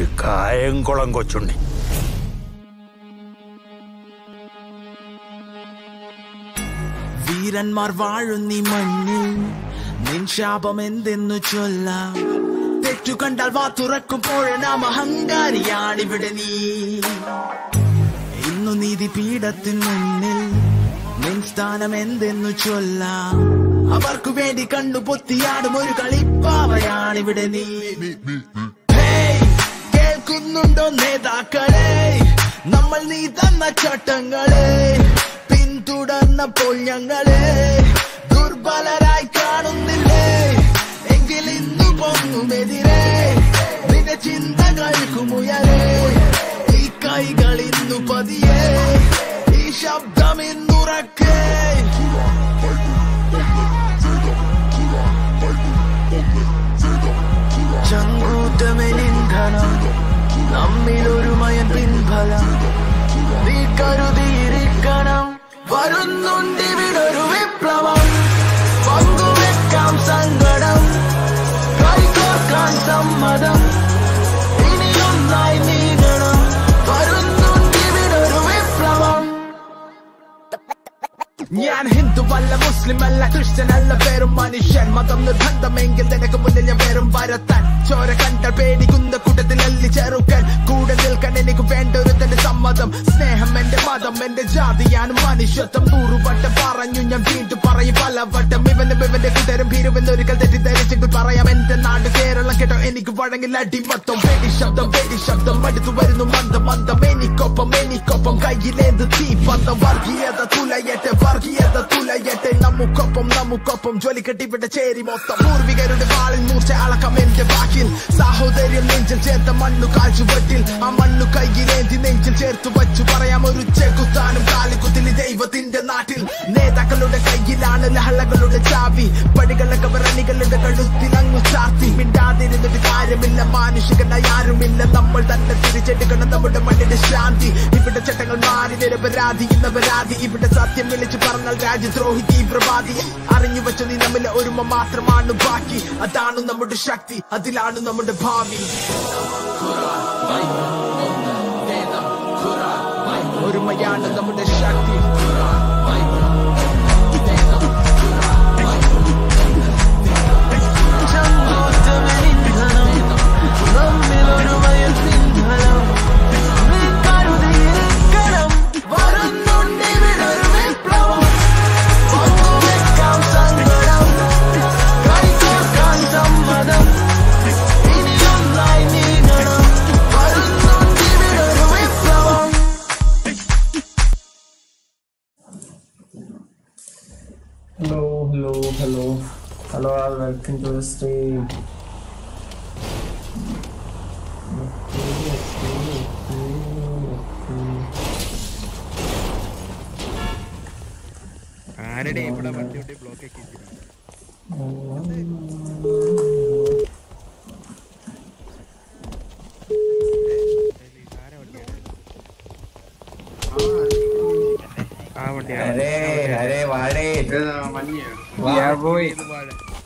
ഒരു കായംകുളം കൊച്ചുണ്ടി വീരന്മാർ വാഴുന്നീ മണ്ണിൽ നിൻ ശാപം എന്തെന്നു ചൊല്ലാം തെറ്റു കണ്ടാൽ വാ തുറക്കുമ്പോഴനാം അഹങ്കാരിയാണിവിടെ നീ ഇന്നു നീതി പീഠത്തിൻ മുന്നിൽ നിൻ സ്ഥാനം എന്തെന്നു ചൊല്ലാം അവർക്കു വേണ്ടി കണ്ണു പൊത്തിയാടും ഒരു കളിപ്പാവയാണിവിടെ നീ ഹേയ്, കേൾക്കുന്നുണ്ടോ നേതാക്കളെ നമ്മൾ നീ തന്ന ചട്ടങ്ങളെ പിന്തുടർന്നപ്പോൾ ഞങ്ങളെ ദുർബലരായി കാണുന്നില്ലേ എങ്കിൽ ഇന്നു പൊങ്ങുമെതിരെ നിന്റെ ചിന്തകൾക്കുമുയരെ ഈ കൈകൾ ഇന്നു പതിയെ ഈ ശബ്ദം ഇന്നുറക്കേ ചങ്കൂറ്റമെനിന്ധനം നമ്മിലൊരുമയൻ പിൻഫലം നീ കരുതിയിരിക്കണം വരുന്നുണ്ടിവിടൊരു വിപ്ലവം പങ്കുവെക്കാം സങ്കടം കൈകോർക്കാൻ സമ്മതം ഇനിയൊന്നായി നീങ്ങണം വരുന്നുണ്ടിവിടൊരു വിപ്ലവം ഞാൻ ഹിന്ദുവല്ല മുസ്ലിം അല്ല ക്രിസ്ത്യൻ അല്ല പേരും മനുഷ്യൻ മതം നിർബന്ധമെങ്കിൽ നിനക്ക് മുന്നിൽ ഞാൻ പേരും വരത്താൻ ചോര കണ്ട പേടിക്കുന്ന കൂട്ടത്തിൽ അല്ലി ചെറുക്കൻ കൂടെ നിൽക്കാൻ എനിക്ക് വേണ്ട ഒരു തന്റെ സമ്മതം സ്നേഹം എന്റെ മതം എന്റെ ജാതിയാണ് മനുഷ്യത്വം നൂറുവട്ടം പറഞ്ഞു ഞാൻ വീണ്ടും പറയും പലവട്ടം ഇവനും ഇവന്റെ കൂട്ടരും ഭീരുവെന്നൊരിക്കൽ തെറ്റിദ്ധരിച്ചെങ്കിൽ പറയാം എന്റെ നാട് കേരളം കേട്ടോ എനിക്ക് വഴങ്ങിൽ അടിമത്തം വെടി ശബ്ദം വെടി ശബ്ദം അടുത്തു വരുന്നു മന്ദം മന്ദം എനിക്കൊപ്പം എനിക്കൊപ്പം കയ്യിലേത് തീ പന്തം വർഗീയത തുലയട്ടെ വർഗീയത തുലയട്ടെ നമുക്കൊപ്പം നമുക്കൊപ്പം ജോലി കെട്ടിവിട്ട ചേരി മൊത്തം പൂർവികരുടെ വാളിൽ മൂർച്ച അളക്കം എന്റെ വാക്കിൽ സാഹോദര്യം നെഞ്ചിൽ ചേർത്ത മണ്ണു കാഴ്ചവട്ടിൽ ആ മണ്ണു കയ്യിലേന്തി നെഞ്ചിൽ ചേർത്ത് വച്ചു പറയാം ഒരു ചെകുത്താനും കാലിക്കുത്തിൽ ദൈവത്തിന്റെ നാട്ടിൽ നേതാക്കളുടെ കയ്യിലാണ് ലഹളകളുടെ ചാവി പടികളൊക്കെ റണികളുടെ കഴുത്തിൽ അങ്ങു ചാർത്തി മിണ്ടാതിരുന്നിട്ട് കാര്യമില്ല മാനുഷികനായി ആരുമില്ല നമ്മൾ തന്നെ തിരിച്ചെടുക്കണം നമ്മുടെ മണ്ണിന്റെ ശാന്തി ഇവിടെ ചട്ടങ്ങൾ മാറി നിരപരാധി ഇന്നപരാധി ഇവിടെ സത്യം വിളിച്ചു പറഞ്ഞാൽ രാജ്യദ്രോഹി തീവ്രവാദി അറിഞ്ഞു വെച്ച നീ നമ്മിലെ ഒരുമ മാത്രമാണ് ബാക്കി അതാണ് നമ്മുടെ ശക്തി അതിലാണ് നമ്മുടെ ഭാവി ഒരുമയാണ് നമ്മുടെ ശക്തി Hello, hello, hello. Hello, all. Welcome to the stream. Okay, okay, okay, okay. ആരുടെ ഇവിടെ വണ്ടി കൊണ്ട് ബ്ലോക്ക് ഒക്കെ ആ വണ്ടി അരേ അരേ വാടേ വാ. Yeah, boy. ഇത് വാഴ.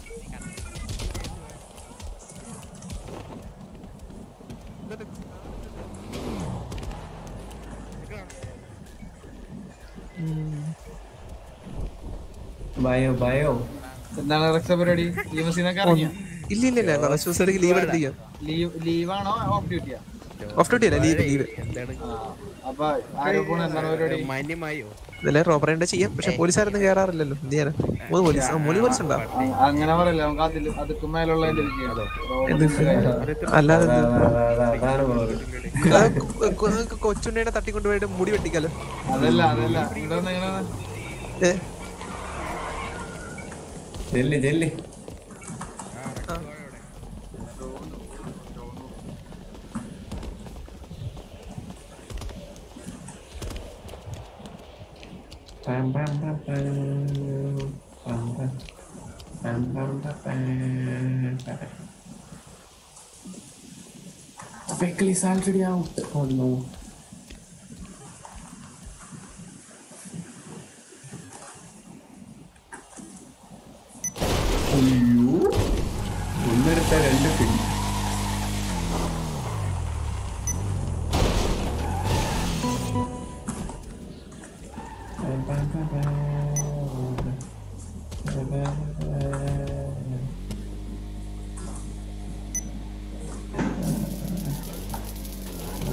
ബയോ ബയോ എന്താണ് റക്സ പരിപാടി ലീവസിനൊക്കെ ഇറങ്ങിയ ഇല്ല ഇല്ല ഇല്ല കുറച്ച് ദിവസത്തേക്ക് ലീവ് എടുത്തിരിക്കാം ലീവ് ലീവാണോ ഓഫ് ഡ്യൂട്ടിയാ ഓഫ് ഡ്യൂട്ടി അല്ല ലീവ് ലീവ് എന്താണ് അപ്പൊ ആരോ പോണ എന്താണ് പരിപാടി മാന്യമായോ ഇതെല്ലാം റോബറിന്റെ ചെയ്യാം പക്ഷെ പോലീസുകാരൊന്നും കയറാറില്ലല്ലോ എന്ത് ചെയ്യാനാ മൂന്ന് പോലീസ് ആ, മൂന്ന് പോലീസ് ഉണ്ടാവും അ- അങ്ങനെ പറയല്ല നമുക്ക് അതിൽ അതുക്കും മേലുള്ള അല്ലാതെ അതാ, അതാ, അതാ, അതാണ് പറഞ്ഞത്. കൊച്ചുണ്ണിയുടെ തട്ടിക്കൊണ്ടുപോയിട്ട് മുടി വെട്ടിക്കാലോ അതല്ല അതല്ല ഇവിടെ വന്ന് ഇങ്ങനെ വന്ന്. ഏ jelly jelly Pam, pam, pam, pam. Pam, pam. Pam, pam, pam, pam, pam. Pickle is already out. Oh no. അയ്യോ ഒന്നെടുത്ത രണ്ട് പിടി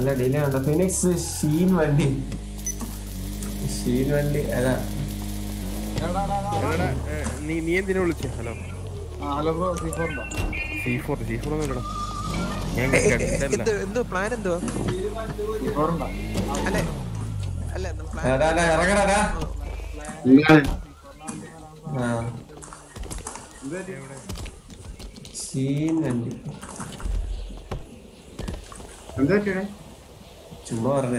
നല്ല ഡിലേ ഉണ്ട് ഫിനിക്സ് ഷീൻ വണ്ടി ഷീൻ വണ്ടി അതാ എടാ, എടാ, എടാ. എടാ, ഏ, നീ നീ എന്തിനാ വിളിച്ചേ ഹലോ ആ, ഹലോ ബ്രോ സി ഫോർ ഉണ്ടോ സി ഫോർ സി ഫോർ ഒന്നും ഇല്ലടാ ഞാൻ എ- എ- കണ്ടില്ല എന്ത് എന്തോ പ്ലാൻ എന്തുവാ സി ഫോർ ഉണ്ടോ അല്ലെ അല്ല പ്ലാൻ എടാ, എടാ, ഇറങ്ങടാ ആ ഷീൻ വണ്ടി എന്താ ചെയ്യണേ ചുമ്മാ പറഞ്ഞേ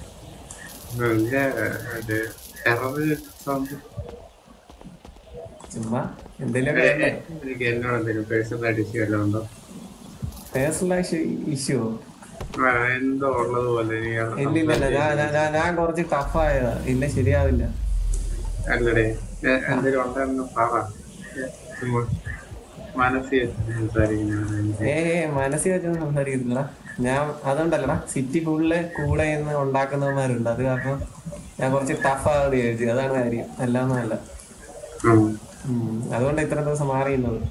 ചുമ്മാ എന്തെങ്കിലും വേണ്ടേ എനിക്ക് എന്നോട് എന്തെങ്കിലും പേഴ്സണൽ ഇഷ്യൂ എല്ലാം ഉണ്ടോ പേഴ്സണൽ ഇഷ്യൂ ആ, എന്തോ ഉള്ളത് പോലെ എനിക്ക് ഇല്ല ഇല്ല ഇല്ല. ഞാൻ ഞാൻ- ഞാൻ ഞാൻ കുറച്ച് ടഫായതാ ഇല്ല ശരിയാവില്ല അല്ലടേ എ- എന്തെങ്കിലും ഉണ്ടെന്ന് പറ എ, ചുമ്മാ മനസ്സിൽ വെച്ച് സംസാരിക്കുന്നതാണ് ഏ മനസ്സിൽ വെച്ചൊന്നും സംസാരിക്കുന്നില്ല ഞാൻ അതുകൊണ്ടല്ലടാ സിറ്റി ഫുള്ള് കൂടെ നിന്ന് ഉണ്ടാക്കുന്നവന്മാരുണ്ട് അത് കാരണം ഞാൻ കുറച്ച് ടഫ് ആകാതെ വിചാരിച്ചു അതാണ് കാര്യം അല്ലാന്നല്ല ഉം. ഉം. അതുകൊണ്ട് ഇത്ര ദിവസം മാറിയുന്നത്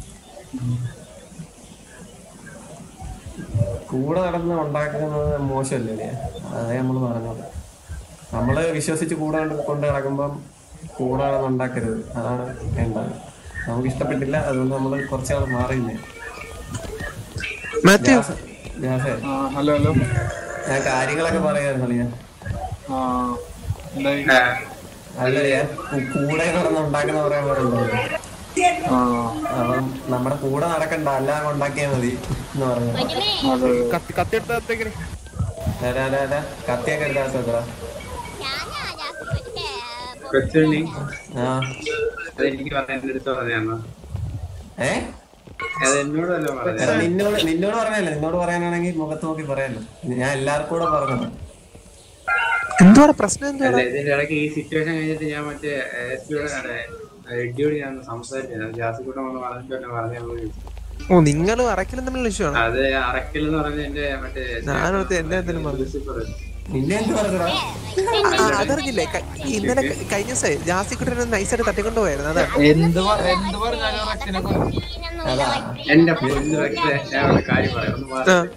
കൂടെ നടന്ന് ഉണ്ടാക്കുന്നത് മോശമല്ലേ അതേ നമ്മൾ പറഞ്ഞത് നമ്മള് വിശ്വസിച്ച് കൂടെ കൊണ്ട് കൊണ്ട് നടക്കുമ്പം കൂടെ നടന്ന് ഉണ്ടാക്കരുത് അതാണ് വേണ്ടത് നമുക്ക് ഇഷ്ടപ്പെട്ടില്ല അതുകൊണ്ട് നമ്മൾ കുറച്ചാൾ മാറിയില്ലേ മാത്യു ജാസേ ആ ഹലോ ഹലോ ഞാൻ കാര്യങ്ങളൊക്കെ പറയായിരുന്നു ഞാൻ ആ എന്തായി ആ, അല്ല ഞാൻ കൂ- കൂടെ നടന്ന് ഉണ്ടാക്കുന്ന പറയാൻ പറയുന്നത് ആ അപ്പം നമ്മുടെ കൂടെ നടക്കണ്ട അല്ലാതെ ഉണ്ടാക്കിയാൽ മതി എന്ന് പറഞ്ഞു അതെ കത്തി കത്തി എടുത്തേക്കിന് അല്ല അല്ല അല്ല കത്തിയൊക്കെ എടുത്താ കൊച്ചുണ്ണി ആ അതെനിക്ക് പറയാൻ എടുത്ത് പറഞ്ഞാണോ ഏ അത് എന്നോടല്ലോ എടാ, പറഞ്ഞത് നിന്നോട് നിന്നോട് പറയാനല്ലോ നിന്നോട് പറയാനാണെങ്കിൽ മുഖത്ത് നോക്കി പറയാലോ ഞാൻ എല്ലാവർക്കും കൂടെ പറഞ്ഞത് എന്തുവാടാ പ്രശ്നം എന്തുവാ അല്ല ഇതിന്റെ ഇടയ്ക്ക് ഈ സിറ്റുവേഷൻ കഴിഞ്ഞിട്ട് ഞാൻ മറ്റേ റെഡിയോട് ഞാൻ സംസാരിച്ചത് ജാസിക്കൂട്ടം വന്ന് പറഞ്ഞിട്ട് തന്നെ പറഞ്ഞു ഓ നിങ്ങളും അറക്കലും തമ്മിലുള്ള ഇഷ്യൂ ആണ് അത് അറക്കൽ എന്ന് പറഞ്ഞ എന്റെ മറ്റേ ഞാനോർത്ത് എന്നെ എന്തെങ്കിലും പറഞ്ഞു ലൂസിഫർ. നിന്നെ എന്ത് പറഞ്ഞടാ ആ, അതറിഞ്ഞില്ലേ ക- ഇന്നലെ ക- കഴിഞ്ഞ ദിവസം ജാസിക്കുട്ടനെ നൈസായിട്ട് തട്ടിക്കൊണ്ട് പോയായിരുന്നു അതാ എന്ത് പ- എന്ത് പറഞ്ഞാലും റെക്സിനെ കൊല്ലും അതാ എന്റെ പൊന്ന് പക്ഷേ ഞാൻ ഒരു കാര്യം പറയാം ഒന്ന് ആ, പറയാം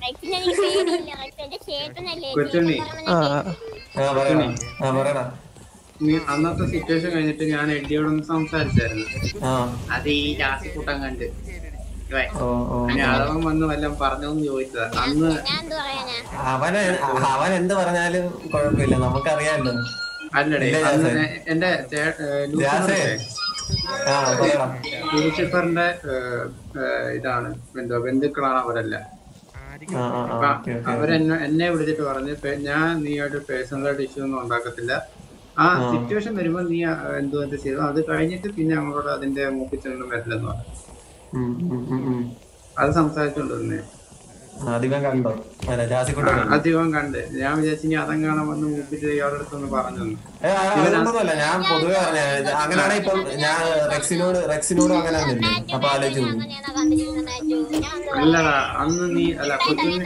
കൊച്ചുണ്ണി ആ, ആ പറയടാ ആ പറയടാ നീ അന്നത്തെ സിറ്റുവേഷൻ കഴിഞ്ഞിട്ട് ഞാൻ എഡിയോടൊന്ന് സംസാരിച്ചായിരുന്നു ആ അത് ഈ ജാസിക്കൂട്ടം കണ്ട് ഇവൻ. ഓ ഓ ഞാൻ അതവൻ വന്ന് വല്ലതും പറഞ്ഞോന്ന് ചോദിച്ചതാ അന്ന് അവന് അവൻ എന്ത് പറഞ്ഞാലും കുഴപ്പമില്ല നമുക്കറിയാമല്ലോ അല്ലടേ ഇല്ല, അന്ന് ജാസേ. എന്റെ ചേ- ഏ, ജാസേ. ലൂസിഫറിന്റെ ആ പറയടാ ലൂസിഫറിന്റെ ഏ, ഏ, ഇതാണ് എന്തോ ബന്ധുക്കളാണ് അവരെല്ലാം ആ ആ ആ അപ്പൊ ഓക്കെ ഓക്കെ അവരെന്നെ എന്നെ വിളിച്ചിട്ട് പറഞ്ഞ് "പേ- ഞാൻ നീയായിട്ട് പേഴ്സണലായിട്ട് ഇഷ്യൂ ഒന്നും ഉണ്ടാക്കത്തില്ല ആ സിറ്റുവേഷൻ വരുമ്പോ നീ ആ, എന്തോ എന്ത് ചെയ്തു അത് കഴിഞ്ഞിട്ട് പിന്നെ നമ്മളോട് അതിന്റെ മൂപ്പിച്ചൊന്നും വരില്ലെന്ന് പറഞ്ഞു ഉം, ഉം, ഉം, ഉം. അത് സംസാരിച്ചോണ്ടിരുന്നേ അധികം കണ്ടോ അല്ല ജാസിക്കുട്ടൻ കണ്ടോ? അധികം കണ്ട് ഞാൻ വിചാരിച്ചു ഇനി അതങ്ങാണം വന്ന് മൂപ്പിച്ച് ഇയാളുടെ അടുത്തൊന്ന് പറഞ്ഞു ഏ, ആ, അതൊന്നുമല്ല ഞാൻ പൊതുവെ പറഞ്ഞ അങ്ങനെയാണെങ്കിൽ ഇപ്പം ഞാൻ റെക്സിനോട് റെക്സിനോടും അങ്ങനെ തന്നെയല്ലേ അപ്പൊ ആലോചിച്ച് നോക്കും അല്ലടാ അന്ന് നീ അല്ല കൊച്ചിന്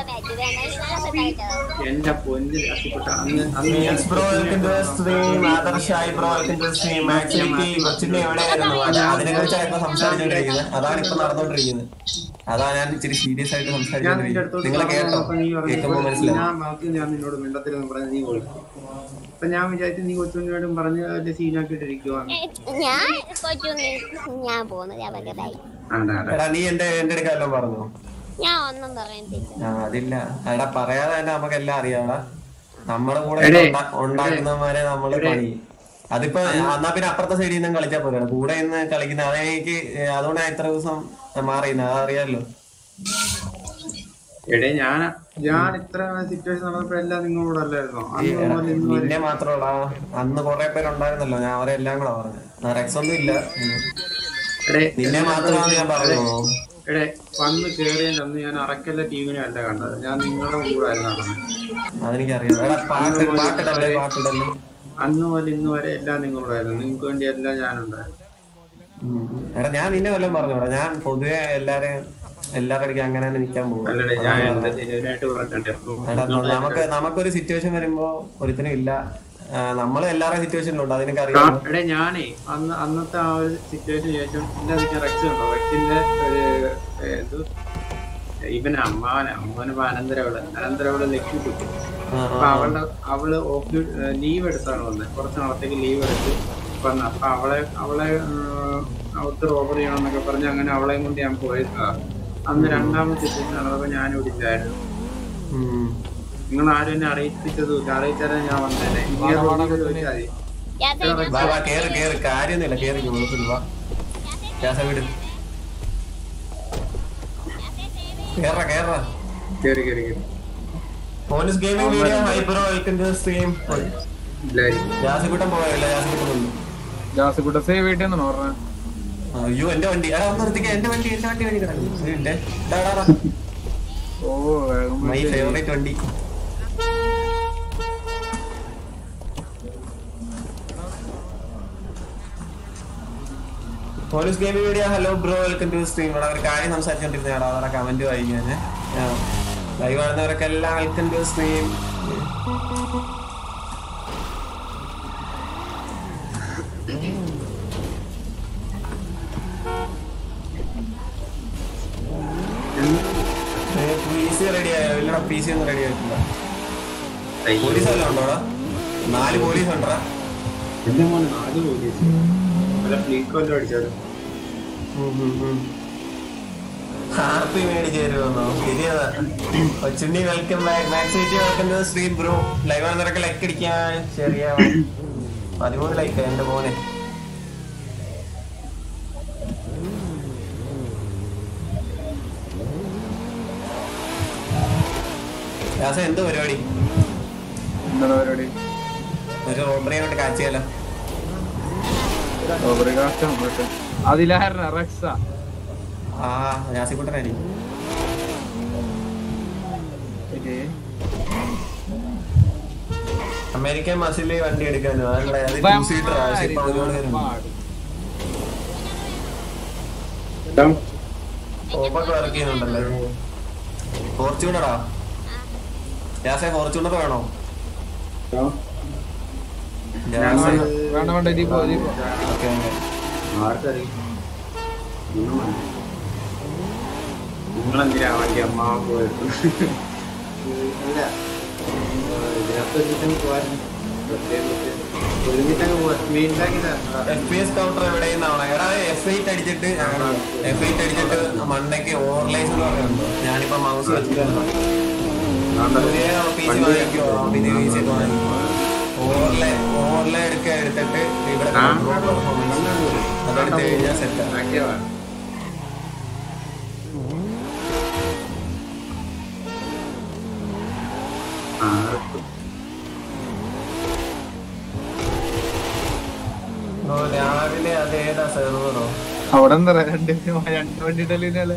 എന്റെ പൊന്ന് രാശിപ്പെട്ട അന്ന് അന്ന് ഞാൻ ബ്രോ വെൽക്കം ടു സ്ട്രീം ആദർശായി bro welcome to stream actually കൊച്ചിന്റെ എവിടെയായിരുന്നു അത് അതിനെ കുറിച്ചാണ് ഇപ്പൊ സംസാരിച്ചുകൊണ്ടിരിക്കുന്നത് അതാണ് ഇപ്പൊ നടന്നുകൊണ്ടിരിക്കുന്നത് അതാ ഞാൻ ഇച്ചിരി സീരിയസ് ആയിട്ട് ഞാൻ നിന്റെ സംസാരിച്ചുകൊണ്ടിരിക്കുന്നത് അടുത്തോട്ട് നിങ്ങൾ കേട്ടോ പറഞ്ഞപ്പോ നീ പറഞ്ഞു കേൾക്കുമ്പോ മനസ്സിലാവും ഞാൻ ബാക്കി ഞാൻ നിന്നോട് മിണ്ടത്തില്ലെന്ന് പറഞ്ഞ് നീ പോയി അപ്പൊ ഞാൻ വിചാരിച്ചു നീ കൊച്ചുണ്ണിയോടും പറഞ്ഞ് അതിന്റെ സീനാക്കിട്ടിരിക്കുവാണ് ഞാൻ കൊച്ചു ഞാൻ പോകുന്നത് അവരുടെ ബൈ എടാ നീ എന്റെ എന്റെ അടുക്ക എല്ലാം പറഞ്ഞോ ഞാൻ ഒന്നും പറയത്തില്ല ആ അതില്ല എടാ പറയാതെ തന്നെ നമുക്ക് എല്ലാം അറിയാടാ നമ്മുടെ കൂടെ എടേ, ഉണ്ടാ- ഉണ്ടാക്കുന്നവന്മാരെ നമ്മള് പണി അതിപ്പോ എന്നാ പിന്നെ അപ്പുറത്തെ സൈഡിൽ നിന്നും കളിച്ചാൽ പോലെയാണ് കൂടെ നിന്ന് കളിക്കുന്ന അതെനിക്ക് അതുകൊണ്ട് ഞാൻ ഇത്ര ദിവസം മാറിയുന്നത് അതറിയാലോ എടേ ഞാൻ ഞാൻ ഇത്ര സിറ്റുവേഷൻ നടന്നപ്പോഴെല്ലാം നിങ്ങളോടല്ലായിരുന്നോ അന്ന് മുതൽ ഇന്ന് വരെ നിന്നെ മാത്രമല്ല അന്ന് കുറെ പേരുണ്ടായിരുന്നല്ലോ ഞാൻ അവരെ എല്ലാം കൂടെ പറഞ്ഞു റെക്സ് ഒന്നും ഇല്ല ഉം. എടേ നിന്നെ മാത്രമാണ് ഞാൻ പറഞ്ഞു എടേ വന്ന് കേറിയതിന്റെ അന്ന് ഞാൻ അറക്കല്ല ടീമിനെ അല്ല കണ്ടത് ഞാൻ നിങ്ങളുടെ കൂടെ ആയിരുന്നു നടന്നത് അതെനിക്കറിയാം എടാ പാട്ട് പാട്ടിടല്ലേ പാട്ടിടല്ലേ അന്ന് മുതൽ ഇന്ന് വരെ എല്ലാം നിങ്ങളോടായിരുന്നു നിങ്ങൾക്ക് വേണ്ടി എല്ലാം ഞാനുണ്ടായിരുന്നു ഉം. എടാ ഞാൻ നിന്നെ വല്ലതും പറഞ്ഞു എടാ ഞാൻ പൊതുവെ എല്ലാരെയും എല്ലാവരുടെ ഇടയ്ക്ക് അങ്ങനെ തന്നെ നിൽക്കാൻ പോകും അല്ലടേ ഞാൻ എന്താ ശരിയായിട്ട് പറഞ്ഞിട്ട് എടാ, നമുക്ക് നമുക്കൊരു സിറ്റുവേഷൻ വരുമ്പോ ഒരുത്തിനും ഇല്ല ആ, നമ്മള് എല്ലാവരുടെ സിറ്റുവേഷനിലുണ്ട് അതിനൊക്കെ അറിയാം എടേ ഞാനേ അന്ന് അന്നത്തെ ആ ഒരു സിറ്റുവേഷൻ ശേഷം എന്റെ അതിന്റെ റെക്സ് ഉണ്ടോ റെക്സിന്റെ ഒരു ഏ, ഇത് ഇവന് അമ്മാവന് അമ്മാവന് ഇപ്പൊ അനന്തരവള് അനന്തരവള് ലക്കി കുട്ടി ആ, ആ, അപ്പൊ അവളുടെ അവള് ഓഫ് ലീവ് എടുത്താണ് വന്നത് കുറച്ച് നാളത്തേക്ക് ലീവ് എടുത്ത് വന്ന അപ്പൊ അവളെ അവളെ അവൾക്ക് റോബർ ചെയ്യണമെന്നൊക്കെ പറഞ്ഞ് അങ്ങനെ അവളെയും കൊണ്ട് ഞാൻ പോയതാ അന്ന് രണ്ടാമത്തെ സിറ്റുവേഷൻ നടന്നപ്പോ ഞാൻ ഇവിടില്ലായിരുന്നു ഉം. നിങ്ങൾ ആരും എന്നെ അറിയിപ്പിച്ചതുമില്ല അറിയിച്ചാലേ ഞാൻ വന്നേനെ ഇനി വാടാ, വാടാ, റോബിയോട് ചോദിച്ചാൽ മതി യാത്ര വാ വാ കേറ് കേറ് കാര്യൊന്നുമില്ല കേറി കുഴപ്പമില്ല വാ ഗ്യാസ വീട് കേറ കേറ കേറി കേറി കേറി പോലീസ് ഗെയിമിംഗ് വീഡിയോ ഹൈപ്പറോ വെൽക്കം ടു സ്ട്രീം ഇല്ലായിരിക്കും ജാസിക്കുട്ടൻ പോയല്ല ജാസിക്കുട്ടൻ വന്നു ജാസിക്കുട്ട സേവ് ചെയ്യട്ടെന്ന് പറഞ്ഞ അയ്യോ എന്റെ വണ്ടി എടാ ഒന്ന് നിർത്തിക്ക എന്റെ വണ്ടി എന്റെ വണ്ടി വണ്ടി കിടക്കുന്നു ഓ വേഗം മൈ വിളിച്ച് ഫേവറേറ്റ് വണ്ടി police gaming video hello bro welcome to stream ഇവിടെ ഒരു കാര്യം സംസാരിച്ചോണ്ടിരുന്നേടാ അവിടെ കമന്റ് വായിക്കാന് ലൈവ് കാണുന്നവരൊക്കെ എല്ലാം welcome to stream P C ready ആയോ ഇല്ലടാ പി സി ഒന്നും റെഡി ആയിട്ടില്ല പോലീസ് വല്ലതും ഉണ്ടോടാ നാല് പോലീസ് ഉണ്ടോടാ എന്റെ മോനെ നാല് പോലീസ് വല്ല ഫ്ലീക്ക് വല്ലതും അടിച്ചാലും ഹാപ്പി മേടിച്ച് തരുമെന്നോ ശരിയതാ കൊച്ചുണ്ണി വെൽക്കം ബാക്ക് മാക്സ് വെച്ച് welcome to stream bro live ആണെന്നൊക്കെ ലൈക്ക് അടിക്കാൻ ചെറിയ പതിമൂന്ന് ലൈക്ക് എന്റെ മോനെ ദാസ എന്ത് പരിപാടി എന്താണ് പരിപാടി ഒരു റോബറി അങ്ങോട്ട് കാച്ചിയാലോ ഓവറി കാഷ്ടം പക്ഷെ അതിലായിരുന്നു റെക്സ ആ ജാസിക്കുട്ടനായിരിക്കും അമേരിക്കൻ മസില് വണ്ടി എടുക്കാനോ അതല്ല അത് ടൂ സീറ്റർ പക്ഷെ ഇപ്പൊ ഒരുപാട് പേരുണ്ട് ഓപ്പൊക്കെ വർക്ക് ചെയ്യുന്നുണ്ടല്ലേ ഫോർച്യൂണറാ ജാസെ ഫോർച്യൂണർ വേണോ ജാസെ വേണ്ട വേണ്ട ഇതി പോ ഇതി പോ ഓക്കെ ഓക്കെ ആർക്കറിയും ഒന്നും വേണ്ട. നിങ്ങളെന്തിനാ വണ്ടി അമ്മാവൻ പോയത് അല്ല ഇതിനകത്ത് വെച്ചിട്ടങ്ങ് പോവായിരുന്നു പ്രത്യേകം പ്രത്യേകം ഒരുമിട്ടങ്ങ് പോവാ മെയിൻ ബാങ്കിലാ എഫ് പി എസ് കൗണ്ടർ എവിടെയെന്നാണ് എടാ എഫ് എയ്റ്റ് അടിച്ചിട്ട് എഫ് എയ്റ്റ് അടിച്ചിട്ട് മണ്ടയ്ക്ക് ഓവർലൈസ് എന്ന് പറയുന്നുണ്ടോ ഞാനിപ്പോ മൗസ് വെച്ചിട്ടുണ്ട് പുതിയ പി സി വാങ്ങിക്കോ പുതിയ പി സി ഒക്കെ വാങ്ങിക്കോ ഓവർലേ ഓവർലേ എടുക്ക എടുത്തിട്ട് ഇവിടെ പെർഫോമൻസ് അതെടുത്ത് കഴിഞ്ഞാൽ സെറ്റാണ് ആക്കിയവാ ആ ഓ രാവിലെ അതേതാ സെർവറോ അവിടെ എന്താ രണ്ട് രണ്ട് വണ്ടി ഇട്ടല്ലേ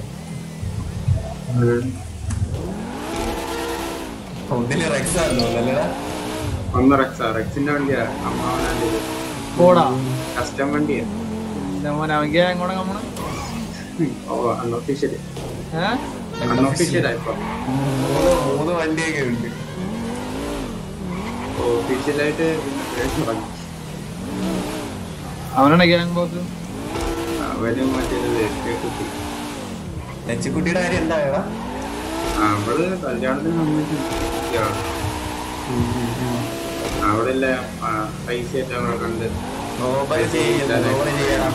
ഒന്നില് റെക്സ് ആണല്ലോ അല്ലേടാ ഒന്ന് റെക്സാ റെക്സിന്റെ വണ്ടിയാ അമ്മാവനാണ്ട് ഇത് പോടാ കസ്റ്റം വണ്ടിയാ എന്റെ മോനെ അവൻക്ക് എങ്ങോടെ കമ്മണ് ഓ അൺഒഫീഷ്യല് ഏഹ് അൺഒഫീഷ്യലാ ഇപ്പൊ മൂന്ന് മൂന്ന് വണ്ടിയൊക്കെ ഉണ്ട് ഒഫീഷ്യലായിട്ട് തുടങ്ങി അവനാണ് ഗ്യാങ് ബോസ് അവനും മറ്റേത് കുട്ടി ലച്ചിക്കുട്ടിയുടെ കാര്യം എന്താ എടാ അവള് കല്യാണത്തിന് സമ്മതിച്ചു അവിടെ ഇല്ല പൈസ എല്ലാം കൂടെ കണ്ട് ഓപ്പൺ ചെയ്യില്ല ഓപ്പൺ ചെയ്യണം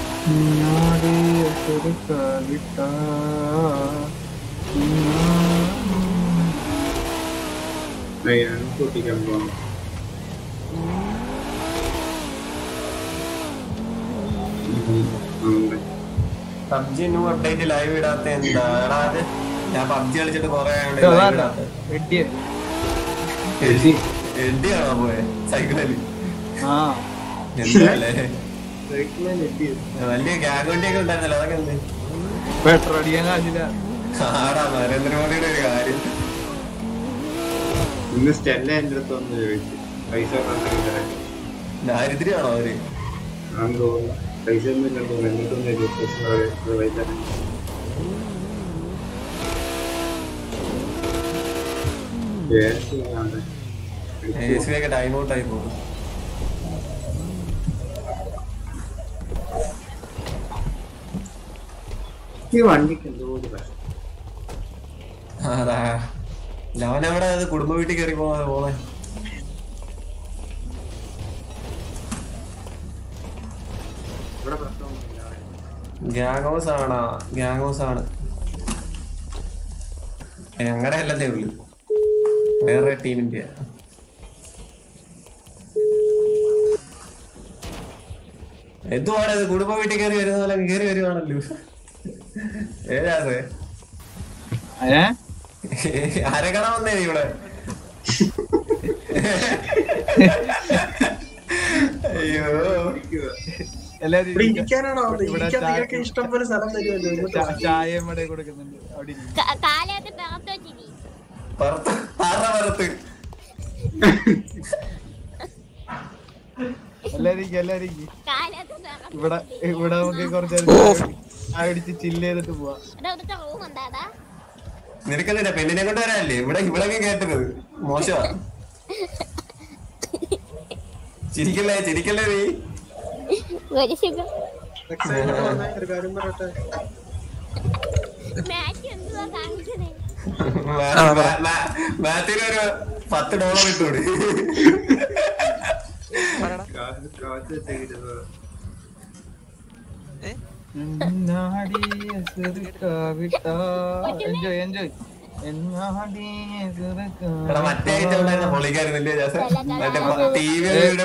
ഞാൻ കൂട്ടിക്കാൻ പോകണം പബ്ജി ന്യൂ അപ്ഡേറ്റ് ലൈവ് ഇടാത്ത എന്താ എടാ അത് ഞാൻ പബ്ജി കളിച്ചിട്ട് കൊറേ ആയോണ്ട് live ഇടാത്തെ. വെട്ടിയെ എഡിയാണോ പോയെ സൈക്കിളില് ആ എന്താല്ലേ വലിയ ഗ്യാങ് വണ്ടിയൊക്കെ ഉണ്ടായിരുന്നല്ലോ അതൊക്കെ എന്ത് പെട്രോൾ അടിക്കാൻ കാശില്ല ആടാ നരേന്ദ്രമോദിയുടെ ഒരു കാര്യം ഇന്ന് സ്റ്റെല്ല എന്റെ അടുത്ത് വന്ന് ചോദിച്ചു പൈസ തന്നില്ല ദാരിദ്ര്യമാണോ അവര് ആണെന്ന് തോന്നുന്നു പൈസ ഒന്നും ഇല്ലെന്ന് തോന്നുന്നു എന്നിട്ടൊന്നും രജിസ്ട്രേഷൻ പൈസ എ സി ഒക്കെ ടൈം ഔട്ട് ആയി പോകും ഈ വണ്ടിക്ക് എന്തോ ഒരു പ്രശ്നം അതാ ലവനെവിടെ അത് കുടുംബ വീട്ടിൽ കയറി പോകാതെ പോന്നെ ഇവിടെ പ്രശ്നമൊന്നുമില്ല ഗ്യാങ് ഹൗസ് ആണോ ഗ്യാങ് ഹൗസ് ആണ് ഞങ്ങളുടെ അല്ലല്ലേ ഉള്ളു വേറെ ടീമിന്റെ എന്തുവാണ് ഇത് കുടുംബ വീട്ടിൽ കയറി വരുന്ന പോലെ കയറി വരുവാണല്ലോ ഏതാത് ഏ ആരെ കാണാൻ വന്നേ നീ ഇവിടെ അയ്യോ എല്ലാരും ഇവിടെ ഇരിക്ക. ഇരിക്കാനാണോ വന്നത്? ഇവിടെ ഇരിക്കാൻ ചായ- നിങ്ങൾക്ക് ഇഷ്ടം പോലെ സ്ഥലം തരുമല്ലോ ഇങ്ങോട്ട് ചാ- വാ. ചായയും ഇവിടെ കൊടുക്കുന്നുണ്ട് അവിടെ ഇരിക്ക്. കാലത്ത് പിറത്ത് വെച്ചിരി പുറത്ത് ആരുടെ പുറത്ത് എല്ലാരും ഇരിക്ക്, എല്ലാരും ഇരിക്ക്. കാലത്ത് പിറത്ത് ഇവിടെ ഇവിടെ നമുക്ക് കുറച്ച് നേരം ചായ അടിച്ച് ചില്ല് ചെയ്തിട്ട് പോവാം ഇവിടെ ഇവിടുത്തെ റൂം എന്താടാ നിനക്കെന്തിനാ പെണ്ണിനെ കൊണ്ട് വരാല്ലേ ഇവിടെ ഇവിടെ കേട്ടത് മോശമാ ചിരിക്കല്ലേ ചിരിക്കല്ലേ നീ ഒരു സുഖം രക്ഷ ഇങ്ങോട്ട് വന്നേ, ഒരു കാര്യം പറയട്ടെ മാച്ച് എന്തുവാ കാണിച്ചത് മാത്തിന് ഒരു പത്ത് ഡോളർ ഇട്ടൂടെ പറയടാ കാശ് കാശ് വെച്ചേക്കരുത്. ഏ എൻജോയ് എൻജോയ് എടാ മറ്റേ ഐറ്റം ഉണ്ടായിരുന്ന പൊളിക്കായിരുന്നില്ലേ ജാസ മറ്റേ ടിവിയുടെ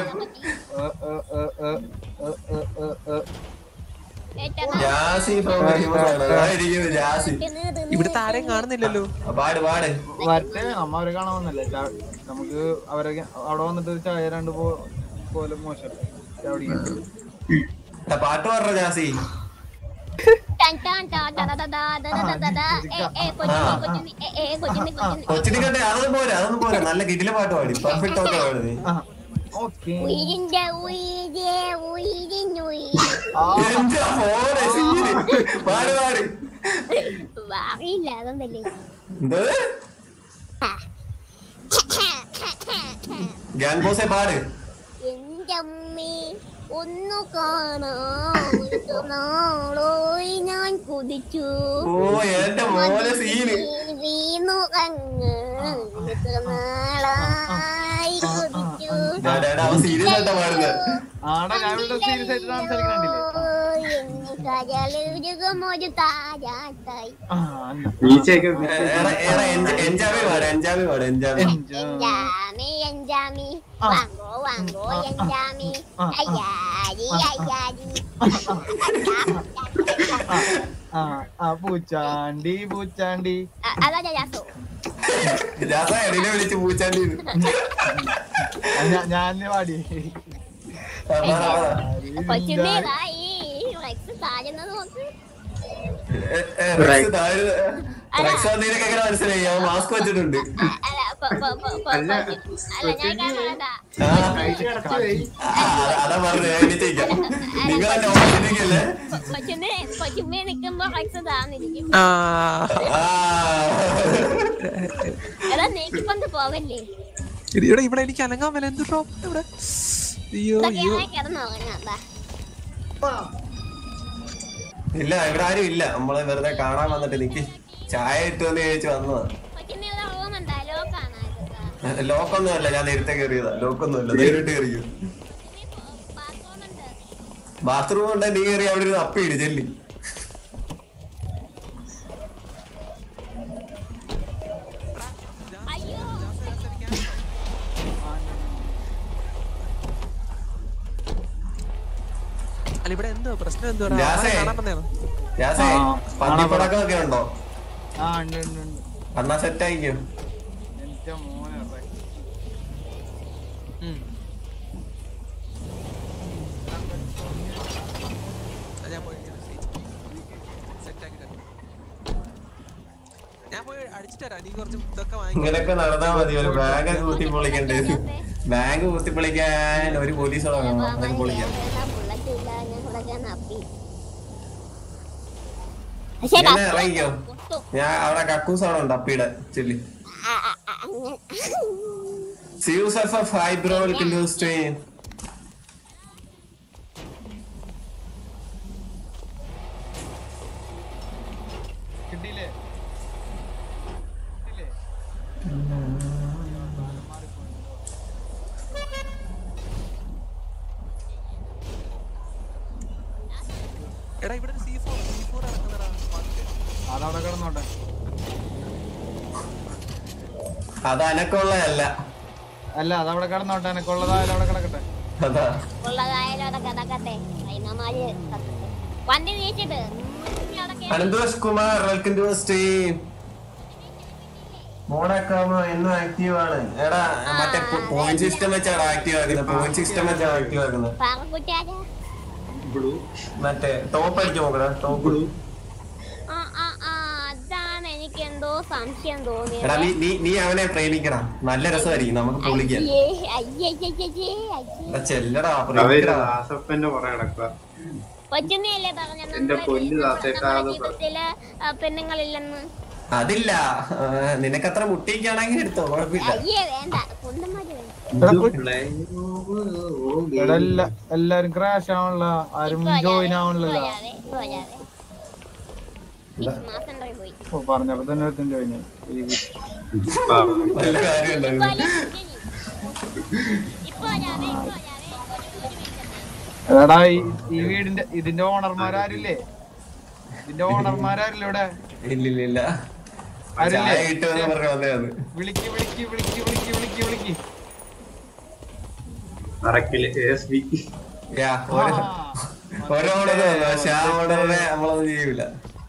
ജാസി ഫേമസ് ആണ് അതായിരിക്കുന്നു ജാസി ഇവിടുത്തെ ആരെയും കാണുന്നില്ലല്ലോ ആ, പാട് പാട് വരട്ടെ നമ്മ അവരെ കാണാമെന്നല്ലേ ചാ- നമുക്ക് അവരെ അവിടെ വന്നിട്ട് ഒരു ചായ രണ്ട് പോ പോലെ മോശം അവിടെ ഇരിക്കും. എടാ, പാട്ട് പാടുற ജാസി കൊച്ചിനെ കണ്ടേ അതൊന്നും പോരാ അതൊന്നും പോരാ നല്ല കിട്ടിലെ പാട്ട് പാടി പെർഫെക്റ്റ് ഒക്കെ പാടി നീ ആ ഓക്കെ ഉയിരിന്റെ ഉയിരേ ഉയിരിനുയിര് എന്താ മോനെ സീന് പാട് പാട് അറിയില്ല അതൊന്നല്ലേ എന്ത് ഗ്യാങ് ബോസെ പാട് എന്റെ അമ്മേ ഒന്നു കാണാൻ നാളോയി ഞാൻ കുതിച്ചു ഓ എന്റെ മോനെ സീന് വീണു കങ്ങ് നാളായി കുതിച്ചു ഡാ, ഡാ, ഡാ, അവൻ സീരിയസ് ആയിട്ടാ പാടുന്നത് ആടാ ഞാൻ ഇവിടെ സീരിയസ് ആയിട്ട് സംസാരിക്കണ്ടില്ലേ ഒരു താരാട്ടായി ആ അന്ന. വീഴ്ചയൊക്കെ എൻജാമി പാട് എൻജാമി പാട് എൻജാമി എൻജോയ്. എഞ്ചാമി എഞ്ചാമി ആ. വാങ്ങോ വാങ്ങോ എഞ്ചാമി ആ, ആ. അയ്യാരി അയ്യാരി ആ ആ പൂച്ചാണ്ടി പൂച്ചാണ്ടി അ- അതാ ജാസോ ജാസ എടിനെ വിളിച്ച് പൂച്ചാണ്ടി ആ, ഞാ- ഞാൻ പാടി കൊച്ചുമേതാ ഈ റെക്സ് താഴുന്നത് നോക്ക് റെക്സോ നിനക്ക് എങ്ങനെ മനസ്സിലായി അവൻ മാസ്ക് വെച്ചിട്ടുണ്ട് അ- അല്ല പ- പ- പ- പ- അല്ല, കൊച്ചു- അല്ല ഞാൻ കാണാതാ ആ, കഴിച്ച് കിടത്തി പോയി. ആ, അതാ പറഞ്ഞത് ഞാൻ എണീറ്റേക്കാം നിങ്ങൾ എന്നെ ഓർമ്മിപ്പിക്കല്ലേ കൊച്ചുമേ കൊച്ചുമേ നിക്കുമ്പോ റെക്സ് താന്നിരിക്കും ആ ആ എടാ നീക്കിക്കൊണ്ട് പോവല്ലേ ഇത് ഇവിടെ ഇവിടെ എനിക്ക് അനങ്ങാൻ മേലെ എന്ത് ഡ്രോപ്പ് ഇവിടെ അയ്യോ അയ്യോ ഇതൊക്കെയാണ് കിടന്നുറങ്ങാ ഇല്ല ഇവിടെ ആരും ഇല്ല നമ്മളെ വെറുതെ കാണാൻ വന്നിട്ട് നിക്ക് ചായ ഇട്ടുവന്ന് ചോദിച്ചു വന്നതാ കൊച്ചുമേ റൂം എന്താ ലോക്കാണ് ലോക്കൊന്നും അല്ല ഞാൻ നേരത്തെ കയറിയതാ ലോക്കൊന്നും അല്ല നേരിട്ട് കയറിയോ ബാത്റൂം ഉണ്ട് ബാത്റൂം ഉണ്ട് നീ കയറി അവിടെ ഒരു അപ്പിയിട് ചെല്ലി അയ്യോ അല്ല ഇവിടെ എന്തോ പ്രശ്നം എന്തോ ജാസേ. കാണാൻ വന്നേണോ ജാസേ ആ, പന്നിപ്പടക്കമൊക്കെ ഉണ്ടോ ആ ഉണ്ട് ഉണ്ട് ഉണ്ട് അന്നാ സെറ്റ് ആയിക്കോ എന്റെ മോനെ ഉം. ആ, ഞാൻ പോയി സെറ്റ് ആക്കി തരാം ഞാൻ പോയി അടിച്ചിട്ട് തരാം നീ കുറച്ച് ഇതൊക്കെ വാങ്ങി ഇങ്ങനെയൊക്കെ നടന്നാ മതി ഒരു ബാഗ് ഒക്കെ കുത്തി പൊളിക്കണ്ടേ ബാഗ് കുത്തി പൊളിക്കാൻ ഒരു പോലീസ് അങ്ങനെ പൊളിക്കാം ബുള്ളറ്റ് ഇല്ല ഞാൻ കൊടുക്കാൻ അപ്പി ഇങ്ങനെ ഇറങ്ങിക്കോ ഞാൻ അവിടെ കക്കൂസ് അവിടെ ഉണ്ട് അപ്പിയുടെ ചെല്ലി സീയൂസ് F F hi bro welcome to stream കിട്ടിയില്ലേ എടാ ഇവിടെ ഒരു സി ഫോർ സി ഫോർ ഇറക്കുന്നടാ അതവിടെ കിടന്നോട്ടെ അത് അനക്കമുള്ളതല്ല അല്ല അതവിടെ കിടന്നോട്ടെ എനക്കുള്ളതായാലും അവിടെ കിടക്കട്ടെ അതാ ഉള്ളതായാലും അവിടെ കിടക്കട്ടെ കൈനമാര് കത്തട്ടെ. വണ്ടി വീശിട്ട് ഇനി അവിടെ കേറി അനന്തോഷ് കുമാർ വെൽക്കം ടു സ്ട്രീം മോഡാക്കാമോ എന്നും ആക്റ്റീവ് ആണ് എടാ മറ്റേ പോയിന്റ് സിസ്റ്റം വെച്ചാണ് ആക്റ്റീവ് ആക്കുന്നത് പോയിന്റ് സിസ്റ്റം വെച്ചാണ് ആക്റ്റീവ് ആക്കുന്നത് പാറക്കുട്ടിയാരാ ബ്ലൂ മറ്റേ ടോപ്പ് അടിച്ചു നോക്കടാ ടോപ്പ് ബ്ലൂ ആ ആ ആ അതാണ് എനിക്ക് എന്തോ സംശയം എടാ തോന്നിയത് നീ നീ നീ അവനെ പ്രേമിക്കടാ നല്ല രസമായിരിക്കും നമുക്ക് പൊളിക്കാൻ അയ്യേ അയ്യേ അയ്യേ അയ്യേ അയ്യേ എടാ ചെല്ലടാ അവര് പ്രേമിക്കടാ ദാസപ്പന്റെ പുറകെ കിടക്കുക കൊച്ചുണ്ണിയല്ലേ പറഞ്ഞ എന്റെ പൊന്നു ദാസേട്ടാ, അത് പറ. ജീവിതത്തില് ആ, പെണ്ണുങ്ങളില്ലെന്ന് അതില്ല ആ, നിനക്കത്ര മുട്ടിക്കാണെങ്കിൽ എടുത്തോ കുഴപ്പമില്ല അയ്യേ വേണ്ട കുണ്ടന്മാര് വേണ്ട ഇവിടെ എല്ലാ എല്ലാരും ക്രാഷ് ആവണല്ല ആരും ജോയിൻ ആവണല്ലോ പോരാതെ പോരാതെ മാസം പോയി ഓ പറഞ്ഞപ്പോ തന്നെ ഒരുത്തൻ ജോയിൻ ആയി നല്ല കാര്യമുണ്ടോ ഇപ്പൊ ഇത്? അല്ലേ ഇപ്പൊ വരാവേ ഇപ്പൊ വരാവേ ഒരു ഒരു മിനിറ്റ് എടാ ഈ ഈ വീടിന്റെ ഇതിന്റെ ഓണർമാരാരില്ലേ ഇതിന്റെ ഓണർമാരാരില്ലേ ഇവിടെ ഇല്ല ഇല്ല ഇല്ല ആരില്ലേ? ചായ കിട്ടുമെന്ന് പറഞ്ഞു വന്നേ അത് വിളിക്ക് വിളിക്ക് വിളിക്ക് വിളിക്ക് വിളിക്ക് വിളിക്ക് നടക്കില് എസ് ബി യാ, ഒരു- ഒരു ഓർഡർ വന്നു പക്ഷെ ആ ഓർഡറിനെ നമ്മളൊന്നും ചെയ്യൂല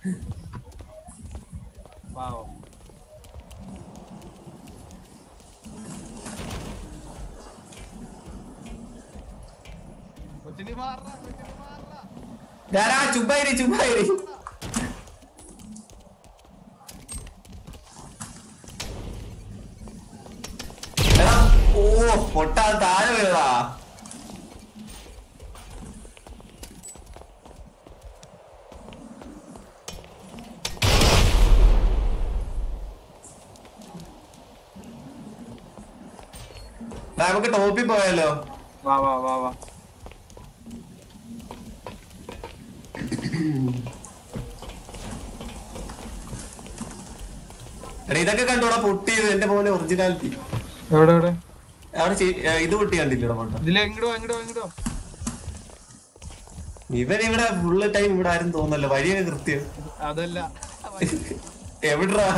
പാവം. കൊച്ചിനി മാറടാ, കൊച്ചിനി മാറടാ. ഞാനാ ചുമ്മായിരി ചുമ്മായിരി എടാ, ഓ പൊട്ടാ താഴെ വീഴടാ എടാ, നമുക്ക് ടോപ്പിൽ പോയാലോ വാ വാ വാ വാ എടാ ഇതൊക്കെ കണ്ടോടാ പൊട്ടിയത് എന്റെ പോലെ ഒറിജിനാലിറ്റി എവിടെ എവിടെ അവിടെ ചെ- ഏ, ഇത് പൊട്ടി കണ്ടില്ലടാ പൊട്ട ഇതിലെ എങ്ങടോ എങ്ങടോ എങ്ങടോ ഇവൻ ഇവിടെ ഫുള്ള് ടൈം ഇവിടെ ആരും തോന്നല്ലോ വഴിയൊക്കെ കൃത്യം അതല്ല എവിടാ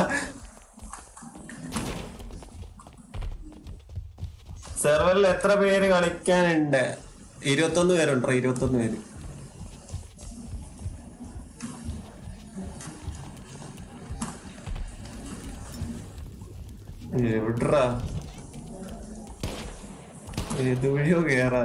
സെർവറിൽ എത്ര പേര് കളിക്കാനുണ്ട് ഇരുപത്തൊന്ന് പേരുണ്ടോ ഇരുപത്തൊന്ന് പേര് എവിടാ ഏത് വഴിയോ കേറാ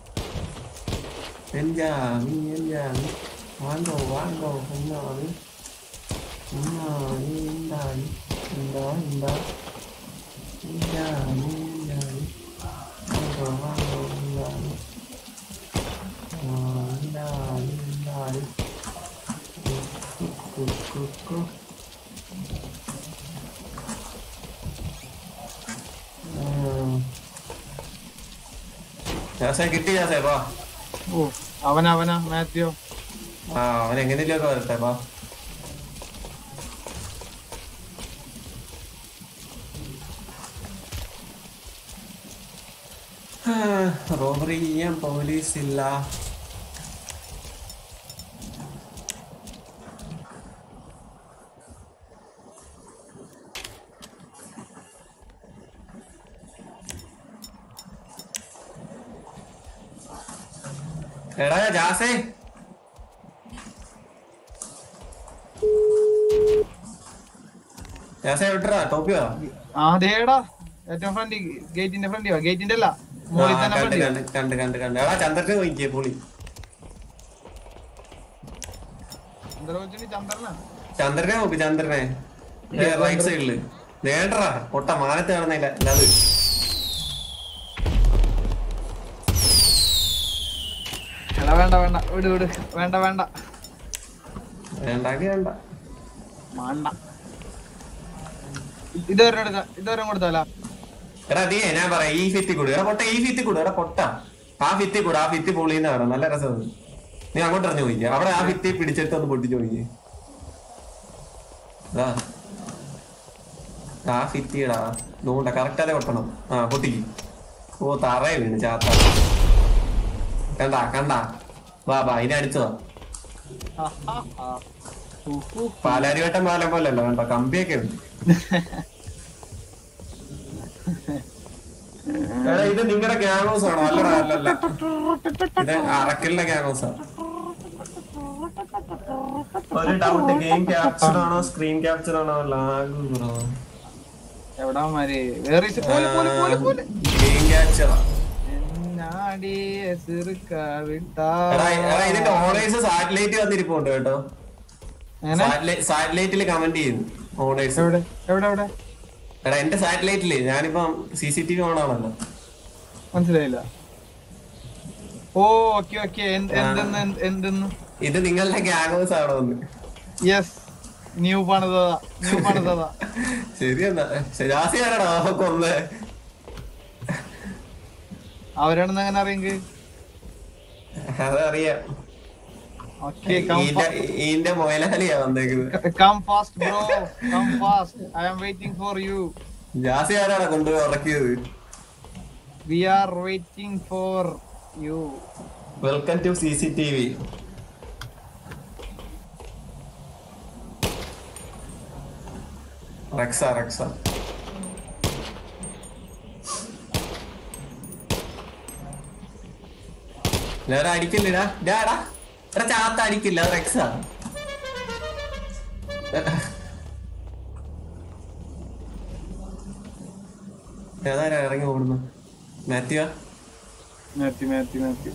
എന്താണ് എന്താണ് വാങ്ങോ വാങ്ങോ എന്താണ് എന്താണ് എന്താണ് എന്താ എന്താ എന്താണ് എന്താണ് വാങ്ങോ വാങ്ങോ എന്താണ് ആ, എന്താണ് എന്താണ് കു, കു, കു, കു. ആ. ജാസേ കിട്ടി ജാസേ വാ ഓ അവന അവന മാത്യോ ആ അവൻ എങ്ങനെയൊക്കെ വരട്ടെ വാ റോബറി ചെയ്യാൻ പോലീസ് ഇല്ല എടാ ജാസേ ജാസേ വിട്ടറാ ടോപ്പിയോ ആ ദേടാ ഏറ്റവും ഫ്രണ്ട് ഗേറ്റിന്റെ ഫ്രണ്ടിയോ ഗേറ്റിന്റെ അല്ല ആ, മോളിൽ തന്നെ കണ്ട് ഫ്രണ്ടിയോ കണ്ട് കണ്ട് കണ്ട് കണ്ട് എടാ ചന്ദ്രന് നോക്കിയേ പൊളി എന്താ കൊച്ചിന് ചന്ദ്രനാ ചന്ദ്രനെ നോക്ക് ചന്ദ്രനെ റൈറ്റ് സൈഡില് വേണ്ടടാ പൊട്ട മാനത്ത് കാണുന്നില്ല അല്ലാതെ എടാ വേണ്ട വേണ്ട വിട് വിട് വേണ്ട വേണ്ട വേണ്ടാക്കി വേണ്ട വേണ്ട ഇതുവരെ എടുക്ക ഇതുവരെ കൊടുത്താല എടാ നീ ഞാൻ പറയാം ഈ ഫിത്തി കൂടി എടാ പൊട്ട ഈ ഫിത്തി കൂടി എടാ പൊട്ട ആ ഫിത്തി കൂടെ ആ ഫിത്തി പൊളിയുന്ന കാണാം നല്ല രസമാണ് നീ അങ്ങോട്ട് എറിഞ്ഞു നോക്കിയ അവിടെ ആ ഫിത്തി പിടിച്ചിട്ട് ഒന്ന് പൊട്ടിച്ചു നോക്കിയേ അതാ ആ ഫിറ്റ് ചെയ്യടാ നോണ്ട കറക്റ്റ് അതെ കൊട്ടണം ആ പൊട്ടിക്ക് ഓ തറയെ വീണ് ചാത്ത കണ്ടാ കണ്ടാ വാ വാ ഇനി അടുത്തതാ പാലാരിവട്ടം പാലം പോലല്ലോ കണ്ടോ കമ്പിയൊക്കെ ഉണ്ട് എടാ ഇത് നിങ്ങളുടെ ഗ്യാങ് ഹൗസ് ആണോ അല്ലടാ അല്ലല്ല ഇത് അറക്കലിന്റെ ഗ്യാങ് ഹൗസ് ആണ് ഒരു ഡൗട്ട് ഗെയിം ക്യാപ്ചർ ആണോ സ്ക്രീൻ ക്യാപ്ചർ ആണോ ലാഗ് ബ്രോ എവിടാ മാര് വേറെ ഇസ് പോലെ പോലെ പോലെ പോലെ ഗെയിം ക്യാപ്ചർ എന്നാടി എസിറുക്ക വിട്ടാ എടാ എടാ ഇതിന്റെ ഓണേഴ്സ് സാറ്റലൈറ്റ് വന്നിരിപ്പുണ്ട് കേട്ടോ എങ്ങനെ സാറ്റലൈറ്റിൽ കമന്റ് ചെയ്യുന്നു ഓണേഴ്സ് എവിടെ എവിടെ എവിടെ എടാ എന്റെ സാറ്റലൈറ്റില് ഞാനിപ്പം C C T V on ആണല്ലോ മനസ്സിലായില്ല ഓ ഓക്കെ ഓക്കെ എന്തെന്ന് എന്ത്- എന്തെന്ന് ഇത് നിങ്ങളുടെ ഗ്യാങ് ഹൗസ് ആണോ എന്ന് യെസ് ന്യൂ പണിതതാ ന്യൂ പണിതതാ ശരിയെന്നാ ശരാസിയാണോ കൊന്ന് അവരാണെന്ന് എങ്ങനെ അറിയെങ്കിൽ അതറിയാം ഓക്കെ ഈന്റെ ഈന്റെ മൊയലാലിയാ വന്നേക്കുന്നത് come fast bro come fast I am waiting for you Jasi ആരാണ് കൊണ്ടുപോയി ഉറക്കിയത് we are waiting for you welcome to C C T V റെക്സ റെക്സ ഞാൻ അടിക്കില്ലടാ ഡാടാ എടാ ചാത്ത അടിക്കില്ല അത് റെക്സ ഏതായാലും ഇറങ്ങി ഓടുന്നു മാത്യുവാ മാത്യു മാത്യു മാത്യു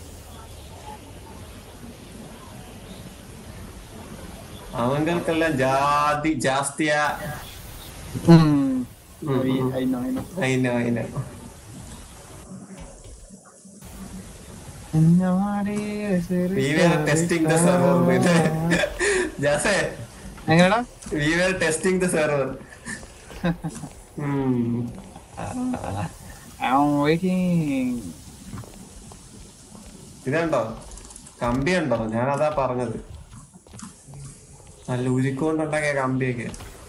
അവങ്ങൾക്കെല്ലാം ജാതി ജാസ്തിയ ഐ നോ ഐ നോ അതിനോ അതിനോ We were testing the server with ജാസേ എങ്ങനെടാ we were testing the server ഉം. ഐ ആം വെയിറ്റിംഗ് ഇതുണ്ടോ കമ്പി ഉണ്ടോ ഞാൻ അതാ പറഞ്ഞത് നല്ല ഉരുക്കൊണ്ടുണ്ടാക്കിയ കമ്പിയൊക്കെ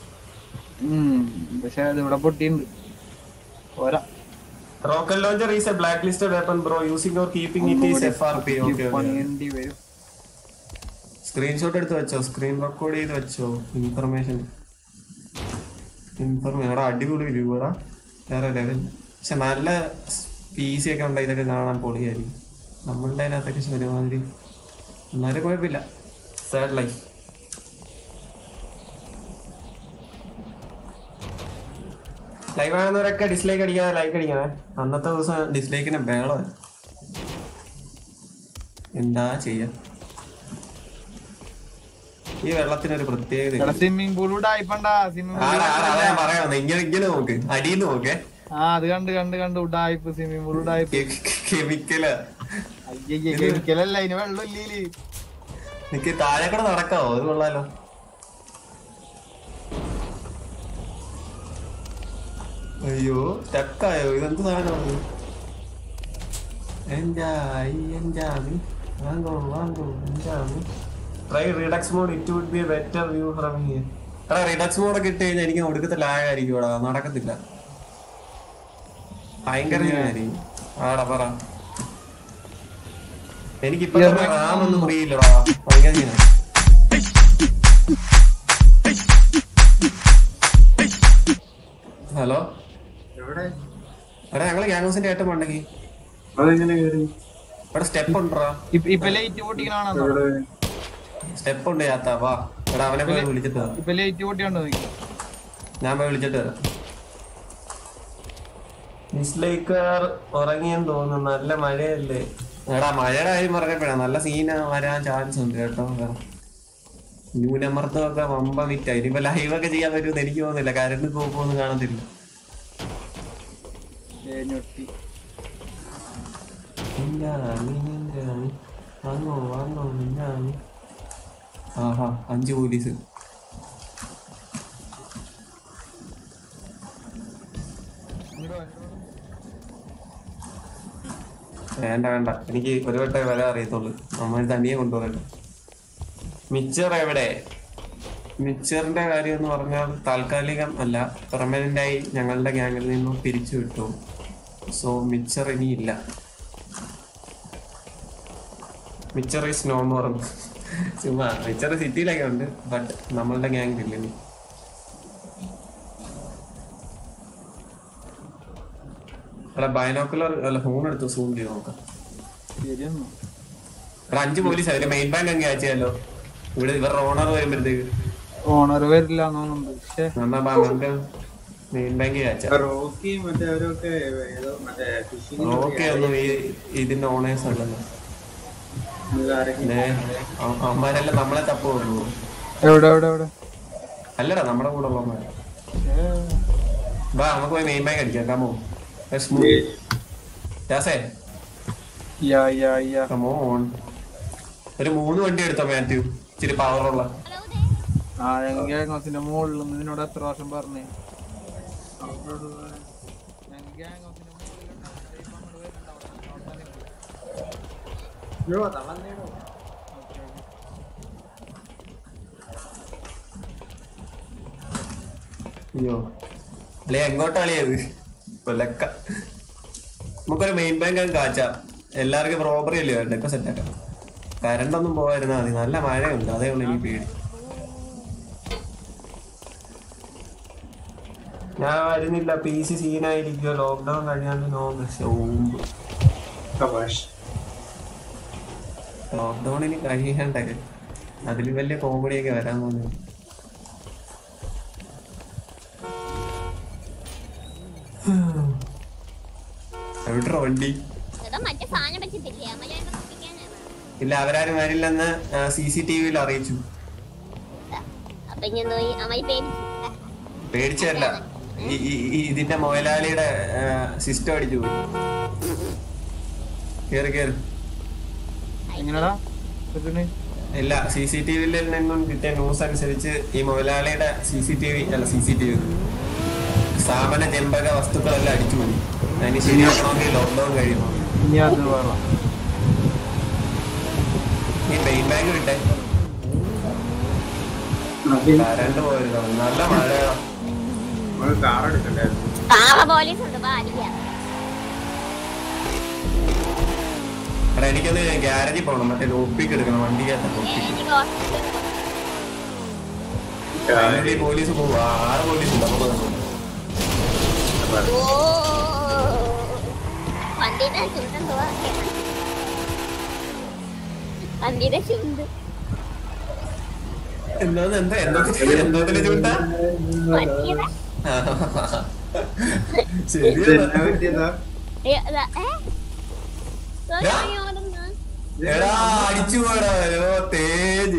പക്ഷെ അത് ഇവിടെ പൊട്ടിയുണ്ട് പോരാ rocket launcher is a black listed weapon bro using or keeping it is F R P okay പണിയേണ്ടി വരും സ്ക്രീൻഷോട്ട് എടുത്ത് വെച്ചോ സ്ക്രീൻ റെക്കോർഡ് ചെയ്ത് വെച്ചോ ഇൻഫർമേഷൻ ഇൻഫർമേഷൻ എടാ അടിപൊളി വ്യൂ എടാ വേറെ ലെവൽ പക്ഷെ നല്ല പി സി ഒക്കെ ഉണ്ട് ഇതൊക്കെ കാണാൻ പൊളിയായിരിക്കും നമ്മളുടെ അതിനകത്തൊക്കെ പക്ഷെ ഒരുമാതിരി എന്നാലും കുഴപ്പമില്ല സാഡ് ലൈഫ് ലൈവ് ആകുന്നവരൊക്കെ ഡിസ്ലൈക്ക് അടിക്കാതെ ലൈക്ക് അടിക്കണേ അന്നത്തെ ദിവസം ഡിസ്ലൈക്കിന് ബേളം എന്താ ചെയ്യാ ഈ വെള്ളത്തിനൊരു പ്രത്യേകത ഇവിടെ സ്വിമ്മിംഗ് പൂൾ ഇവിടെ ആയിപ്പണ്ട സ്വിമ്മിംഗ് ആടാ, ആടാ, അതാ ഞാൻ പറയാം ഇങ്ങനെ ഇങ്ങനെ നോക്ക് അടിയിൽ നോക്കേ ആ അത് കണ്ട് കണ്ട് കണ്ട് ഉഡായിപ്പ് സ്വിമ്മിംഗ് പൂൾ ഉഡായിപ്പ് കെമിക്കല് അയ്യയ്യ കെമിക്കലല്ല അതിന് വെള്ളം ഇല്ലീല് നിക്ക് താഴെ കൂടെ നടക്കാവോ അത് കൊള്ളാലോ അയ്യോ സ്റ്റക്കായോ ഇതെന്ത് സാധനമാണ് എൻജായ് എൻജാമി വാങ്ങോ വാങ്ങോ എൻജാമി try redux mode it would be a better view from here എടാ റിഡക്സ് മോഡ് ഒക്കെ ഇട്ട് കഴിഞ്ഞാൽ എനിക്ക് ഒടുക്കത്തെ ലാഗ് ആയിരിക്കും എടാ നടക്കത്തില്ല ഭയങ്കര ആയിരിക്കും ആടാ പറ എനിക്കിപ്പോ റാം ഒന്നും അറിയില്ലടാ ഭയങ്കര ഇങ്ങനെ. ഹലോ എവിടെ എടാ ഞങ്ങള് ഗ്യാങ്സിന്റെ ഏറ്റവും ഉണ്ടെങ്കിൽ അതെങ്ങനെ കയറി ഇവിടെ സ്റ്റെപ്പ് ഉണ്ടോ ഇപ്പൊ ഇപ്പൊ ലൈറ്റ് പൊട്ടിക്കണാണോ എവിടെ സ്റ്റെപ്പ് ഉണ്ട് ചാത്ത വാ എടാ അവനെ പോയി വിളിച്ചിട്ട് വരാം ഇപ്പൊ ലൈറ്റ് പൊട്ടിയുണ്ടോ നോക്കി ഞാൻ പോയി വിളിച്ചിട്ട് വരാം ഡിസ്ലൈക്കർ ഉറങ്ങിയെന്ന് തോന്നുന്നു നല്ല മഴയല്ലേ എടാ മഴയുടെ കാര്യം പറഞ്ഞപ്പോഴാ നല്ല സീന വരാൻ ചാൻസ് ഉണ്ട് കേട്ടോ ന്യൂനമർദ്ദമൊക്കെ വമ്പ വിറ്റ ഇനിയിപ്പോ ലൈവ് ഒക്കെ ചെയ്യാൻ പറ്റുമെന്ന് എനിക്ക് തോന്നുന്നില്ല കരണ്ട് പോകുമെന്ന് കാണത്തില്ല ഏ, ഞൊട്ടി മിന്നാമി, മിന്നാമി. വാങ്ങോ വാങ്ങോ മിന്നാമി. ആഹാ അഞ്ച് പോലീസ് വേണ്ട വേണ്ട എനിക്ക് ഒരു വട്ടം വില അറിയത്തുള്ളൂ നമ്മൾ തനിയെ കൊണ്ടുപോകട്ടെ മിച്ചർ എവിടെ മിച്ചറിന്റെ കാര്യം എന്ന് പറഞ്ഞാൽ താൽക്കാലികം അല്ല പെർമനന്റ് ആയി ഞങ്ങളുടെ ഗ്യാങ്ങിൽ നിന്നും പിരിച്ചു വിട്ടു സോ മിച്ചർ ഇനിയില്ല മിച്ചർ ഈസ് നോ എന്ന് പറഞ്ഞു ചുമ്മാ മിച്ചർ സിറ്റിയിലൊക്കെ ഉണ്ട് ബട്ട് നമ്മളുടെ ഗ്യാങ്ങിൽ ഇല്ല ഇനി അല്ല ബൈനോക്കുലർ അല്ല ഫോൺ എടുത്ത് സൂം ചെയ്ത് നോക്കാം ശരിയെന്നു എടാ അഞ്ച് പോലീസ് അതിന്റെ മെയിൻ ബാങ്ക് അങ്ങ് അയച്ചാലോ ഇവിടെ ഇവരുടെ ഓണർ വരുമ്പോഴത്തേക്ക് ഓണർ വരില്ല തോന്നുന്നുണ്ട് പക്ഷേ എന്നാ ബാ നമുക്ക് മെയിൻ ബാങ്ക് അയച്ചാ റോക്കി മറ്റേ അവരൊക്കെ ഏതോ മറ്റേ ഫിഷിംഗ് ഓക്കെ ഒന്നും ഈ ഇതിന്റെ ഓണേഴ്സ് അല്ലല്ലോ ദേ, അവ- അവന്മാരെല്ലാം നമ്മളെ തപ്പ് കൊണ്ടു എവിടെ എവിടെ എവിടെ അല്ലടാ നമ്മുടെ കൂടെ ഉള്ളവന്മാർ ഏ, ബാ നമുക്ക് പോയി മെയിൻ ബാങ്ക് അടിക്കാം കമോ ജാസേ യാ യാ യാ കമോൺ ഒരു മൂന്ന് വണ്ടി എടുത്തോ മാത്യു ഇച്ചിരി പവറുള്ള ഹലോ ദേ ആ ഞങ്ങൾക്ക് ഗാങ്ങോസിന്റെ മുകളിൽ നിന്ന് നിന്നോട് എത്ര പ്രാവശ്യം പറഞ്ഞേ ഞങ്ങൾക്ക് ഗാങ്ങോസിന്റെ അയ്യോ അല്ലെ എങ്ങോട്ടാളിയത് കൊലക്ക നമുക്കൊരു മെയിൻ ബാങ്ക് അങ്ങ് കാച്ചാം എല്ലാവർക്കും റോബറി അല്ലേ വേണ്ട ഇപ്പൊ സെറ്റാക്കാം കരണ്ട് ഒന്നും പോകാതിരുന്നാ മതി നല്ല മഴയുണ്ട് അതേ ഉള്ളൂ എനിക്ക് പേടി ഞാൻ വരുന്നില്ല പി സി സീനായിരിക്കുമോ ലോക്ക്ഡൌൺ കഴിയാണ്ട് നോ ഓമ്പ് ലോക്ക്ഡൌണിന് കഴിയണ്ടേ അതിൽ വലിയ കോമഡിയൊക്കെ വരാൻ തോന്നുന്നു എവിടെ വണ്ടി എടാ മറ്റേ സാധനം പറ്റത്തില്ലേ അമ്മ ഞാൻ നോക്കിക്കാനാണ് ഇല്ല അവരാരും വരില്ലെന്ന് സി സി ടി വിയിൽ അറിയിച്ചു അപ്പൊ ഞാൻ നോയി അമ്മ പേടിച്ചു പേടിച്ചല്ല ഈ- ഈ- ഈ ഇതിന്റെ മുതലാളിയുടെ സിസ്റ്റം അടിച്ചു പോയി കേറി കേറി എങ്ങനെടാ ഇതിന് ഇല്ല സി സി ടി വിയിൽ നിന്നും കിട്ടിയ ന്യൂസ് അനുസരിച്ച് ഈ മുതലാളിയുടെ സി സി ടി വി അല്ല സി സി ടി വി സ്ഥാപന ജമ്പക വസ്തുക്കളെല്ലാം അടിച്ചു പോയി അതിന് ശരിയാക്കണമെങ്കിൽ ലോക്ക്ഡൌൺ കഴിയുമോ ഇനി അത് വേണം ഈ മെയിൻ ബാങ്ക് വിട്ടെ കരണ്ട് പോയിരുന്നു നല്ല മഴയാ നമ്മള് കാർ എടുക്കണ്ടായിരുന്നു പാവ പോലീസ് ഉണ്ട് വാ അടിക്കാം എടാ എനിക്കൊന്ന് ഗ്യാരേജിൽ പോകണം മറ്റേ ലോപ്പിക്ക് എടുക്കണം വണ്ടിക്കകത്ത് ലോപ്പിക്ക് എനിക്ക് ഹോസ്പിറ്റലിൽ അതിനുള്ളിൽ പോലീസ് പോകും ആറ് പോലീസ് ഉണ്ട് നമുക്ക് വന്നു. ഓ വണ്ടിയുടെ ചുണ്ടെന്തുവാ വണ്ടിയുടെ ചുണ്ട് എന്തോന്ന് എന്താ എന്തോ എന്തോത്തിലെ ചൂണ്ടാ വണ്ടിയുടെ ശരിയാണ് പറ്റിയതാ ഏ, അതാ, ഏ? sorry, ഓടുന്നു. എടാ അടിച്ചു പോടാ ഓ തേജ്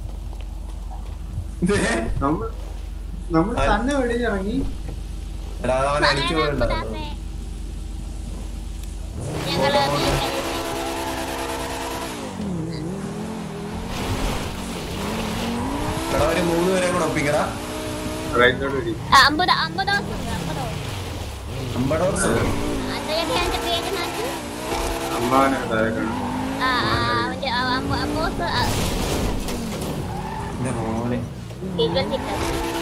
ദേ, നമ്മൾ നമ്മൾ ആ. തന്നെ വെളിയിലിറങ്ങി എടാ അവൻ അടിച്ചു പോയിണ്ടായിരുന്നു കൂടാതെ ഞങ്ങള് എടാ ഒരു മൂന്ന് പേരെ കൂടെ ഒപ്പിക്കടാ റൈറ്റോട് വെടി ആ, അമ്പത് അമ്പത് ദിവസം ഉണ്ട് അമ്പതോ അമ്പത് വർഷം അദ്ദേഹത്തെ എന്റെ പേര് മാറ്റി അമ്മാവനെ താഴെ കാണും ആ ആ, അവന്റെ ആ, അമ്പ- അമ്പോസ് ആ, എന്റെ മോനെ ഇരുപത്തിട്ട്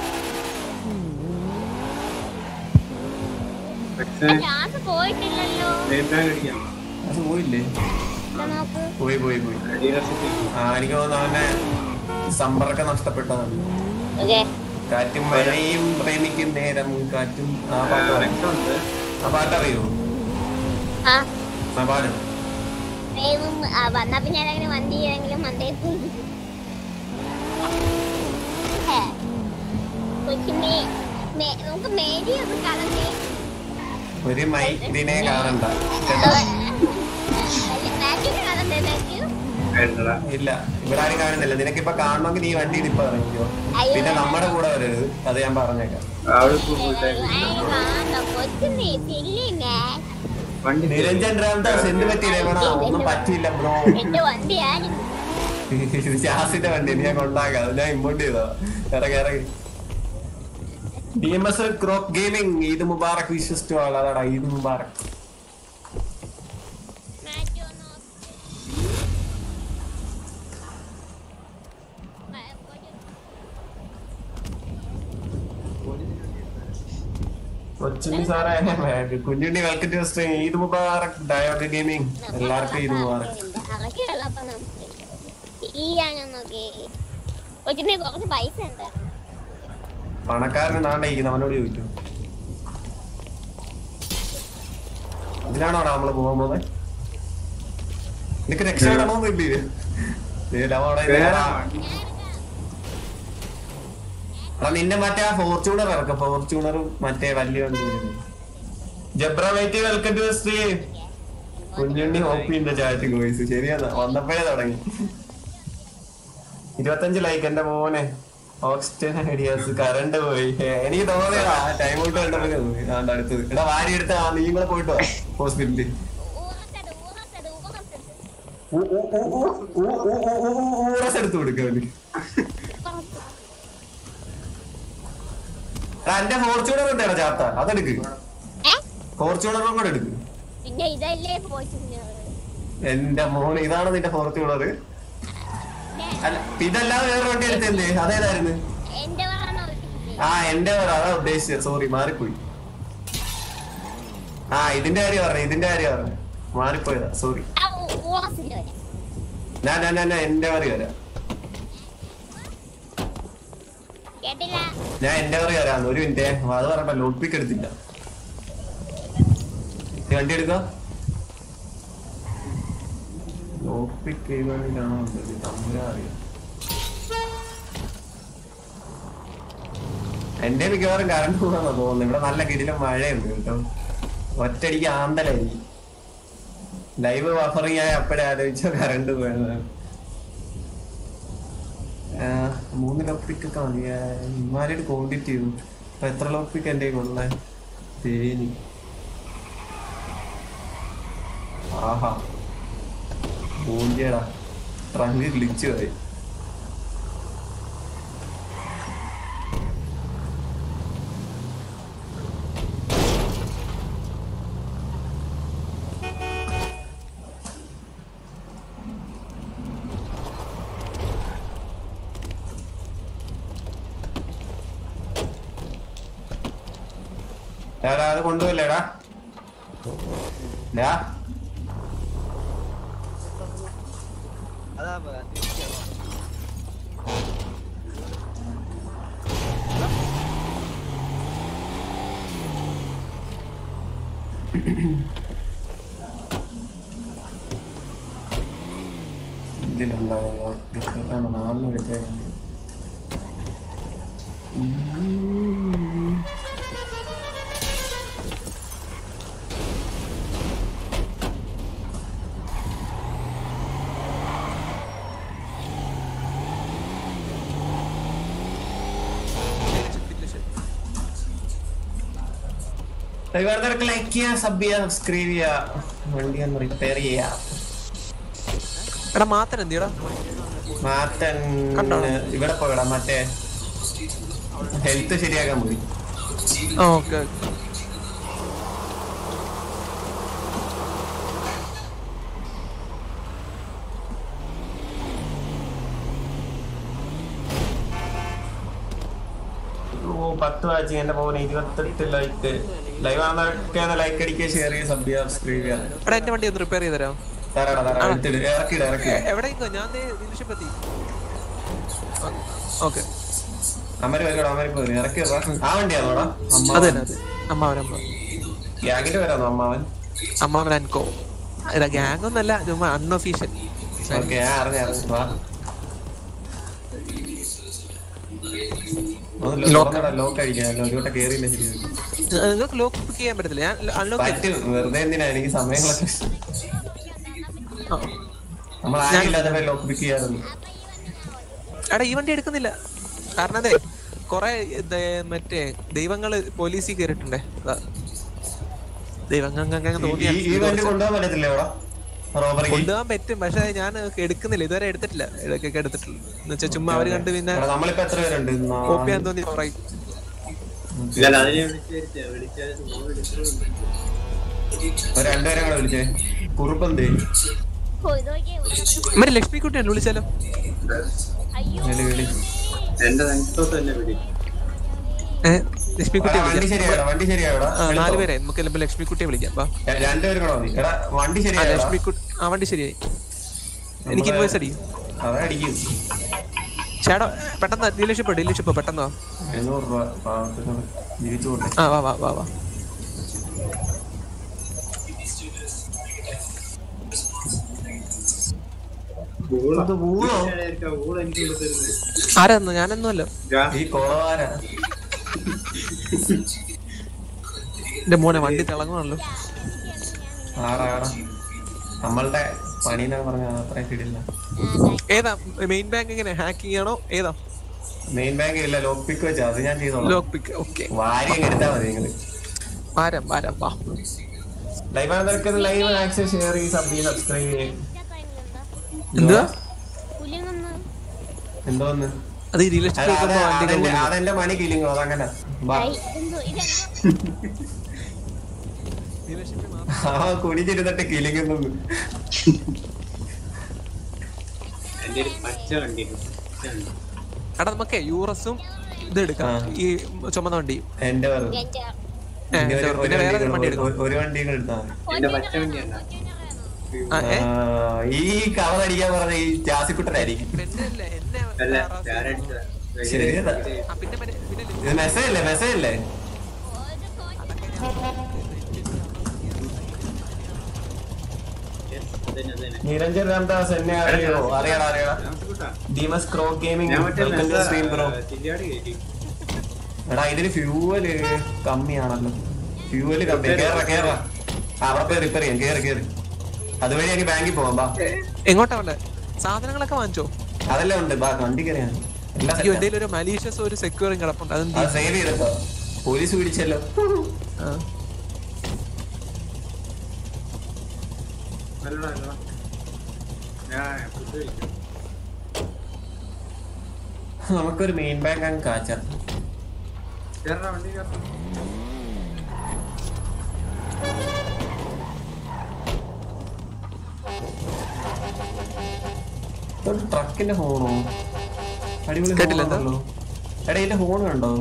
പക്ഷേ ക്ലാസ് പോയിട്ടില്ലല്ലോ മെയിൻ ബാങ്ക് അടിക്കാം അത് പോയില്ലേ ഇത് നോക്ക് പോയി പോയി പോയി ഡീലർഷിപ്പ് ആ എനിക്ക് തോന്നുന്നു അവനെ സമ്പർക്കം നഷ്ടപ്പെട്ടതാണ് ഓക്കെ കാറ്റും മഴയും പ്രേമിക്കും നേരം കാറ്റും ആ പാട്ട് പറയും ഉണ്ട് ആ പാട്ട് അറിയോ ആ ആ പാട് ദൈവം ആ, വന്നാ പിന്നെ ഏതെങ്കിലും വണ്ടി ഏതെങ്കിലും മണ്ടയിൽ പോയി ഹേ. കൊച്ചു മേ മേ- നമുക്ക് മേരി ഒന്ന് കളഞ്ഞേ ഒരു മൈ ഇതിനെ കാണണ്ട മാറ്റിന് കളഞ്ഞേ മാത്യു വേണ്ടടാ ഇല്ല ഇവിടെ ആരും കാണുന്നില്ല നിനക്കിപ്പൊ കാണണമെങ്കിൽ നീ വണ്ടി ഇപ്പൊ ഇറങ്ങിക്കോ പിന്നെ നമ്മുടെ കൂടെ വരരുത് അത് ഞാൻ പറഞ്ഞേക്കാം അവിടെ ഇപ്പൊ full time കൊച്ചു മേ സില്ലിനെ വണ്ടി നിരഞ്ജൻ രാംദാസ് എന്ത് പറ്റിയില്ലേ വേണ ഒന്നും പറ്റിയില്ല ബ്രോ എന്റെ വണ്ടിയായിരുന്നു ഇത് ജാസിന്റെ വണ്ടി ഞാൻ കൊണ്ടാക്കാം അത് ഞാൻ ഇമ്പോർട്ട് ചെയ്തതാ ഇറങ്ങി ഇറങ്ങി D M S crop gaming Eid Mubarak വിശ്വസിച്ചു അതാടാ ഈദ് മുബാറക് മാത്യു ഒന്ന് കൊച്ചുണ്ണി സാറേ Kunjunni welcome to stream Eid Mubarak ഡയോഗ് ഗെയിമിംഗ് എല്ലാവർക്കും ഈദ് മുബാറക് അതൊക്കെ ഉള്ളപ്പോ നമുക്ക് ചെയ്യാനൊന്നൊക്കെ കൊച്ചിന് കുറച്ച് പൈസ ഉണ്ട് പണക്കാരന് നാണ്ടായിരിക്കും അവനോട് ചോദിക്കും ഇതിലാണോ നമ്മള് പോകാൻ പോകുന്നത് നിനക്ക് രക്ഷപ്പെടണമെന്ന് ഇല്ലേ ദേ അവിടെ ഇത് എടാ, നിന്നെ മറ്റേ ആ ഫോർച്യൂണർ ഇറക്ക ഫോർച്യൂണറും മറ്റേ വലിയ വണ്ടി ജബ്ര white welcome to stream Kunjunni ഹോപ്പിന്റെ ചാറ്റിംഗ് വോയിസ് ശരിയാണ് വന്നപ്പോഴേ തുടങ്ങി ഇരുപത്തഞ്ച് ലൈക്ക് എന്റെ മോനെ ഓക്സിജൻ ഐഡിയാസ് കറണ്ട് പോയി ഏ, എനിക്ക് തോന്നിയടാ ടൈം ഔട്ട് കണ്ടപ്പോ തോന്നി ആണ്ട് അടുത്തത് എടാ വാരി എടുത്ത ആ നീ കൂടെ പോയിട്ട് വാ ഹോസ്പിറ്റലിൽ ഊറത്തത് ഊറത്തത് ഊറത്തത് ഊറസ് എടുത്ത് കൊടുക്ക അവന് എടാ, എന്റെ ഫോർച്യൂണർ ഉണ്ടേടാ ചാത്ത അതെടുക്ക് ഏ ഫോർച്യൂണറും കൂടെ എടുക്ക് പിന്നെ ഇതല്ലേ പോയിട്ട് എന്റെ മോൻ ഇതാണ് നിന്റെ ഫോർച്യൂണർ അല്ല ഇതല്ലാതെ വേറെ വണ്ടി എടുത്തല്ലേ അതേതായിരുന്നു എന്റെ പറഞ്ഞോ ആ എന്റെ പേര് അതാ ഉദ്ദേശിച്ചത് സോറി മാറിപ്പോയി ആ ഇതിന്റെ കാര്യം പറഞ്ഞു ഇതിന്റെ കാര്യം പറഞ്ഞു മാറിപ്പോയതാ സോറി ആ ഊറസിന്റെ വരെ ഞാൻ ഞാൻ ഞാൻ ഞാൻ എന്റെ പേര് വരാം കേട്ടില്ല ഞാൻ എന്റെ പേര് വരാം ഒരു മിനിറ്റ് അത് പറഞ്ഞ ലോഡ് പിക്ക് എടുത്തില്ല ഈ വണ്ടി എടുക്ക ലോഡ് പിക്ക് ചെയ്താണോ അറിയാം എന്റെ മിക്കവാറും കറണ്ട് പോകാന്നാ തോന്നുന്നത് ഇവിടെ നല്ല കിടിലും മഴയുണ്ട് കേട്ടോ ഒറ്റയടിക്ക് ആന്തലായിരിക്കും ലൈവ് ബഫറിങ് ആയി അപ്പഴേ ആലോചിച്ച കറണ്ട് പോയത് മൂന്ന് ലോപ്പിക്ക് ഇമാരുടെ ക്വാണ്ടിറ്റി ചെയ്തു അപ്പൊ എത്ര ലോപ്പിക്ക് എന്റെ കൊള്ളേ തേനി ആഹാ പൂഞ്ചേടാ ട്രങ്ക് ഗ്ലിച്ച് പോയി എടാ അത് കൊണ്ടുപോയില്ലേടാ ഡാ ഇതിലുണ്ടാവുക നാലിന് എടുത്തേ വെറുതെ ലൈക്ക് ചെയ്യുക സബ് ചെയ്യുക സബ്സ്ക്രൈബ് ചെയ്യുക വണ്ടി ഒന്ന് റിപ്പയർ ചെയ്യുക എടാ മാത്തൻ എന്തിയടാ മാറ്റൻ കണ്ടോ? ഇവിടെ പോയടാ മറ്റേ ഹെൽത്ത് ശരിയാക്കാൻ പോയി ആ ഓക്കെ ഓ പത്ത് വാച്ചിങ് എന്റെ പോകുന്ന ഇരുപത്തെട്ട് ലൈക്ക് ലൈവ് ആണെന്നൊക്കെ ലൈക്ക് അടിക്കുക ഷെയർ ചെയ്യുക സബ് ചെയ്യുക സബ്സ്ക്രൈബ് ചെയ്യുക എടാ എന്റെ വണ്ടി ഒന്ന് റിപ്പയർ ചെയ്ത് തരാം തരാടാ തരാ എടുത്തിട് ഇറക്കിട ഇറക്കിട എവിടെയെങ്കോ ഞാൻ ഡീലർഷിപ്പ് എത്തി ഓക്കെ അമ്മര് വരോടാ അമ്മര് പോയി ഇറക്കി ആ വണ്ടിയാണോടാ അതെ അമ്മ അതെ അമ്മാവനമ്മ ഗ്യാങ്ങിന്റെ വരാന്നോ അമ്മാവൻ അമ്മാവൻ അൻകോ ഇതാ ഗ്യാങ് ഒന്നല്ല ചുമ്മാ അൺഒഫീഷ്യൽ ഓക്കെ ഞാൻ അറിഞ്ഞ അറിഞ്ഞു വാ ലോക്ക് അടിക്കാം ഒരു വട്ടം കേറിയില്ല ശരി നിങ്ങൾക്ക് ലോക്ക് പിക്ക് ചെയ്യാൻ പറ്റത്തില്ല ഞാൻ അൺലോക്ക് പറ്റും വെറുതെ എന്തിനാ എനിക്ക് സമയങ്ങളൊക്കെ നമ്മൾ ആരില്ലാതെ ലോക്ക് പിക്ക് ചെയ്യാറുണ്ട് എടാ ഈ വണ്ടി എടുക്കുന്നില്ല കാരണം അതെ കൊറേ ദേ- മറ്റേ ദൈവങ്ങള് പോലീസിൽ കയറിയിട്ടുണ്ടേ അതാ. ദൈവങ്ങൾ അങ്ങനെ തോന്നിയാ ഈ- ഈ വണ്ടി കൊണ്ടുപോകാൻ പറ്റത്തില്ല ഇവിടെ റോബറിക്ക് കൊണ്ടുപോകാൻ പറ്റും പക്ഷെ ഞാൻ എടുക്കുന്നില്ല ഇതുവരെ എടുത്തിട്ടില്ല ഇടയ്ക്കൊക്കെ എടുത്തിട്ടുള്ളൂ എന്ന് വെച്ചാൽ ചുമ്മാ അവര് കണ്ട് പിന്നെ എടാ, നമ്മളിപ്പോ എത്ര പേരുണ്ട് കോപ്പി ചെയ്യാൻ തോന്നി പറയും ഇല്ല അതിനെ വിളിച്ചു വരുത്തിയാ വിളിച്ചാൽ ഫോൺ എടുത്തിട്ടുണ്ട് ഒരു രണ്ടുപേരെ കൂടെ വിളിച്ചേ കുറുപ്പെന്തേ ഓ ഇത് നോക്കിയേ ഊറത്തത്. മറ്റേ ലക്ഷ്മി കുട്ടിയാണ് വിളിച്ചാലോ അയ്യോ വിളി വിളി എന്റെ നെഞ്ചത്തോട്ട് തന്നെ വിളി ഏഹ് ലക്ഷ്മിക്കുട്ടിയെ എടാ, വണ്ടി വിളിക്കാം ശരിയാടാ വണ്ടി ശരിയാടാ ആ നാല് പേരെ നമുക്ക് ചിലപ്പോ ലക്ഷ്മിക്കുട്ടിയെ വിളിക്കാം വാ രണ്ടുപേരും കൂടെ മതി എടാ വണ്ടി ആ ശരിയാടാ ലക്ഷ്മിക്കുട്ടി ആ വണ്ടി ശരിയായി എനിക്ക് ഇൻവോയ്സ് അടിക്കും അതെ അടിക്കും ചേട്ടാ പെട്ടെന്ന് ഡീലർഷിപ്പ് ഡീലർഷിപ്പ് പെട്ടെന്ന് വാ എണ്ണൂറ് രൂപ പാവത്തിന് ജീവിച്ചു പോട്ടെ ആ വാ വാ വാ വാ ഇത് ഊളോ ഊള എനിക്ക് കൊടുത്തരുത് ആരാന്ന് ഞാനൊന്നും അല്ല ഈ കൊളവാര എന്റെ മോനെ വണ്ടി തിളങ്ങുവാണല്ലോ ആടാ ആടാ നമ്മളുടെ പണി എന്നൊക്കെ പറഞ്ഞാൽ അത്രയും കിടില്ല ഏതാ മെയിൻ ബാങ്ക് എങ്ങനെ ഹാക്കിംഗ് ആണോ ഏതാ മെയിൻ ബാങ്ക് ഇല്ല ലോക്ക് പിക്ക് വെച്ചാ അത് ഞാൻ ചെയ്തോളാം ലോക്ക് പിക്ക് ഓക്കെ വാരി അങ്ങ് എടുത്താൽ മതി നിങ്ങള് ആരം ആരം വാ ലൈവ് ആണെന്നൊക്കെ ലൈവ് ആക്സസ് ഷെയർ ചെയ്ത് സബ് ചെയ്ത് സബ്സ്ക്രൈബ് ചെയ്യും എന്തുവാ പുലിങ്ങന്ന് എന്തോന്ന് അത് ഈ ഡീലർഷിപ്പ് അല്ല, അത് വെക്കുമ്പോ വണ്ടിയുടെ അതെന്റെ ഉള്ളിൽ അതെന്റെ പണി കിലിങ്ങോ അതങ്ങനെ വാ. ഇതെന്തോ ഇതെന്തോ dealership ൽ മാത്രം. ആ കുനിച്ചിരുന്നിട്ട് കിലിങ്ങുന്നു എന്റെ ഒരു പച്ച വണ്ടി ഉണ്ട്. പച്ച വണ്ടി. എടാ നമുക്ക് യൂറസും ഇത് എടുക്കാം ആ. ഈ ചുമന്ന വണ്ടി എന്റെ വെറുതെ ഗഞ്ച ഏ, ഇനി ഒരു- പിന്നെ ഒരു വേറെ വണ്ടി വണ്ടി കൂടെ- എടുക്കാം ഒരു വണ്ടി കൂടെ എടുത്താൽ മതി എന്റെ പച്ച വണ്ടിയല്ല ആ, ഏ? ആ, ഈ കവർ അടിക്കാൻ പറഞ്ഞ ഈ ജാസിക്കുട്ടനായിരിക്കും എന്നെ അല്ല, എന്നെ അല്ല harass ഞാൻ ചെയ്യുന്നു. അടിച്ചതാ ശരിയതാ ആ, പിന്നെ മറ്റേ- പിന്നെ ലിങ്ക് ഇത് മെസ്സേജ് അല്ലേ മെസ്സേജ് അല്ലേ അതന്നെ അതന്നെ നിരഞ്ജൻ രാംദാസ് എന്നെ അറിയോ അറിയടാ അറിയടാ രാമചൂട്ടാ, ഡീമസ് ക്രോ ഗെയിമിംഗ് ഞാൻ മറ്റേ വെൽക്കം ടു സ്ട്രീം ബ്രോ ചില്ലാടി കയറ്റി എടാ ഇതിന് ഫ്യൂവല് കമ്മിയാണല്ലോ ഫ്യൂവല് കമ്മി കേറ കേറ അവിടെ റിപ്പയർ ചെയ്യാം കേറി കേറി അതുവഴി എനിക്ക് ബാങ്കിൽ പോവാം ബാ എങ്ങോട്ടാ വേണ്ടേ സാധനങ്ങളൊക്കെ വാങ്ങിച്ചോ അതെല്ലാം ഉണ്ട് ബാ വണ്ടി കയറിയാണ് എല്ലാം അയ്യോ set ആ. എന്റെ ഒരു മലീഷ്യസ് ഒരു സെക്യൂറും കിടപ്പുണ്ട് അതെന്ത് അത് സേവ് ചെയ്തെടുത്തോ പോലീസ് പിടിച്ചല്ലോ ആ. നല്ലടാ നല്ലടാ ഞാൻ ഫുഡ് കഴിക്കും നമുക്കൊരു മെയിൻ ബാങ്ക് അങ്ങ് കാച്ച കേറടാ വണ്ടി കേറടാ ട്രക്കിന്റെ ഹോണോ അടിപൊളി കേട്ടില്ല, എന്താ? ഹോണാണല്ലോ എടാ ഇതിന്റെ ഹോൺ കണ്ടോ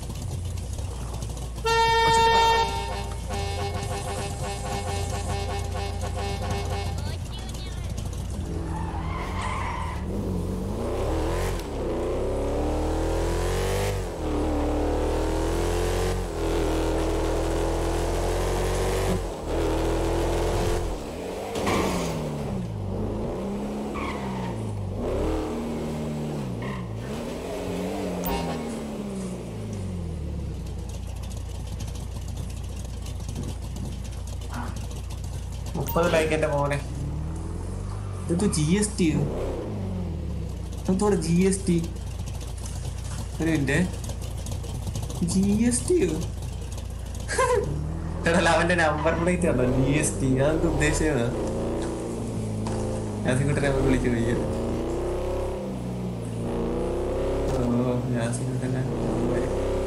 മുപ്പത് ലൈക്ക് എന്റെ മോനെ ഇതെന്തോ ജി എസ് ടി എന്തോടെ ജി എസ് ടി ഒരു മിനിറ്റ് ജി എസ് ടി എടാ അവന്റെ നമ്പർ പ്ലേറ്റ് കണ്ടോ ജി എസ് ടി അതെന്ത് ഉദ്ദേശിച്ചത് യാസിക്കുട്ടനെ നമുക്ക് വിളിച്ചു വയ്യ ഓ യാസിക്കുട്ടനെ number.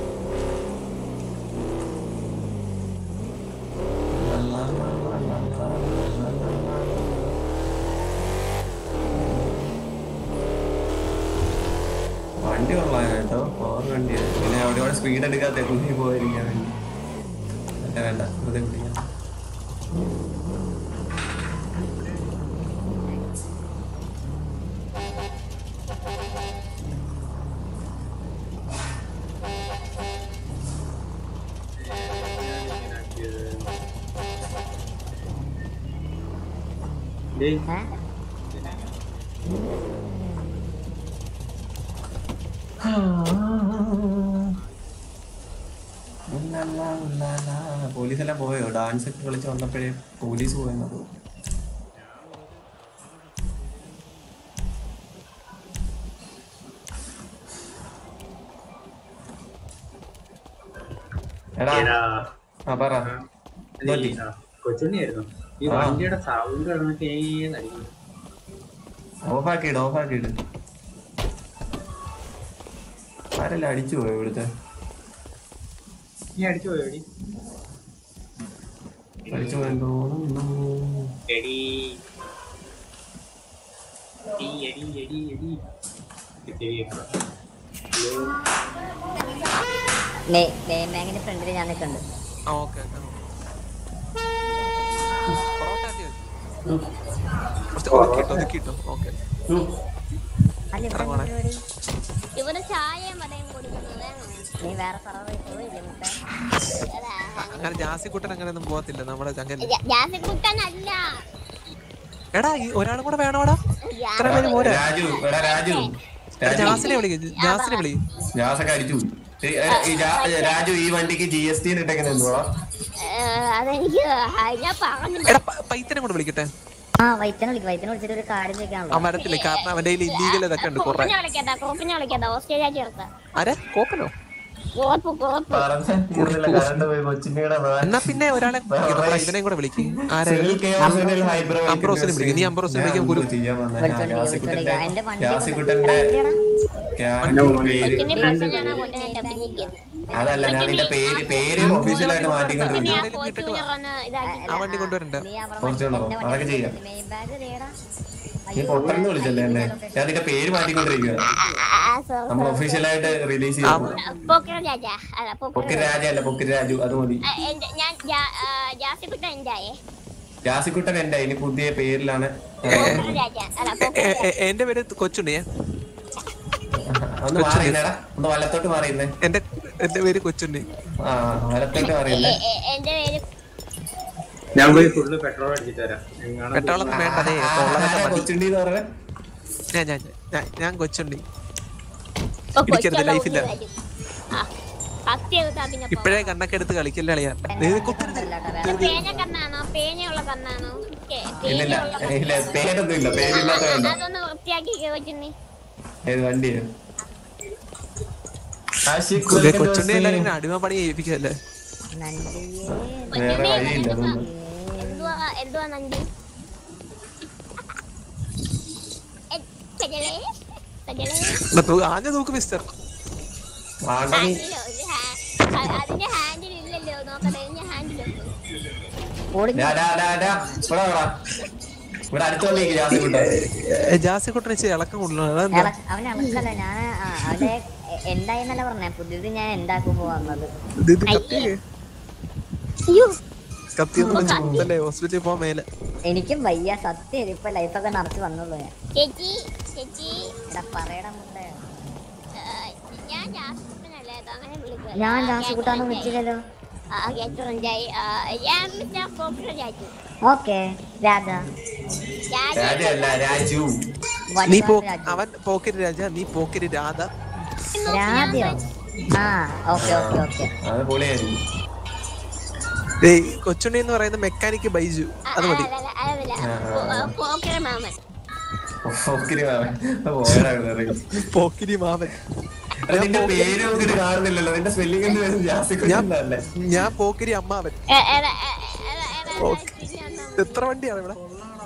La, la, la, la, la, la, la, la, la. വണ്ടി കൊള്ളാം കേട്ടോ പവർ വണ്ടിയാണ് പിന്നെ ഒരുപാട് സ്പീഡ് എടുക്കാത്ത കുഞ്ഞി പോയിരിക്കാൻ വേണ്ടി വേണ്ട വേണ്ട വെറുതെ പിടിക്കാം ഡേയ് പോലീസെല്ലാം പോയോ ഡാൻസ് ഒക്കെ കളിച്ച് വന്നപ്പോഴേ പോലീസ് പോയെന്നത് എടാ എടാ ആ പറ അല്ലേ, ആ, കൊച്ചുണ്ണിയായിരുന്നു ഈ ആ. വണ്ടിയുടെ സൗണ്ട് കിടന്നിട്ട് ഏതടിക്കും ഓഫാക്കിയിട് ഓഫാക്കിയിട് ആരെല്ലാം അടിച്ചു പോയോ ഇവിടുത്തെ നീ അടിച്ചു പോയോടി അടിച്ചു പോയെന്ന് തോന്നുന്നു എടി എടി എടി എടി എടി ഇത് ശരിയാക്കണം. ഹലോ നെയിം ബാങ്കിന്റെ ഫ്രണ്ടിൽ ഞാൻ നിൽക്കുന്നുണ്ട് ആ ഓക്കെ ഒതുക്കിട്ടോ ഒതുക്കിട്ടോ ഓക്കെ അല്ല ഇവിടെ ഇറങ്ങണേ. എന്താ പരിപാടി? ഇവന് ചായയും വടയും കൊടുക്കുന്നത് വേണോ? നീ വേറെ സർവർ പോയില്ലേ മുത്തേ അതാ, അങ്ങനെ ജാസിക്കുട്ടൻ അങ്ങനെയൊന്നും പോകത്തില്ല നമ്മുടെ ചങ്ങൻ ജാ- ജാസിക്കുട്ടനല്ല എടാ ഈ ഒരാളും കൂടെ വേണോടാ ഇത്ര പേര് പോരാ രാജു എടാ രാജു എടാ, രാജു ജാസിനെ വിളിക്കും ജാസിനെ വിളി ജാസൊക്കെ അടിച്ചു ഈ, ഏ, ഈ ജാ- രാജു ഈ വണ്ടിക്ക് ജി എസ് ടി ഇട്ടേക്കുന്ന എന്തുവാ ഏ, അതെനിക്ക് ആ, ഞാൻ പറഞ്ഞു എടാ പ- പൈത്തനെ കൂടെ വിളിക്കട്ടെ ആ വൈത്തനെ വിളിക്കും വൈത്തനെ വിളിച്ചിട്ട് ഒരു കാര്യം അവൻ ചോദിക്കാണല്ലോ വരത്തില്ല കാരണം അവന്റെ കയ്യിൽ ഇല്ലീഗൽ ഇതൊക്കെ ഉണ്ട് കുറെ കോപ്പിനെ വിളിക്കട്ടാ കോപ്പിനെ വിളിക്കട്ടാ ഓസ്ട്രേലിയ ചേർത്ത ആരെ കോപ്പനോ കോപ്പ് കോപ്പ് പറഞ്ഞ തീർന്നില്ല കറണ്ട് പോയി കൊച്ചിന്റെ എന്നാ പിന്നെ ഒരാളെ വിളിക്ക്. ഇവനെയും കൂടെ വിളിക്കും ആരെ അംബ്രോസിനെ വിളിക്കും നീ അംബ്രോസിനെ വിളിക്കും ഗുരു എന്റെ വണ്ടി യാസിക്കുട്ടന്റെ പേര് കൊച്ചിനെ പ്രശ്നമാണ് കൊച്ചിനെ അഭിനയിക്കുന്നത് അതല്ല ഞാൻ നിന്റെ പേര് പേര് ഒഫീഷ്യലായിട്ട് മാറ്റിക്കൊണ്ടിരിക്കും ഞാൻ ഫോർച്യൂണർ ഇതാക്കി ആ വണ്ടി കൊണ്ടുവരണ്ട നീ അവിടെ കുറച്ചുകൂടെ പോ. അതൊക്കെ ചെയ്യാം മെയിൻ ബാഗ് തേടാ നീ പൊട്ടെന്ന് വിളിച്ചല്ലേ എന്നെ ഞാൻ നിന്റെ പേര് മാറ്റിക്കൊണ്ടിരിക്കുക നമ്മൾ ഒഫീഷ്യലായിട്ട് റിലീസ് ചെയ്യാം പോക്കർ രാജ അല്ല പോക്കർ പൊക്കി രാജ അല്ല പൊക്കി രാജു അത് മതി ഞാൻ ജാ- ആ, ജാസിക്കുട്ടൻ എന്തായേ യാസിക്കുട്ടൻ എന്റെ ഇനി പുതിയ പേരിലാണ് പോക്കർ രാജ അല്ല പോക്കർ എ- എ- എന്റെ പേര് കൊച്ചുണ്ണിയെ ഒന്ന് മാറിയുന്നേടാ ഒന്ന് വലത്തോട്ട് മാറിയുന്നേ എന്റെ എന്റെ പേര് കൊച്ചുണ്ണി ആ വലത്തോട്ട് മാറിയുന്നേ എ- എ- എന്റെ പേര് ഞാൻ പോയി ഫുള്ള് പെട്രോൾ അടിച്ചിട്ട് വരാം എങ്ങാനും പെട്രോളൊന്നും വേണ്ട അതേ ഉള്ളതൊക്കെ മതി കൊച്ചുണ്ടി എന്ന് പറഞ്ഞ ഞാൻ ഞാൻ ഞാൻ- ഞാൻ കൊച്ചുണ്ണി ഓ, ഇടിക്കരുത്, കൊച്ചുള്ള ലൈഫില്ല. ഒന്ന് വരും. ആ, കത്തി എടുത്താ പിന്നെ പോ. ഇപ്പഴേ കണ്ണൊക്കെ എടുത്ത് കളിക്കല്ലേ അളിയാ നീ കുത്തരുത് ഇത് പേന കണ്ണാണോ പേനയുള്ള കണ്ണാണോ കേ- ഇല്ലില്ല പേനയുള്ള ഇല്ല പേരൊന്നും ഇല്ല പേരില്ലാത്ത വേണ്ട അതൊന്ന് വൃത്തിയാക്കി കൊച്ചിന് ഏത് വണ്ടിയാണ് കൊച്ചുണ്ണി എല്ലാരും ഇങ്ങനെ അടിമ പണി ചെയ്യിപ്പിക്കല്ലേ നന്ദിയേ വേറെ വഴിയില്ല അതൊന്നും എന്തുവാ എന്തുവാ നന്ദി എ, സജലേ, സജലേ. എന്നാ തൂ- ആഞ്ഞ തൂക്ക് മിസ്റ്റർ വാണ്ട ഹാൻഡിലോ, ഇത് ഹാ- അ- അതിന്റെ ഹാൻഡിൽ ഇല്ലല്ലോ നോക്കട്ടെ ഇതിന്റെ ഹാൻഡിൽ ഡാ, ഡാ, ഡാ, ഡാ, ഇവിടെ വാടാ. ഇവിടെ അടുത്തോണ്ടേക്ക് ജാസിക്കുട്ടൻ ജാസിക്കുട്ടനെ ഇച്ചിരി ഇളക്കം കൊണ്ടുവരണം എള- അവനെ ഇളക്കല്ല ഞാൻ ആ, അവനെ എ- എന്തായിന്നല്ല പറഞ്ഞേ പുതിയത് ഞാൻ എന്താക്കുമ്പോ വന്നത് കത്തിയൊന്നും ചുമത്തല്ലേ ഹോസ്പിറ്റലിൽ പോകാൻ മേലെ എനിക്കും വയ്യ സത്യം ഇപ്പൊ ലൈഫൊക്കെ നിറച്ച് വന്നുള്ളൂ ഞാൻ ചേച്ചി ചേച്ചി എടാ പറയടാ മുത്തേ ആ, ഞാൻ ജാസിക്കുട്ടനല്ലേ കേട്ടോ, അങ്ങനെ വിളിക്കുക ഞാൻ ജാസിക്കുട്ടാന്ന് വിളിച്ചില്ലല്ലോ ആ കേട്ടുണ്ടായി ഞാൻ mister popular Raju okay Raja Raju രാജയല്ല രാജു നീ പോ രാജു. അവൻ പോക്കരി രാജ നീ പോക്കരി രാധ രാജയോ ആ ഓക്കെ ഓക്കെ ഓക്കെ അത് പൊളിയായിരുന്നു ഏയ് കൊച്ചുണ്ണി എന്ന് പറയുന്ന മെക്കാനിക് ബൈജു അത് മതി പോക്കർ മാമൻ ഒക്കിരി മാമൻ പോയടാ ഇറങ്ങി പോക്കിരി മാമൻ എടാ, നിന്റെ പേര് നോക്കിട്ട് കാണുന്നില്ലല്ലോ നിന്റെ സ്പെല്ലിംഗ് എന്ന് വരുന്നത് ജാസിക്കുട്ടൻ അല്ലേ ഞാൻ പോക്കിരി അമ്മാവൻ എ- എടാ, എ- എടാ, എടാ, ഓക്കേ. തിരിഞ്ഞ് വന്നാ എത്ര വണ്ടിയാണ് ഇവിടെ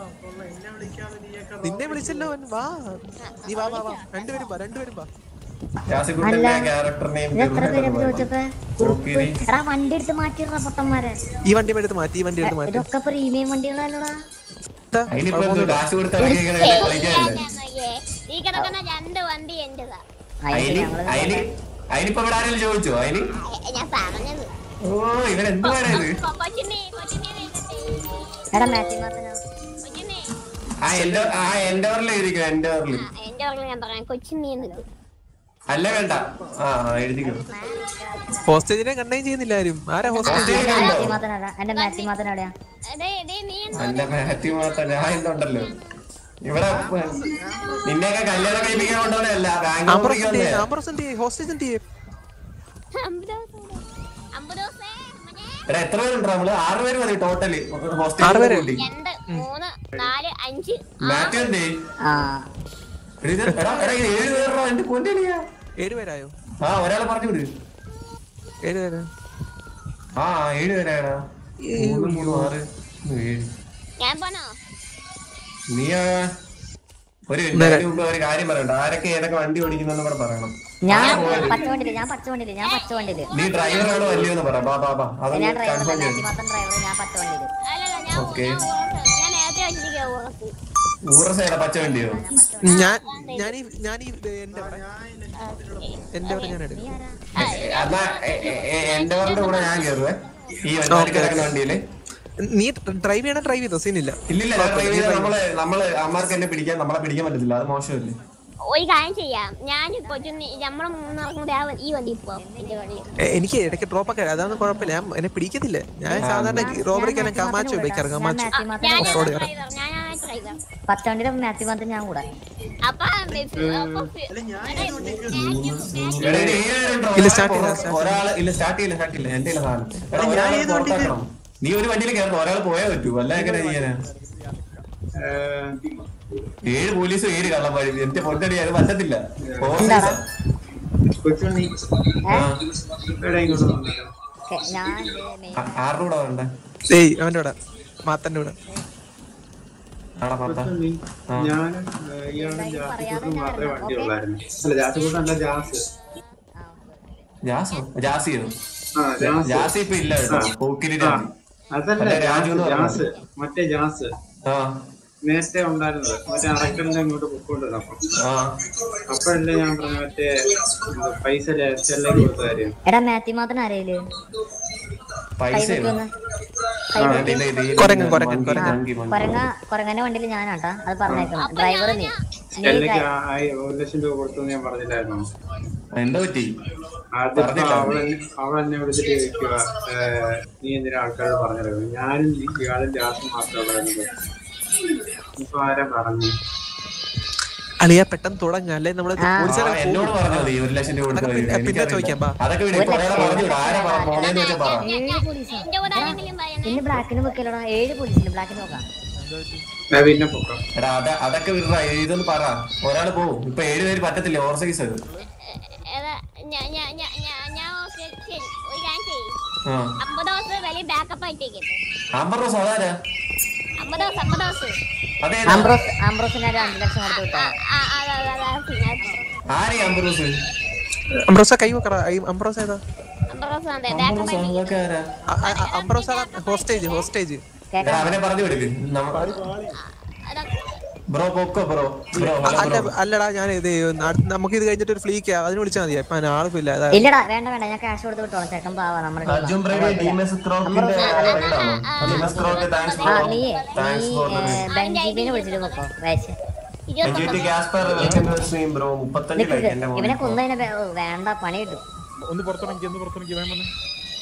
നിന്നെ വിളിച്ചല്ലോ അവൻ വാ നീ വാ വാ വാ രണ്ടുപേരും വാ രണ്ടുപേരും വാ ജാസിക്കുട്ടന്റെ ക്യാരക്ടർ നെയിം ഇത് എത്ര പേര് ചോദിച്ചപ്പോ പോക്കിരി എടാ വണ്ടി എടുത്ത് മാറ്റിടാ പൊട്ടന്മാരെ ഈ വണ്ടി എടുത്ത് മാറ്റി ഈ വണ്ടി എടുത്ത് മാറ്റി ഇതൊക്കെ പ്രീമിയം വണ്ടികളല്ലടാ ഇതാ, അതിനിപ്പോ എന്ത് കുഴപ്പമൊന്നുമില്ല. കാശ് കൊടുത്ത് ഇറങ്ങിയേക്കണ കളിക്കാനല്ലേ നോക്കിയേ. ഈ കിടക്കുന്ന രണ്ട് വണ്ടി എന്റേതാ അതിന് അതിന് ഞങ്ങള് അതിന് അതിനിപ്പോ ഇവിടെ ആരെങ്കിലും ചോദിച്ചോ അതിന് എ- ഞാൻ പറഞ്ഞത് ഓ ഇവൻ എന്തുവാണ് ഇത് കൊ- കൊച്ചിനെ കൊച്ചിനെ വിളിക്കട്ടെ. എടാ മാറ്റി മാത്തനോ കൊച്ചിനെ ആ എന്റെ ആ എന്റെ എഴുതിക്കോ എന്റെ ആ, എന്റെ ഓർമ്മ ഞാൻ പറയാം കൊച്ചിനെ നിൽക്കും അല്ല വേണ്ട ആ ആ, എഴുതിക്കോ ഹോസ്റ്റേജിനെ കണ്ടേം ചെയ്യുന്നില്ല ആരും ആരാ ഹോസ്റ്റേജ് എന്റെ മാറ്റി മാത്തനടാ എന്റെ മാറ്റി മാത്തൻ എവിടെയാ നീ എന്താ എന്റെ മാത്യു മാത്രം ഞാൻ എന്തുണ്ടല്ലോ ഇവിടെ നിന്നെയൊക്കെ കല്യാണം കഴിപ്പിക്കാൻ കൊണ്ടുവന്നല്ല ബാംഗ്ലൂർ ആംബ്രോസ് എന്ത് ചെയ്യും? ആംബ്രോസ് എന്ത് ചെയ്യും? ഹോസ്റ്റേജ് എന്ത് ചെയ്യും? അമ്പതോസേ മനെ എടാ എത്ര പേരുണ്ടോ നമ്മള് ആറ് പേര് മതി ടോട്ടല് ആറ് പേര്? ഹോസ്റ്റലിൽ രണ്ട് മൂന്ന് നാല് അഞ്ച് മാത്യു എന്തേ ആ എടാ, ഇത് എടാ എടാ ഇത് ഏഴ് പേരാ എന്റെ പൊന്നിയാ ഏഴ് പേരായോ ആ ഒരാളെ പറഞ്ഞു വിട് ഏഴ് പേരാ ആ ഏഴ് പേരാടാ മൂന്ന് മൂന്ന് ആറ് ഏഴ് ഞാൻ പോണോ നീ ആ, ഒരു ഇതിന് മുമ്പ് ഒരു കാര്യം പറയണ്ട ആരൊക്കെ ഏതൊക്കെ വണ്ടി ഓടിക്കുന്നെന്ന് കൂടെ പറയണം ഞാൻ പച്ച വണ്ടിയില് ഞാൻ പച്ച വണ്ടിയില് ഞാൻ പച്ച വണ്ടിയില് നീ ഡ്രൈവറാണോ അല്ലയോ എന്ന് പറ ബാ ബാ ബാ അതൊന്ന് ഞാൻ ഡ്രൈവർ കൺഫേം മാറ്റി ചെയ്യും മാത്തൻ ഡ്രൈവർ ഞാൻ പച്ച വണ്ടിയില് അല്ലല്ല ഞാൻ ഓക്കേ. ഞാൻ ഉറപ്പ്. ഞാൻ നേരത്തെ വെച്ചിരിക്കുക ഉറപ്പ് ഊറസേടാ പച്ച വണ്ടിയോ ഞാൻ ഞാൻ ഈ ഞാൻ ഈ എന്റെ എന്റെ അവിടെ ഞാൻ എടുക്കും എന്നാ എ- എ- എ- എന്റെ വണ്ടിയുടെ കൂടെ ഞാൻ കയറുവേ ഈ വണ്ടി കിടക്കുന്ന വണ്ടിയില് നീ ഡ്രൈവ് ചെയ്യണ ഡ്രൈവ് ചെയ്തോ സീനില്ല ഇല്ലില്ല ഞാൻ drive ചെയ്താ നമ്മള് നമ്മള് അമ്മമാർക്ക് എന്നെ പിടിക്കാൻ നമ്മളെ പിടിക്കാൻ പറ്റത്തില്ല അത് മോശമല്ലേ ഒരു കാര്യം ചെയ്യാം ഞാൻ കൊച്ചുണ്ണി നമ്മളെ മൂന്നിറങ്ങുമ്പോ ആ വ- ഈ വണ്ടി പോ എന്റെ വണ്ടി എ, എനിക്ക് ഇടയ്ക്ക് ഡ്രോപ്പ് ഒക്കെ അതാണ് കുഴപ്പമില്ല ഞാൻ എന്നെ പിടിക്കത്തില്ല ഞാൻ സാധാരണ റോബറിക്ക് എന്നെ കമാച്ചോ ബൈക്കാറ് കമാച്ചോ മാത്യു മാത്രം ഞാൻ ഓഫ് റോഡ് ഡ്രൈവർ ഞാൻ ഡ്രൈവർ പത്തോണ്ടിയുടെ മാത്യു മാത്രം ഞാൻ കൂടെ അപ്പൊ അപ്പൊ ഫി- എടാ, ഇത് ഏഴ് ഡ്രോ- ഇല്ല, start ചെയ്യില്ല, start ഒരാള് ഇല്ല സ്റ്റാർട്ട് ചെയ്യില്ല സ്റ്റാർട്ട് ചെയ്യില്ല എന്റെ കയ്യിലെ സാധനം എടാ, ഒരാളെ പുറത്താക്കണം. നീ ഒരു വണ്ടിയിൽ കയറണം ഒരാൾ പോയാ പറ്റൂ അല്ല എങ്ങനെ ചെയ്യാനാ ഏഴ് പോലീസും ഏഴ് കള്ളന്മാര് എന്റെ പൊന്നടി അത് പറ്റത്തില്ല ഓഫീസാ. കൊച്ചുണ്ണി ആ. എടാ ഇങ്ങോട്ട് വന്നേ. ഓക്കേ, ഞാൻ ദേ മെയിൻ ആ- ആരുടെ കൂടെ വേണ്ട ഏയ് അവന്റെ കൂടെ മാത്തന്റെ കൂടെ ആടാ പത്ത കൊച്ചുണ്ണി ഞാനും ഏഹ്, ഇയാളും ജാസിക്കൂട്ടും മാത്രമേ വണ്ടി ഉള്ളായിരുന്നു അല്ല ജാസിക്കൂട്ടല്ല ജാസ് ജാസോ ജാസിയോ ആ ജാസ് ജാസി ഇപ്പൊ ഇല്ല കേട്ടോ പോക്കിരിട്ട് ആ, അതല്ല അല്ല, രാജു എന്ന് ജാസ് പറഞ്ഞത്. മറ്റേ ജാസ് ആ നേരത്തെ ഉണ്ടായിരുന്നത് മറ്റേ അറക്കലിന്റെ ഇങ്ങോട്ട് പൊക്കോണ്ടിരുന്നപ്പം ആ അപ്പോഴല്ലേ ഞാൻ പറഞ്ഞ മറ്റേ എന്ത് പൈസ ചെല്ലേക്ക് കൊടുത്ത കാര്യം എടാ മാത്യു മാത്രം ആരേല് പൈസ കൈപൊക്കി ഒന്ന് ആ, ഇതില്ല, ഇത് ഈ കൊരങ്ങൻ, കൊരങ്ങൻ, മങ്കി, കൊരങ്ങൻ. Monkey, monkey. കൊരങ്ങ കൊരങ്ങന്റെ വണ്ടിയിൽ ഞാനാട്ടാ അത് പറഞ്ഞേക്കണം ഡ്രൈവർ നീ നീ ചെല്ലയ്ക്ക് ഡ്രൈ- ആ- ആ ഒരു ലക്ഷം രൂപ കൊടുത്തു ഞാൻ പറഞ്ഞില്ലായിരുന്നോ എന്താ പറ്റി അതിപ്പോ പറഞ്ഞില്ല. അവൾ അവൾ എന്നെ വിളിച്ചിട്ട് ചോദിക്കുക നീ എന്തിനാ ആൾക്കാരോട് പറഞ്ഞത് ഞാനും നീ- ഇയാളും ജാസും മാത്രമേ ഉള്ളായിരുന്നു ഇപ്പൊ ആരാ പറഞ്ഞു അളിയ പെട്ടെന്ന് തുടങ്ങ അല്ലെ നമ്മള് ആ. ആ, പോലീസുകാരെ എന്നോട് പറഞ്ഞാ മതി ഒരു ലക്ഷം രൂപ കൊടുത്ത അതൊക്കെ പിന്നെ- കാര്യം. പിന്നെ എനിക്കറിയില്ല. ചോദിക്കാം, ബാ. അതൊക്കെ വിട് ഇപ്പൊ ഒരാളെ പറഞ്ഞു വിട്. ആരാ പറ- പോന്നേന്ന് വെച്ചാ പറ ഏഴ് പോലീസാ എന്റെ കൂടെ ആരെങ്കിലും പറയണേ പിന്നെ ബ്ലാക്കിന് വെക്കലടാ ഏഴ് പോലീസിന് ബ്ലാക്കിന് നോക്കാം ഞാൻ പിന്നെ പൊക്കാം എടാ അത അതൊക്കെ വിടറ ഇതൊന്ന് പറ ഒരാള് പോവും ഇപ്പൊ ഏഴ് പേര് പറ്റത്തില്ല ഓവർസൈസ് അത് ഏതാ ഞാൻ ഞാൻ ഞാൻ ഞാൻ ഞാൻ ശരി, ശരി. ഒരു കാര്യം ചെയ്യും ആ അമ്പത് ദിവസം വലിയ ബാക്കപ്പ് ആയിട്ടേക്കട്ടെ അമ്പത് റോസ് അതാരാ അമ്പത് ദിവസം അമ്പത് ദിവസം അതെ ആംബ്രോസ് ആംബ്രോസിന് ഒരു അഞ്ച് ലക്ഷം കൊടുത്ത് ആ വിട്ടാ ആ അതാ അതാ അതാ പിന്നെ ആരെ അമ്പത് റോസ് അംബ്രോസ കൈ വെക്കറ അംബ്രോസ ഏതാ അമ്പത് ദിവസം അതെ അമ്പത് ബാക്കപ്പ് റോസ് അതൊക്കെ ആരാ അ- അ- അ- അംബ്രോസ ഹോസ്റ്റേജ് ഹോസ്റ്റേജ് എടാ അവനെ പറഞ്ഞു വിടുക്ക് ബ്രോ പൊക്കോ ബ്രോ ബ്രോ ഹലോ അല്ല ബ്രോ അല്ലടാ ഞാൻ ഇത് അടുത്ത- നമുക്ക് ഇത് കഴിഞ്ഞിട്ട് ഒരു ഫ്ലീക്ക് അതിന് വിളിച്ചാൽ മതി ഇപ്പൊ ആൾക്കും ഇല്ല അതാ ഇല്ലടാ വേണ്ട വേണ്ട ഞാൻ ക്യാഷ് കൊടുത്ത് വിട്ടോളാം ചേട്ടൻ പാവാ നമ്മുടെ team ആ. അർജുൻ ബ്രേഡി ഡിഎംഎസ് ക്രോക്കിന്റെ റൈഡാണോ ഡിഎംഎസ് ക്രോക്ക് താങ്ക്സ് ആ ബ്രോ നീ താങ്ക്സ് നീ ഫോർ ദ ബെഞ്ചിബിനെ വിളിച്ചിട്ട് നോക്കോ വായിച്ച് എൻജിടി ഗ്യാസ്പർ welcome to stream bro 35 like എന്റെ ഇവനെ മോനെ കൊന്നതിനെ വേ- ഓ, വേണ്ട പണി കിട്ടും ഒന്ന് പുറത്തിറങ്ങി ഒന്ന് പുറത്തിറങ്ങി വേണം വന്നേ.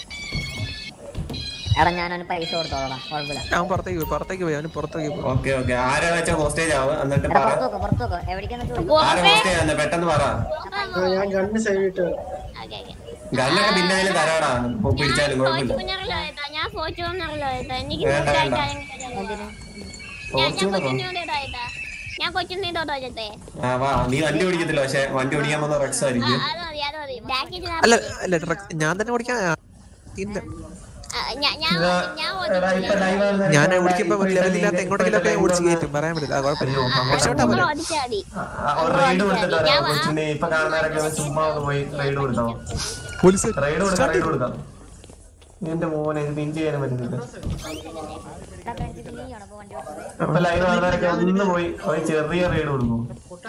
എടാ ഞാൻ അവന് പൈസ കൊടുത്തോളാം കുഴപ്പമില്ല അവൻ പുറത്തേക്ക് പോയി പുറത്തേക്ക് പോയി അവന് പുറത്തേക്ക് പോയി ഓക്കെ ഓക്കെ ആരാ വെച്ചാ ഹോസ്റ്റേജ് ആവും എന്നിട്ട് എടാ പറ പുറത്ത് നോക്കോ പുറത്ത് നോക്കോ എവിടേക്കാന്ന് ചോദിക്കും ആരാ ഹോസ്റ്റേജ് ആവുന്നെ പെട്ടെന്ന് പറ ഞാൻ കണ്ണ് സൈഡിട്ട് ഗണ്ണൊക്കെ പിന്നെ അതിന് തരാടാ ഇപ്പൊ പിടിച്ചാലും കുഴപ്പമില്ല ഞാൻ ഫോർച്യൂണറിലോ എനിക്ക് വേണ്ട, കൂടുതലായിട്ട് വേണ്ട. ആരെങ്കിലും തരാമോ? ഞാൻ ഞാൻ ഫോർച്യൂണറോ കൊച്ചുണ്ണിയോട് ഇതായിട്ടാ ഞാൻ കൊച്ചുണ്ണിയോട് ചോദിച്ചേ ആ വാ നീ വണ്ടി ഓടിക്കത്തില്ല പക്ഷെ വണ്ടി ഓടിക്കാൻ വന്ന റെക്സ് ആയിരിക്കും അത് മതി അത് മതി ബാക്കിൽ അല്ല അല്ല ഡ്രഗ് ഞാൻ തന്നെ ഓടിക്കാൻ ഇല്ല ഞാൻ ഞാൻ ഞാൻ എടാ, ഇപ്പൊ live ആണ് ഞാൻ ഓടിക്കുമ്പോ ലെവലില്ലാത്ത എങ്ങോട്ടെങ്കിലൊക്കെ ഓടിച്ച് കയറ്റും പറയാൻ പറ്റില്ല അത് കുഴപ്പമില്ല രക്ഷപ്പെട്ടാ പോലെ ഓടിച്ചാ മതി ആ, ഒരു റൈഡ് കൊടുത്തിട്ട് വരാം കൊച്ചിനെ ഇപ്പൊ കാണുന്നവരൊക്കെ ഒന്ന് ചുമ്മാ ഒന്ന് പോയി റൈഡ് കൊടുക്കാം പോലീസ് റൈഡ് കൊടുക്കാം റൈഡ് കൊടുക്കാം എന്റെ മോനെ ഇത് പിൻ ചെയ്യാനും പറ്റുന്നില്ല എടാ ബെഞ്ചിബിൻ നീയാണോ ഇപ്പൊ വണ്ടി ഓടിച്ചത് ഇപ്പൊ ലൈവ് കാണുന്നവരൊക്കെ ഒന്ന് പോയി ഒരു ചെറിയ റൈഡ് കൊടുക്കും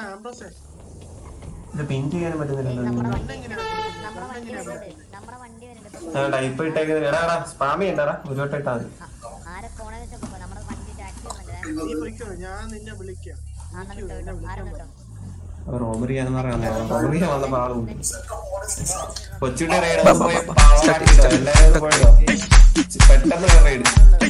ഇത് പിൻ ചെയ്യാനും പറ്റുന്നില്ലല്ലോ നമ്മുടെ വണ്ടി നമ്മുടെ വണ്ടി വരുന്നുണ്ട് നമ്മുടെ വണ്ടി വരുന്നുണ്ട് ആടാ ഇപ്പൊ ഇട്ടേക്കുന്നത് എടാ എടാ സ്പാമി ഉണ്ടാ ഒരു വട്ടം ഇട്ടാ മതി ആരെ പോണെന്ന് വെച്ചപ്പോ നമ്മുടെ വണ്ടി ടാക്സി വന്നിട്ട് ആ എന്നിട്ട് കേട്ടോ ആരും കേട്ടോ റോബറി ആണെന്ന് പറയാൻ റോബറി വന്നപ്പോ ആളും കൊച്ചുണ്ടി റൈഡ് പോയി പാവമാക്കിട്ടോ എല്ലാവരും പോയതോ പെട്ടെന്ന് റൈഡ്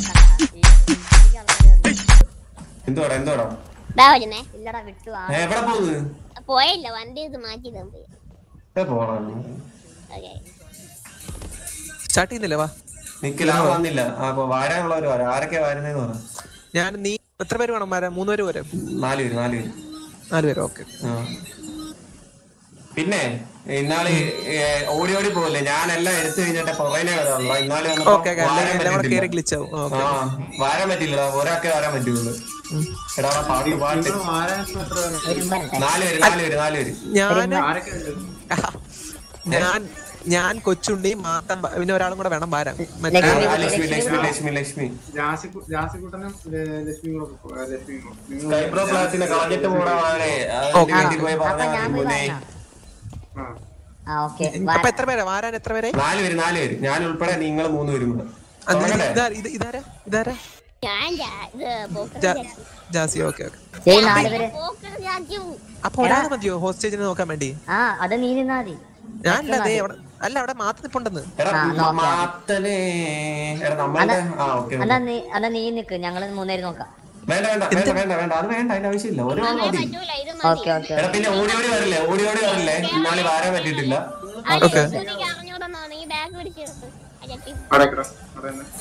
എന്തോടാ എന്തോടാ ഇതാ വരുന്നേ ഇല്ലടാ വിട്ടു ആ ഏ, എവിടെ പോകുന്നത് പോയില്ല വണ്ടി ഇത് മാറ്റി തമ്പി ഏ, പോടാ ഓക്കെ സ്റ്റാർട്ട് ചെയ്യുന്നില്ല വാ നിക്കില്ല ആ വന്നില്ല ആ അപ്പൊ വാരാനുള്ളവര് വരാം ആരൊക്കെയാ വരുന്നതെന്ന് പറ ഞാൻ നീ എത്ര പേര് വേണം വരാൻ മൂന്ന് പേര് വരാം നാല് പേര് നാല് പേര് നാല് പേര് ഓക്കെ ആ. പിന്നെ ഇന്നാള് ഏ, ഓടി ഓടി പോകല്ലേ ഞാനെല്ലാം എടുത്തു കഴിഞ്ഞിട്ട് പുറമേ വരാറുള്ള ഇന്നാള് വന്നപ്പോ ഓക്കെ ഓക്കെ വാരാൻ എല്ലാം കൂടെ കയറി പറ്റിയില്ല. ഗ്ലിച്ച് ആവും ആ ഓക്കെ വാരാൻ പറ്റില്ല ഒരാൾക്കേ വരാൻ പറ്റുള്ളൂ എടാ എടാ, പാട്ട് പാട്ട് ആരാണ് എത്ര പേരാ? ഒരു വരട്ടെ നാല് പേര് നാല് പേര് നാല് പേര് ഞാൻ ആരൊക്കെ ഉണ്ട് ഞാൻ ഞാൻ കൊച്ചുണ്ടി മാത്തം ബ- പിന്നെ ഒരാളും കൂടെ വേണം വരാൻ ആ, മറ്റേ ആ, ലക്ഷ്മി ലക്ഷ്മി ലക്ഷ്മി ലക്ഷ്മി ജാസിക്കു- ജാസിക്കുട്ടനും ല- ലക്ഷ്മി കൂടെ പോ- ആ, ലക്ഷ്മി കൂടെ. നിങ്ങൾ- സ്കൈബ്രോ പ്ലാറ്റിനെ കളഞ്ഞിട്ട് പോടാ വാഴേ ഓക്കേ. വീട്ടിൽ പോയി അപ്പൊ പറഞ്ഞാൽ ഞാൻ മതി പോയി മുന്നേ പറഞ്ഞോ ആ ആ ഓക്കെ അപ്പൊ എത്ര പേരാ വാരാൻ എത്ര പേരെ നാല് പേര് നാല് പേര് ഞാൻ ഉൾപ്പെടെ നിങ്ങൾ മൂന്ന് പേരും കൂടെ അത് തുടങ്ങട്ടെ? ഇതാ- ഇത് ഇതാരാ ഇതാരാ ഞാൻ ജാ- ഇത് പോക്കർ ജാ- ജാക്കി. ജാസി ഓക്കെ ഓക്കെ ശരി നാല് പേര് പോക്കർ ജാക്കിയും. അപ്പൊ ഒരാൾ മതിയോ ഹോസ്റ്റേജിനെ നോക്കാൻ വേണ്ടി ആ അത് നീ നിന്നാ മതി ഞാനല്ല ദേ അവിടെ അല്ല അവിടെ മാത്തി നിപ്പുണ്ടെന്ന് എടാ ആ, മ- നോക്കാം. മാത്തനെ എടാ നമ്മളുടെ ആ ഓക്കെ എന്നാ നീ എന്നാ നീ നിക്ക് ഞങ്ങള് മൂന്നേര് നോക്കാം വേണ്ട വേണ്ട വേണ്ട വേണ്ട വേണ്ട അത് വേണ്ട അതിന്റെ ആവശ്യമില്ല ഒരാൾ അങ്ങനെ മതി പറ്റൂല ഇത് ഓക്കെ മതി ഓക്കെ എടാ പിന്നെ ഓടി ഓടി വരില്ലേ ഓടി ഓടി വരില്ലേ ഇന്നാളി വാരാൻ പറ്റിയിട്ടില്ല അല്ല, ഓക്കെ. സുനിക്ക് അറിഞ്ഞൂടെന്നാണ് ഈ ബാഗ് പിടിച്ചെടുത്ത് അജക്കി അവിടെ കിട അവിടെ നിന്ന്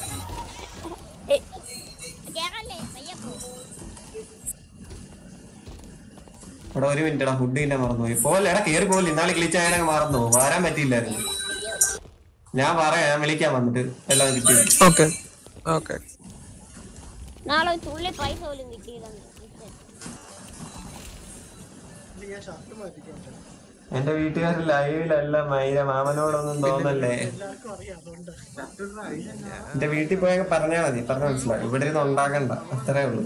കേറല്ലേ പയ്യെ പോ എടാ ഒരു മിനിറ്റ് എടാ ഫുഡ് ഇല്ല മറന്നുപോയി പോലെ എടാ കേറി പോലെ ഇന്നാളി ക്ലിച്ച് ആയാലും മറന്നു വരാൻ പറ്റിയില്ലായിരുന്നു ഞാൻ പറയാം ഞാൻ വിളിക്കാൻ വന്നിട്ട് എല്ലാം കിട്ടി ഓക്കെ ഓക്കെ നാളെ ഒരു തുള്ളി പൈസ പോലും കിട്ടിയില്ലെന്ന് എന്റെ വീട്ടുകാർ ലൈവിലല്ല മൈര മാമനോടൊന്നും തോന്നല്ലേ എന്റെ വീട്ടിൽ പോയ പറഞ്ഞാ മതി പറഞ്ഞ മനസ്സിലായി ഇവിടെ ഇരുന്ന് ഉണ്ടാക്കണ്ട അത്രേ ഉള്ളൂ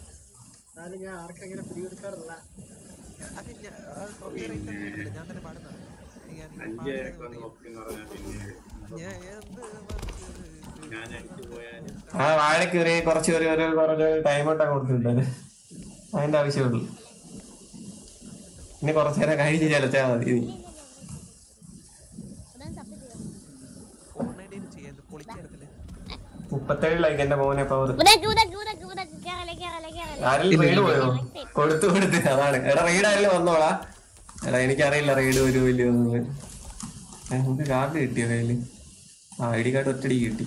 അഞ്ച് പേരൊക്കെ ഒന്ന് നോക്കി എന്ന് പറഞ്ഞാൽ പിന്നെ ഞാൻ അടിച്ചു പോയാലും ആ വാഴയ്ക്ക് ഒരു കുറച്ച് ഒരു ഒരു കുറച്ച് ടൈം ഇട്ടാ കൊടുത്തിട്ടുണ്ട് അതിന്റെ ആവശ്യമുള്ളൂ ഇനി കുറച്ചു നേരം കഴിഞ്ഞ് ചലച്ചാ മതി ഇനി മുപ്പത്തേഴ് ലൈക്ക് എന്റെ മോനെ പവർ ഉദക്ക് ഉദക്ക് ഉദക്ക് ഉദക്ക് കേറല്ലേ കേറല്ലേ കേറല്ലേ ആരെങ്കിലും റെയ്ഡ് പോയോ കൊടുത്തു കൊടുത്ത് അതാണ് എടാ റെയ്ഡ് ആരെങ്കിലും വന്നോളാ എടാ എനിക്കറിയില്ല റെയ്ഡ് ഒരു വലിയ നമുക്ക് കാർഡ് കിട്ടിയോ കയ്യില് ആ ഐ ഡി കാർഡ് ഒറ്റടി കിട്ടി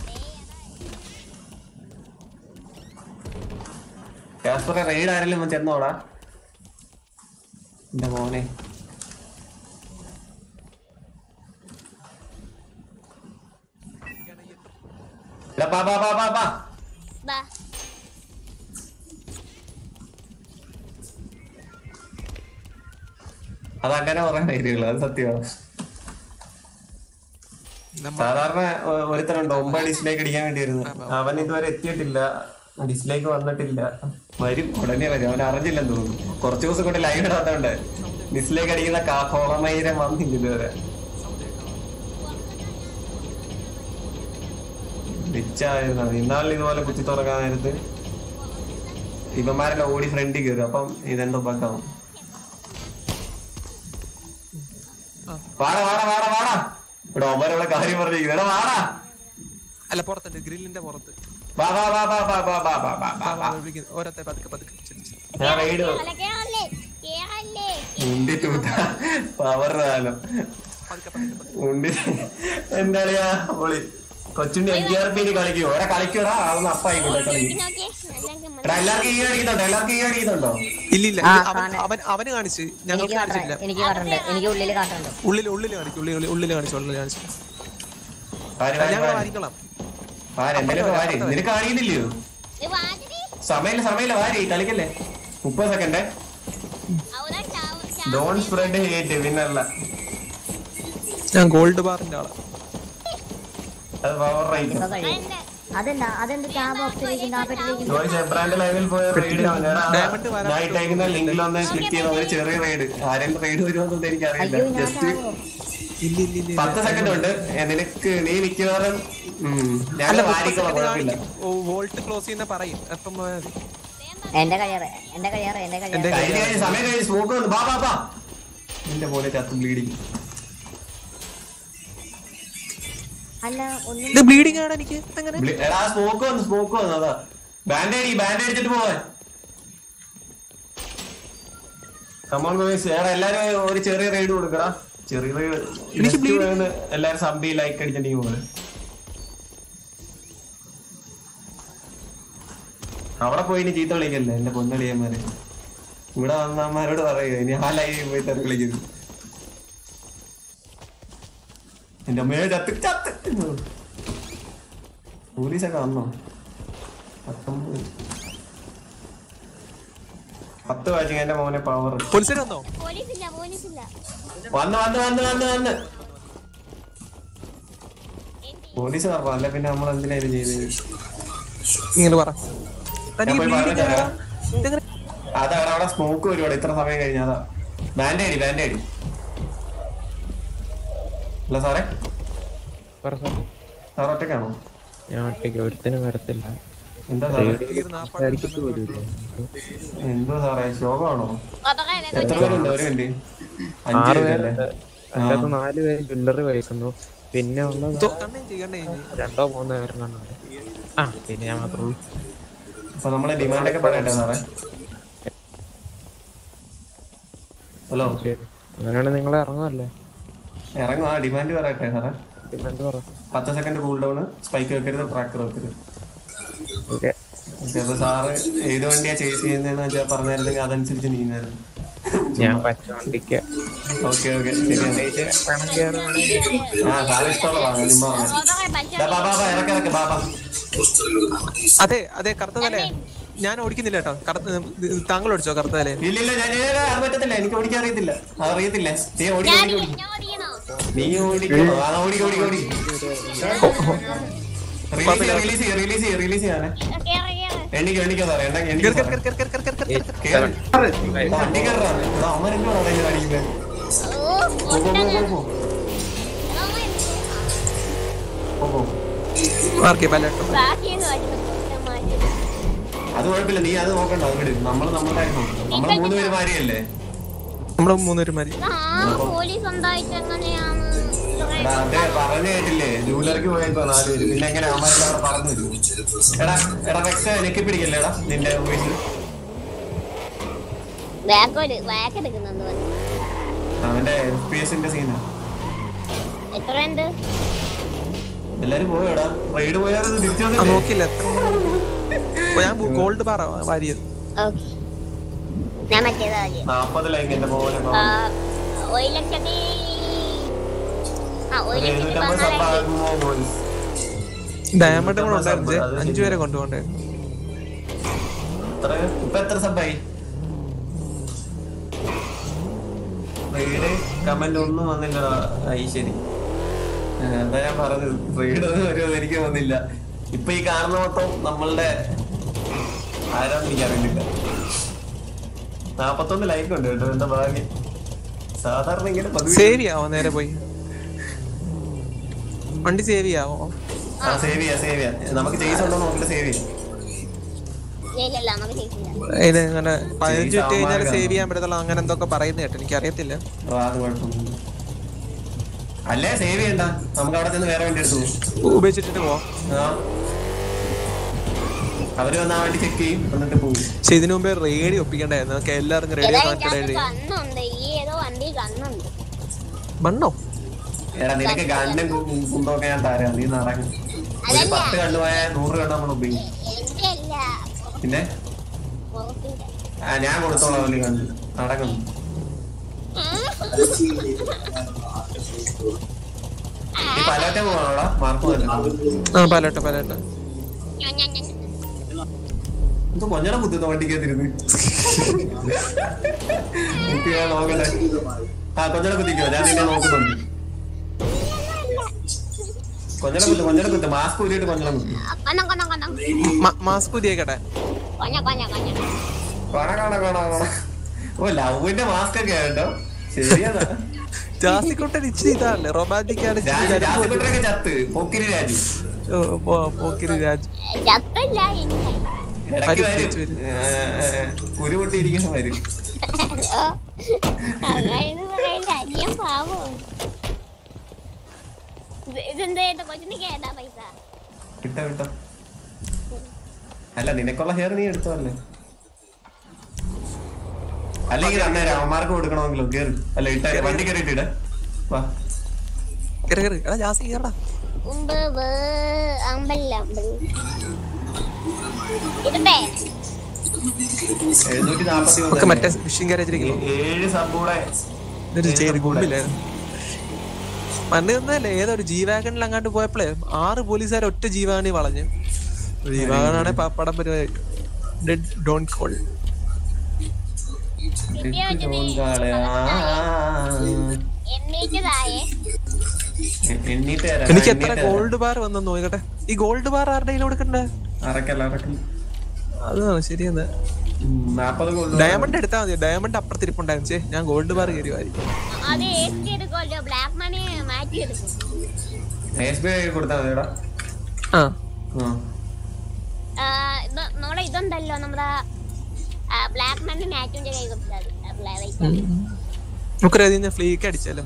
കാസ്പറെ റെയ്ഡ് ആരെങ്കിലും ചെന്നോടാ എന്റെ മോനെ എടാ, ബാ ബാ ബാ ബാ ബാ ബാ അതങ്ങനെ പറയാൻ ധൈര്യമുള്ളൂ അത് സത്യമാണ് സാധാരണ ഒ- ഒരുത്തനുണ്ട് ഒമ്പത് ഡിസ്ലേക്ക് അടിക്കാൻ വേണ്ടി വരുന്നത് അവൻ ഇതുവരെ എത്തിയിട്ടില്ല ഡിസ്ലേക്ക് വന്നിട്ടില്ല വരും ഉടനെ വരും അവൻ അറിഞ്ഞില്ലെന്ന് തോന്നുന്നു കുറച്ച് ദിവസം കൊണ്ട് ലൈവ് ഇടാത്തോണ്ട് ഡിസ്ലേക്ക് അടിക്കുന്ന കോളമൈരം വന്നില്ല ഇതുവരെ റിച്ചായിരുന്നു ഇന്നാളിൽ ഇതുപോലെ കുത്തി തുറക്കാൻ നേരത്ത് ഇവന്മാരെല്ലാം ഓടി ഫ്രണ്ടിൽ കയറും അപ്പം ഇതെന്തോ ബക്കാവും വാടാ വാടാ വാടാ വാടാ ഇവിടെ ഒമ്പരവിടെ കാര്യം പറഞ്ഞിരിക്കുന്നു എടാ വാടാ അല്ല പുറത്തുണ്ട് ഗ്രില്ലിന്റെ പുറത്ത് വാ വാ വാ വാ വാ വാ വാ വാ വാ വാ വാ വിളിക്കുന്നു ഓരോരുത്തർ പതുക്കെ പതുക്കെ ചെല്ല് ചെല്ല്. ഞാൻ റൈഡ് കേറല്ലേ കേറല്ലേ കേറല്ലേ ഉണ്ടി തൂത്ത പവർ കാലം പതുക്കെ പതുക്കെ പതുക്കെ ഉണ്ടി എന്താളിയാ പൊളി കൊച്ചുണ്ടി എൻ ജി ആർ പി കളിക്കോ എടാ കളിക്കോടാ അതൊന്ന് അപ്പായിക്കോട്ടെ കളിക്കും നോക്കിയേ അല്ലെങ്കിൽ എടാ എല്ലാവർക്കും ഈ അടിക്കുന്നുണ്ടോ എല്ലാവർക്കും ഈ അടിക്കുന്നുണ്ടോ ഇല്ല ഇല്ല ആ, ഇത് അവൻ കാണാം. അവൻ അവന് കാണിച്ച് ഞങ്ങൾക്ക് എനിക്ക് കാണിച്ചില്ല കാട്ടുണ്ട് എനിക്ക് കാട്ടുണ്ട് എനിക്ക് ഉള്ളില് കാട്ടുണ്ട് ഉള്ളിൽ ഉള്ളിൽ കാണിക്കും ഉള്ളിൽ ഉള്ളിൽ- ഉള്ളിൽ കാണിച്ചു ഉള്ളിൽ കാണിച്ചു വാരി വാരി ഞങ്ങൾ വാരി വാരിക്കോളാം വാരി എന്തെങ്കിലും വാരി നിനക്ക് അറിയുന്നില്ലയോ ഇത് വാതിരി സമയമില്ല സമയമില്ല വാരി കളിക്കല്ലേ മുപ്പത് സെക്കൻഡ് അവിടെ ചാവ് ചാവ് ഡോൺ സ്പ്രെഡ് ഹേറ്റ് പിന്നല്ല ഞാൻ ഗോൾഡ് ബാറിന്റെ ആളാ അത് പവർ റൈറ്റ് ഇപ്പൊ കഴിയും അതെന്താ അതെന്ത് ടാബ് ഓപ്ഷനിലേക്ക് ടാപ്പിട്ടിലേക്ക് ജോയ്സ് എബ്രാൻഡ് ലൈവിൽ പോയ റെയ്ഡ് Diamond വരാൻ നൈറ്റ് അയക്കുന്ന ലിങ്കിൽ ഒന്ന് ക്ലിക്ക് ചെയ്ത ഒരു ചെറിയ റെയ്ഡ് ആരെങ്കിലും റെയ്ഡ് വരുമെന്നൊന്നും എനിക്കറിയില്ല അയ്യോ ഞാൻ ജസ്റ്റ് ടാബോ ഇല്ല ഇല്ല ഇല്ല പത്ത് സെക്കൻഡ് ഉണ്ട് ഏ, നിനക്ക് നീ മിക്കവാറും ഉം, ഞാൻ അല്ല വാരിക്കോളാം കുഴപ്പമില്ല വോൾട്ട് ക്ലോസ് ചെയ്യുന്ന പറയും അപ്പം പോയാൽ മതി എന്റെ കഴിയാറ് എന്റെ കഴിയാറ് എന്റെ എന്റെ കഴിയാറ് കഴിഞ്ഞ കഴിഞ്ഞ സമയം കഴിഞ്ഞ് സ്മോക്ക് വന്നു ബാ ബാ ബാ എന്റെ പോലെ ചത്ത് ബ്ലീഡിങ് അല്ല ഒന്നും ഇത് ബ്ലീഡിംഗ് ആണ് എനിക്ക് എങ്ങനെ എടാ സ്മോക്ക് വന്നു സ്മോക്ക് വന്നു അതാ ബാൻഡ് അടി ബാൻഡ് അടിച്ചിട്ട് പോവാൻ കമോൺ ഗോയ്സ് എടാ എല്ലാരും ഒരു ചെറിയ റൈഡ് കൊടുക്കടാ ചെറിയ റൈഡ് എനിക്ക് bleeding- എല്ലാരും സബ് ലൈക്ക് അടിച്ചിട്ടുണ്ടെങ്കിൽ പോലെ അവിടെ പോയി ഇനി ചീത്ത വിളിക്കല്ലേ എന്റെ പൊന്നളിയന്മാര് ഇവിടെ വന്നമാരോട് പറയുക ഇനി ആ ലൈവ് പോയി തെറി വിളിക്കുന്നു എന്റെ അമ്മയെ ചത്ത് ചത്ത് പോലീസൊക്കെ വന്നോ പത്തൊമ്പത് പത്ത് വാച്ചിങ് എന്റെ മോനെ പവർ പോലീസിന് വന്നോ പോലീസില്ല പോലീസില്ല വന്ന് വന്ന് വന്ന് വന്ന് വന്ന് പോലീസ് പറഞ്ഞു അല്ല പിന്നെ നമ്മൾ എന്തിനായാലും ചെയ്തത് ഇങ്ങനെ പറ ഞാൻ തനിക്ക് പോയി ബ്ലീഡിംഗ് പറഞ്ഞുതരാം. ഇതെങ്ങനെ അതാ അവിടെ അവിടെ സ്മോക്ക് വരുവാണ് ഇത്ര സമയം കഴിഞ്ഞാ അതാ ബാൻഡ് അടി ബാൻഡ് അടി അല്ല സാറേ പറ സാർ സാർ ഒറ്റക്കാണോ ഞാൻ ഒറ്റയ്ക്ക് ഒരുത്തിനും വരത്തില്ല എന്താ സാറേ സംസാരിക്കത്ത് പോലുമില്ല എന്തോ സാറേ ശോകമാണോ കൊതറേ, ദേ എത്ര പേരുണ്ട് ഒരു മിനിറ്റ് അഞ്ച് ആറ് പേരല്ലേ പേരുണ്ട് അതിൻ്റെ അകത്ത് നാല് പേര് ജ്വല്ലറി വഹിക്കുന്നു പിന്നെ ഉള്ളത് കണ്ണേം ചെയ്യ്, കണ്ണേം ചെയ്യ്. രണ്ടോ മൂന്നോ പേരും കണ്ടുണ്ട് ആ പിന്നെ ഞാൻ മാത്രമേ ഉള്ളൂ അപ്പൊ നമ്മളെ ഡിമാൻഡ് ഒക്കെ പറയട്ടെ സാറേ ഹലോ ശരി അങ്ങനെയാണെങ്കിൽ നിങ്ങൾ ഇറങ്ങുമല്ലേ ഇറങ്ങും ആ ഡിമാൻഡ് പറയട്ടെ സാറേ പിന്നെ എന്ത് പറ പത്ത് സെക്കൻഡ് കൂൾ ഡൗൺ സ്പൈക്ക് വെക്കരുത് ട്രാക്കർ വെക്കരുത് ഓക്കെ ഓക്കെ അപ്പൊ സാറ് ഏത് വണ്ടിയാ ചേസ് ചെയ്യുന്നതെന്ന് വെച്ചാൽ പറഞ്ഞായിരുന്നെങ്കിൽ അതനുസരിച്ച് നീങ്ങായിരുന്നു ഞാൻ പച്ച വണ്ടിക്ക് ഓക്കെ ഓക്കെ ശരിയാണ് പണം കയറുവാണെങ്കിൽ ആ സാറ് ഇഷ്ടമുള്ള വാങ്ങാം ചുമ്മാ വാങ്ങാം കൊതറേ, പച്ച ബാ, ബാ, ബാ, ബാ, ഇറക്ക് ഇറക്ക് ബാബാ അതെ അതെ കറുത്ത തലേ ഞാൻ ഓടിക്കുന്നില്ല കേട്ടോ കറുത്ത താങ്കൾ ഓടിച്ചോ കറുത്ത തലേ ഇല്ല ഇല്ല ഞാൻ ഞാൻ- ഞാൻ- അത് പറ്റത്തില്ല എനിക്ക് ഓടിക്കാൻ അറിയത്തില്ല അത് അറിയത്തില്ല നീ ഓടി ഞാൻ ഓടി ഓടി ഞാൻ ഓടിക്കണോ നീ ഓടിക്കണോ ആ ഓടി ഓടി ഓടി റിലീസ് ചെയ്യാം റിലീസ് ചെയ്യാം റിലീസ് ചെയ്യാം റിലീസ് ചെയ്യാനേ കേറ് കേറ് എണ്ണിക്കോ എണ്ണിക്കോ സാറേ എണ്ണ എണ്ണിക്കോ കേറ്, സാറേ കേറ്, കേറ്, കേറ്, കേറ്, കേറ്, കേറ്. കേറ്. ആ, വണ്ടി കയറാ അമ്മ രണ്ടോ കാണിക്കുന്നത് ഓ പോ പോ പോ പോ പോ പോ പോ മാർക്ക് ചെയ്യ്, പലട്ടോ. ബാക്കിയൊന്നും അടിച്ചു പൊട്ടന്മാര്. അത് കുഴപ്പമില്ല നീ അത് നോക്കണ്ട അത് വിട് നമ്മള് നമ്മുടെ കാര്യം നോക്കണം നമ്മള് മൂന്ന് പേര് മാരിയല്ലേ നമ്മള് മൂന്നുപേരും മതി ആ പോലീസ് സ്വന്തമായിട്ട് എങ്ങനെയാണ് ഇത്രയും എടാ അതെ പറഞ്ഞു കേട്ടില്ലേ ജൂലർക്ക് പോയപ്പോ നാല് പേര് പിന്നെ എങ്ങനെ അമ്മയെല്ലാം അവിടെ പറഞ്ഞു വരും എടാ എടാ വെക്സ എനിക്ക് പിടിക്കല്ലേ എടാ നിന്റെ വീട്ടിൽ ബാക്ക് ഒരു ബാക്ക് എടുക്കുന്നുണ്ട് വന്ന്. അവന്റെ എഫ് പി എസിന്റെ സീനാ എത്രയുണ്ട് എല്ലാരും പോയോടാ റൈഡ് പോയാൽ തിരിച്ചു ആ വന്നില്ലേ നോക്കില്ല എത്ര ഓ, ഞാൻ ഗോൾഡ് ബാറാ വാരിയത് ഓക്കെ ഞാൻ മറ്റേതാ ആദ്യം. നാപ്പതിലായി എന്റെ പോലെ ആ, ഒരു ലക്ഷത്തി ആ ഒരു ഒരു ലക്ഷത്തി എഴുന്നൂറ്റമ്പത് പതിനാലായിരത്തി സബ്ബാകുമോ പോയി ഡയമണ്ട് കൂടെ ഉണ്ടായിരുന്നു അഞ്ചു പേരെ കൊണ്ടുപോകണ്ടേ എത്ര ഇപ്പൊ എത്ര സബ്ബായി റെയ്ഡ് കമന്റ് ഒന്നും വന്നില്ല ഐ ശരി ആ, എന്താ ഞാൻ പറഞ്ഞത് റെയ്ഡ് ഒന്നും വരുമോ എനിക്ക് വന്നില്ല ഇപ്പൊ ഈ കാണുന്ന മൊത്തം നമ്മളുടെ ആരാന്ന് എനിക്ക് അറിയില്ല നാപ്പത്തൊന്ന് ലൈക്ക് ഉണ്ട് കേട്ടോ എന്താ ഭാഗ്യം സാധാരണ ഇങ്ങനെ പതിവ് സേവ് ചെയ്യാവോ നേരെ പോയി വണ്ടി സേവ് ചെയ്യാവോ ആ സേവ് ചെയ്യാം സേവ് ചെയ്യാം നമുക്ക് ചെയ്സ് ഉണ്ടോ നോക്കിട്ട് സേവ് ചെയ്യാം ഇല്ല ഇല്ല നമുക്ക് ചെയ്യില്ല ഇത് അങ്ങനെ പതിനഞ്ച് ചെയ്ത് ഇട്ട് കഴിഞ്ഞാൽ അവന്മാർക്ക് സേവ് ചെയ്യാൻ പറ്റത്തുള്ളൂ അങ്ങനെ എന്തൊക്കെ പറയുന്ന കേട്ടോ എനിക്ക് അറിയത്തില്ല ഓ, അത് കുഴപ്പമൊന്നുമില്ല അല്ലേ സേവ് ചെയ്യണ്ട നമുക്ക് അവിടെ ചെന്ന് വേറെ വണ്ടി എടുത്തു പോകും ഉപയോഗിച്ചിട്ട് പോവാം ആ. അവര് വന്ന് ആ വണ്ടി ചെക്ക് ചെയ്യും എന്നിട്ട് പോകും പക്ഷെ ഇതിനു മുമ്പേ റേഡിയോ ഒപ്പിക്കണ്ടായിരുന്നു നമുക്ക് എല്ലാവർക്കും റേഡിയോ ഏതായാലും കണക്റ്റഡ് ഇതിനകത്ത് എഴുതി കണ്ണുണ്ട് ഈ ഏതോ വണ്ടി കണ്ണുണ്ട് മണ്ണോ എടാ നിനക്ക് കണ്ണും കു- കുന്തമൊക്കെ ഞാൻ തരാം നീ നടക്കും ഒരു അതല്ല. പത്ത് കണ്ണു പോയാൽ നൂറ് കണ്ണ് നമ്മൾ ഉപയോഗിക്കും എന്റെ അല്ല പിന്നെ പുറത്തിന്റെ ആ ഞാൻ കൊടുത്തോളാം ഒരു കണ്ണ് നടക്കുന്നു നീ പലവറ്റ പോവാണോടാ മാർക്ക് തന്നെ ആ പലട്ടോ പലട്ടോ ഞാൻ ഞാൻ ഞാൻ ഇത് കൊഞ്ഞട കുത്തുന്ന വണ്ടിക്കകത്തിരുന്ന് എനിക്ക് ഞാൻ നോക്കട്ടെ ആ കൊഞ്ഞട കുത്തിക്കോ ഞാൻ നിന്നെ നോക്കുന്നുണ്ട് കൊഞ്ഞട കുത്ത് കൊഞ്ഞട കുത്ത് മാസ്ക് ഊരിയിട്ട് കൊഞ്ഞട കുത്തി കൊന്ന കൊന്ന കൊന്ന മാസ്ക് പുതിയേക്കട്ടെ കൊഞ്ഞ കൊഞ്ഞ കൊഞ്ഞ കാണാ കാണാ കാണാ കാണാ ഓ ലവിന്റെ മാസ്ക് ഒക്കെ കേട്ടോ ശരിയാ ജാസിക്കുട്ടൻ ഇച്ചിരി ഇതാണല്ലേ റൊമാൻറ്റിക് ആണ് ഇച്ചിരി കരുത്ത് രാജകുട്ടരൊക്കെ ചത്ത് പൊക്കിരി രാജു ഓ, പോ- പോക്കിരി രാജ് ചത്തല്ല ഇനി ഇടയ്ക്ക് വരും, വരും തിരിച്ച് വരും. കുരു പൊട്ടിയിരിക്കുന്ന വരും അങ്ങനെ പറയില്ല അനിയൻ പാവോ ഇത് ഇതെന്താ കൊച്ചിന് കേട്ടാ പൈസ കിട്ടോ കിട്ടോ അല്ല നിനക്കുള്ള ഹെയർ നീ എടുത്തോ അല്ലേ അല്ലെങ്കിൽ അന്നേരം അവന്മാർക്ക് കൊടുക്കണമെങ്കിലോ കേറി അല്ല ഇട്ട വണ്ടി കയറിയിട്ട് ഇട വാ കേറി കേറി എടാ ജാസി കേറടാ ഉമ്പ് വ് അമ്പല്ല അമ്പൽ ഇടട്ടെ എഴുന്നൂറ്റി നാപ്പത്തി ഒക്കെ മറ്റേ ഫിഷിംഗ് ഗാരേജിലേക്ക് ഏഴ് സബ്ബൂടെ ഇതൊരു ചെയ്ത് ഗുമ്പില്ലായിരുന്നു മണ്ണ് തന്നല്ലേ ഏതോ ഒരു ജീവാഗണിൽ അങ്ങാണ്ട് പോയപ്പോഴേ ആറ് പോലീസുകാർ ഒറ്റ ജീവാഗണി വളഞ്ഞു ജീവാഗണാണെ പപ്പടം പരിപാടി ഡെഡ് ഡോൺ കോൾ കിട്ടിയ കൊച്ചിന് എണ്ണീറ്റതായേ എണ്ണീട്ട് തരാം എനിക്ക് എത്ര ഗോൾഡ് ബാർ വന്നെന്ന് നോക്കട്ടെ ഈ ഗോൾഡ് ബാർ ആരുടെ കയ്യിൽ കൊടുക്കണ്ടേ അറക്കല്ല അറക്കല്ല അതാണ് ശരിയെന്ന് നാപ്പത് കൊള്ളു ഡയമണ്ട് എടുത്താൽ മതി ഡയമണ്ട് അപ്പുറത്തിരിപ്പുണ്ടായിരുന്നു ചേ ഞാൻ ഗോൾഡ് ബാർ കയറിയായിരിക്കും അത് എസ് എടുക്കുമല്ലോ ബ്ലാക്ക് മണി മാറ്റി എടുക്കും എസ് ബി ഐ കൊടുത്താൽ മതിടാ ആ ആ, ഇത് നമ്മുടെ ഇതുണ്ടല്ലോ നമ്മുടെ ബ്ലാക്ക് മണി മാറ്റിന്റെ കൈ കൊടുത്താൽ മതി നമുക്കൊരു അതിൽ നിന്ന് ഫ്ലീക്ക് അടിച്ചാലോ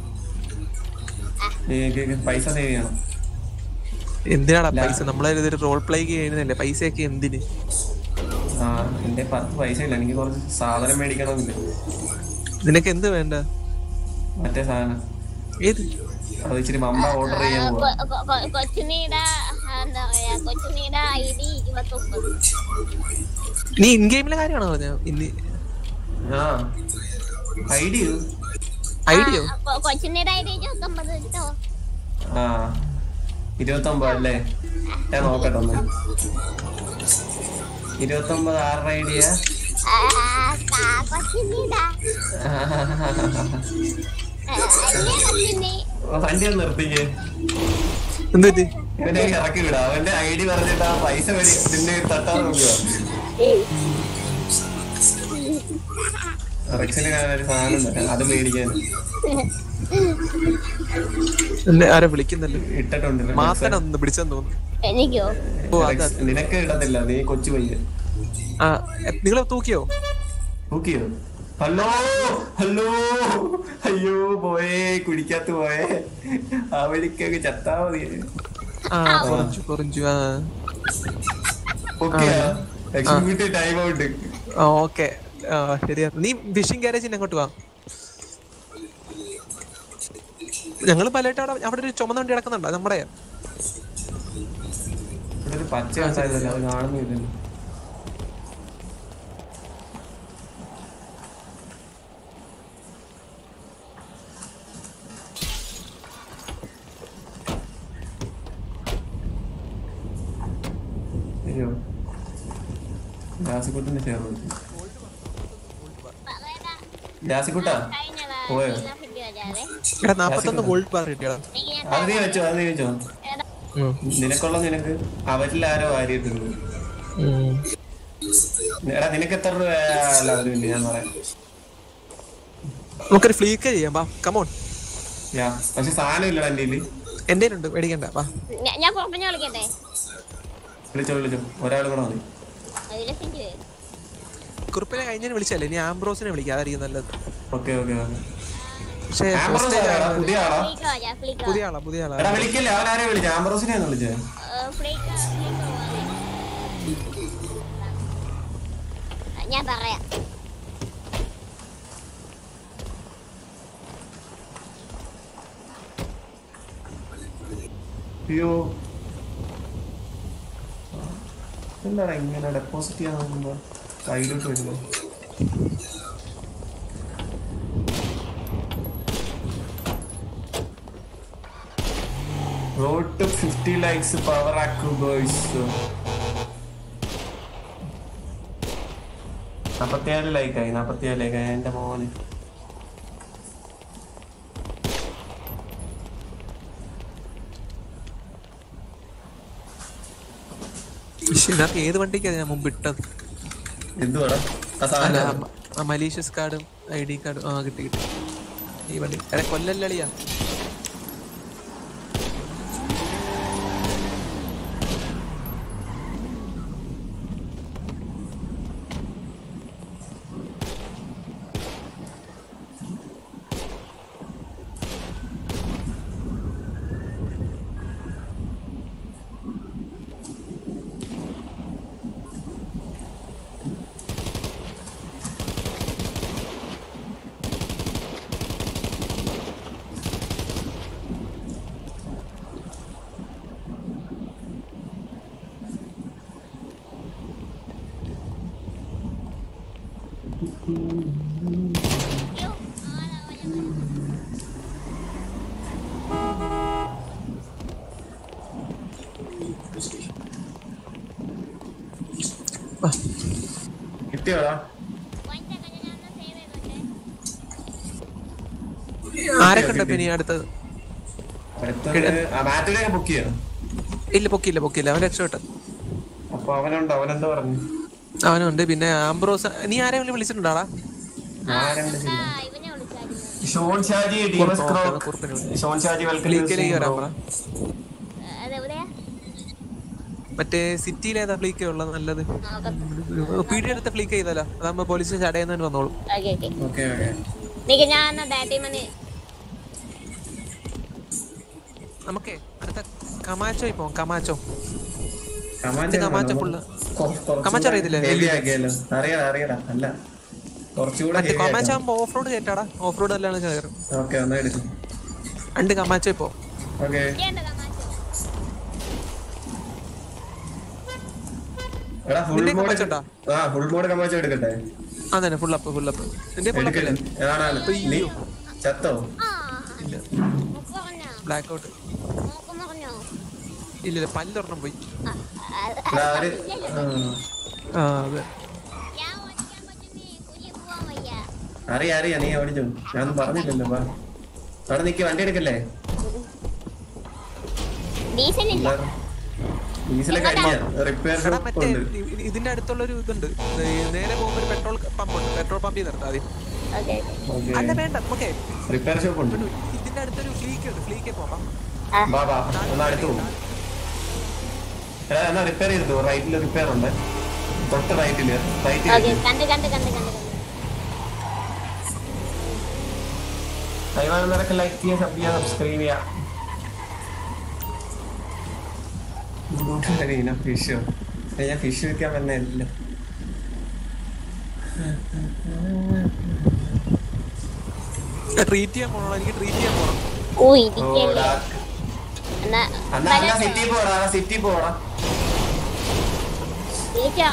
പൈസ സേവ് ചെയ്യണം എന്തിനാടാ പൈസ നമ്മളെ ഇതൊരു റോൾ പ്ലേ ചെയ്യുന്നില്ലേ പൈസയൊക്കെ എന്തിന് ആ എന്റെ പത്ത് പൈസ ഇല്ല എനിക്ക് കുറച്ച് സാധനം മേടിക്കണമെന്നില്ല നിനക്ക് എന്ത് വേണ്ട മറ്റേ സാധനം ഏത് അത് ഇച്ചിരി മമ്പ ഓർഡർ ചെയ്യാൻ പോവാ കൊച്ചുനീടെ എന്താ പറയാ കൊച്ചുനീടെ ഐ ഡി ഇരുപത്തൊമ്പത് നീ ഇൻ ഗെയിമിലെ കാര്യമാണോ പറഞ്ഞ ഇന്ന് ആ ഐഡിയ ഐഡിയോ കൊച്ചുനീടെ ഐ ഡി ഇരുപത്തൊമ്പത് കേട്ടോ ആ ഇരുപത്തൊമ്പത് അല്ലേ ഞാൻ നോക്കട്ടെ ഒന്ന് ഇരുപത്തൊമ്പത് ആരുടെ ഐഡിയ കൊച്ചുനീടാ കൊച്ചുനീ വണ്ടി ഒന്ന് നിർത്തിക്കേ എന്ത് പറ്റി ഇവനെ ഇറക്കി വിടാം അവന്റെ ഐ ഡി പറഞ്ഞിട്ട് ആ പൈസ മേടി പിന്നെ തട്ടാൻ നോക്കുക റെക്സിന് കാണാൻ ഒരു സാധനം തരാം അത് മേടിക്കാൻ എന്നെ ആരെ വിളിക്കുന്നല്ലോ ഇട്ടിട്ടുണ്ട് മാത്രം ഒന്ന് പിടിച്ചെന്ന് തോന്നുന്നു എനിക്കോ ഓ അതാ റെക്സ്, നിനക്ക് ഇടത്തില്ല നീ കൊച്ചു പയ്യ ആ നിങ്ങൾ തൂക്കിയോ നോക്കിയോ ഹലോ ഹലോ അയ്യോ പോയേ കുടിക്കാത്ത പോയേ ആ വഴിക്കൊക്കെ ചത്താ മതി ആ കുറച്ചു കുറച്ചു ആ ഓക്കെ എക്സിക്യൂട്ടീവ് ടൈം ഔട്ട് ആ ഓക്കെ ആ ശരിയാ നീ ഫിഷിംഗ് ഗാരേജിന് അങ്ങോട്ട് വാ ഞങ്ങൾ പലയിട്ട് അവിടെ അവിടെ ഒരു ചുമന്ന വണ്ടി കിടക്കുന്നുണ്ടോ നമ്മുടെ ഇവിടെ ഒരു പച്ച ഉണ്ടായിരുന്നല്ലോ അത് കാണുന്നില്ലല്ലോ അയ്യോ ജാസിക്കുട്ടിന്റെ ഷെയർ കൊടുത്തു ജാസിക്കുട്ടാ പോയോ എടാ നാപ്പത്തൊന്ന് ഗോൾഡ് ബാർ കിട്ടിയടാ അത് നീ വെച്ചോ അത് നീ വെച്ചോ നിനക്കുള്ള നിനക്ക് അവരിൽ ആരോ വാരിയിട്ടുണ്ട് എടാ നിനക്ക് എത്ര രൂപ അല്ല ഒരു മിനിറ്റ് ഞാൻ പറയാം നമുക്കൊരു ഫ്ലീക്ക് ചെയ്യാം വാ കമോൺ യാ പക്ഷെ സാധനം ഇല്ലടാ എന്റെ കയ്യില് എന്റെ ഉണ്ട് മേടിക്കണ്ട വാ ഞാ- ഞാൻ കുറഞ്ഞ വിളിക്കട്ടെ വിളിച്ചോ വിളിച്ചോ ഒരാൾ കൂടെ മതി ഇരുപത്തഞ്ച് പേര് കുറുപ്പിനെ കഴിഞ്ഞതിന് വിളിച്ചല്ലേ ഇനി ആംബ്രോസിനെ വിളിക്കാം അതായിരിക്കും നല്ലത് ഓക്കെ ഓക്കെ ഓക്കെ പക്ഷേ ആംബ്രോസ് ഹോസ്റ്റലിൽ ആരാടാ? ആള് പുതിയ ആളാ ഫ്ലീക്കോ ഞാൻ ഫ്ലീക്കോ പുതിയ ആളാ പുതിയ ആളാ എടാ വിളിക്കല്ലേ അവൻ ആരെയും വിളിച്ചേ ആംബ്രോസിനെയാണ് വിളിച്ചേ ഫ്ലീക്കോ ഫ്ലീക്കോ ഞാൻ പറയാം അയ്യോ എന്താടാ ഇങ്ങനെ ഡെപ്പോസിറ്റ് ചെയ്യാൻ നോക്കുമ്പോ കയ്യിലോട്ട് വരുന്നു road two fifty likes power ആക്കു ബോയ്സ് നാപ്പത്തിയാറ് ലൈക്കായി നാപ്പത്തിയാറ് ലൈക്കായി എന്റെ മോന് ശ്ശെ, ഇതിനകത്ത് ഏത് വണ്ടിക്കാ ഞാൻ മുമ്പ് ഇട്ടത് എന്തുവാടാ ആ അല്ല സാധനം ആ മലീഷ്യസ് കാർഡും ഐ ഡി കാർഡും ആ കിട്ടി കിട്ടി ഈ വണ്ടി എടാ കൊല്ലല്ലളിയാ കിട്ടിയോടാ ആരൊക്കെ ഉണ്ട് പിന്നെ ഈ അടുത്തത് അടുത്തത് ആ മാറ്റിനെ ബുക്ക് ചെയ്യണം ഇല്ല പൊക്കിയില്ല പൊക്കിയില്ല അവൻ രക്ഷപ്പെട്ടു അപ്പൊ അവനുണ്ട് അവനെന്താ പറഞ്ഞു അവനുണ്ട് പിന്നെ ആംബ്രോസ് നീ ആരെങ്കിലും വിളിച്ചിട്ടുണ്ടാടാ ആരെ വിളിച്ചില്ല ആ ഇവനെ വിളിച്ചായിരുന്നു ഷോൺ ഷാജി ഡിമസ് ക്രോക്ക് കുറുപ്പിനെ വിളിച്ചു ഷോൺ ഷാജി വെൽക്കം ഫ്ലീക്കിലേക്ക് വരാൻ പറ അതെവിടെയാ മറ്റേ സിറ്റിയിലേതാ ഫ്ലീക്ക് ഉള്ളത് നല്ലത് പീഡിയ എടുത്ത ഫ്ലീക്ക് ചെയ്താലോ അതാകുമ്പോ പോലീസ് ചടയുന്നതിന് വന്നോളൂ ഓക്കെ ഓക്കെ ഓക്കെ ഓക്കെ നിക്ക് ഞാൻ എന്നാ ഡാറ്റി മണി നമുക്കേ അടുത്ത കമാച്ചോ പോവാം കമാച്ചോ കമാൻഡ് കമാച്ചോ ഫുള്ള് കമാച്ചോ അറിയത്തില്ലേ? ഹെവി ആക്കിയല്ലോ അറിയാം അറിയാം അല്ല കുറച്ചുകൂടെ മറ്റേ heavy കമാച്ചോ ആക്കാം. ആകുമ്പോ ഓഫ് റോഡ് കയറ്റാടാ ഓഫ് റോഡ് അല്ലാണ് കയറും ഓക്കെ എന്നാ എടുക്കും രണ്ട് കമാച്ചോ പോ ഓക്കെ എടാ ഫുൾ നിന്റെ മോഡ് കമാച്ചോട്ടാ? ആ ഫുൾ മോഡ് കമാച്ചോ എടുക്കട്ടെ അതന്നെ ഫുൾ അപ്പ് ഫുൾ അപ്പ് നിന്റെ ഫുൾ അപ്പ് എടുക്കല് അല്ലേ ആണാണ് നീ ചത്തോ ബ്ലാക്ക് ഔട്ട് മൂക്ക് മുറിഞ്ഞോ ഇല്ല ഇല്ല പല്ലൊരെണ്ണം പോയി എടാ അവര് ആ. ആ അതെ ഞാൻ ഓടിക്കാൻ പറ്റുന്നേ കുഞ്ഞി പോവാൻ വയ്യ അറിയാ അറിയാ നീ ഓടിച്ചു ഞാൻ പറഞ്ഞില്ലല്ലോ വാ അവിടെ നിക്ക് വണ്ടി എടുക്കല്ലേ ഡീസൽ ഇല്ല ഡീസലൊക്കെ അടിഞ്ഞ റിപ്പയർ എടാ ഷോപ്പ് മറ്റേ ഉണ്ട് ഇ- ഇതിന്റെ അടുത്തുള്ള ഒരു ഇതുണ്ട് ഈ നേരെ പോകുമ്പോ ഒരു പെട്രോൾ പമ്പ് ഉണ്ട് പെട്രോൾ പമ്പിൽ നിർത്താം ആദ്യം ഓക്കെ ഓക്കെ അല്ല വേണ്ട നമുക്കേ റിപ്പയർ ഷോപ്പ് ഉണ്ട് ഇതിന്റെ അടുത്തൊരു ഫ്ലീക്ക് ഉണ്ട് ഫ്ലീക്ക് പോകാം വാ വാ എന്നാ അടുത്ത് പോകും എടാ എന്നാ റിപ്പയർ ചെയ്തു റൈറ്റിൽ റിപ്പയർ ഉണ്ട് തൊട്ട് റൈറ്റില് ഓക്കെ റൈറ്റിൽ കണ്ട് കണ്ട് കണ്ട് കണ്ട് കണ്ട് കൈവാണെന്നൊക്കെ ലൈക്ക് ചെയ്യുക സബ് ചെയ്യുക സബ്സ്ക്രൈബ് ചെയ്യുക ഫിഷോ ഞാൻ ഫിഷ് വെക്കാൻ വന്നല്ല ട്രീറ്റ് ചെയ്യാൻ പോണോ എനിക്ക് ട്രീറ്റ് ചെയ്യാൻ പോണം ഓ ഓ ഇരിക്കല്ലേ ഡാർക്ക് എന്നാ എന്നാ എന്നാ സിറ്റി പോടാ സിറ്റി പോടാ തിരിച്ചോ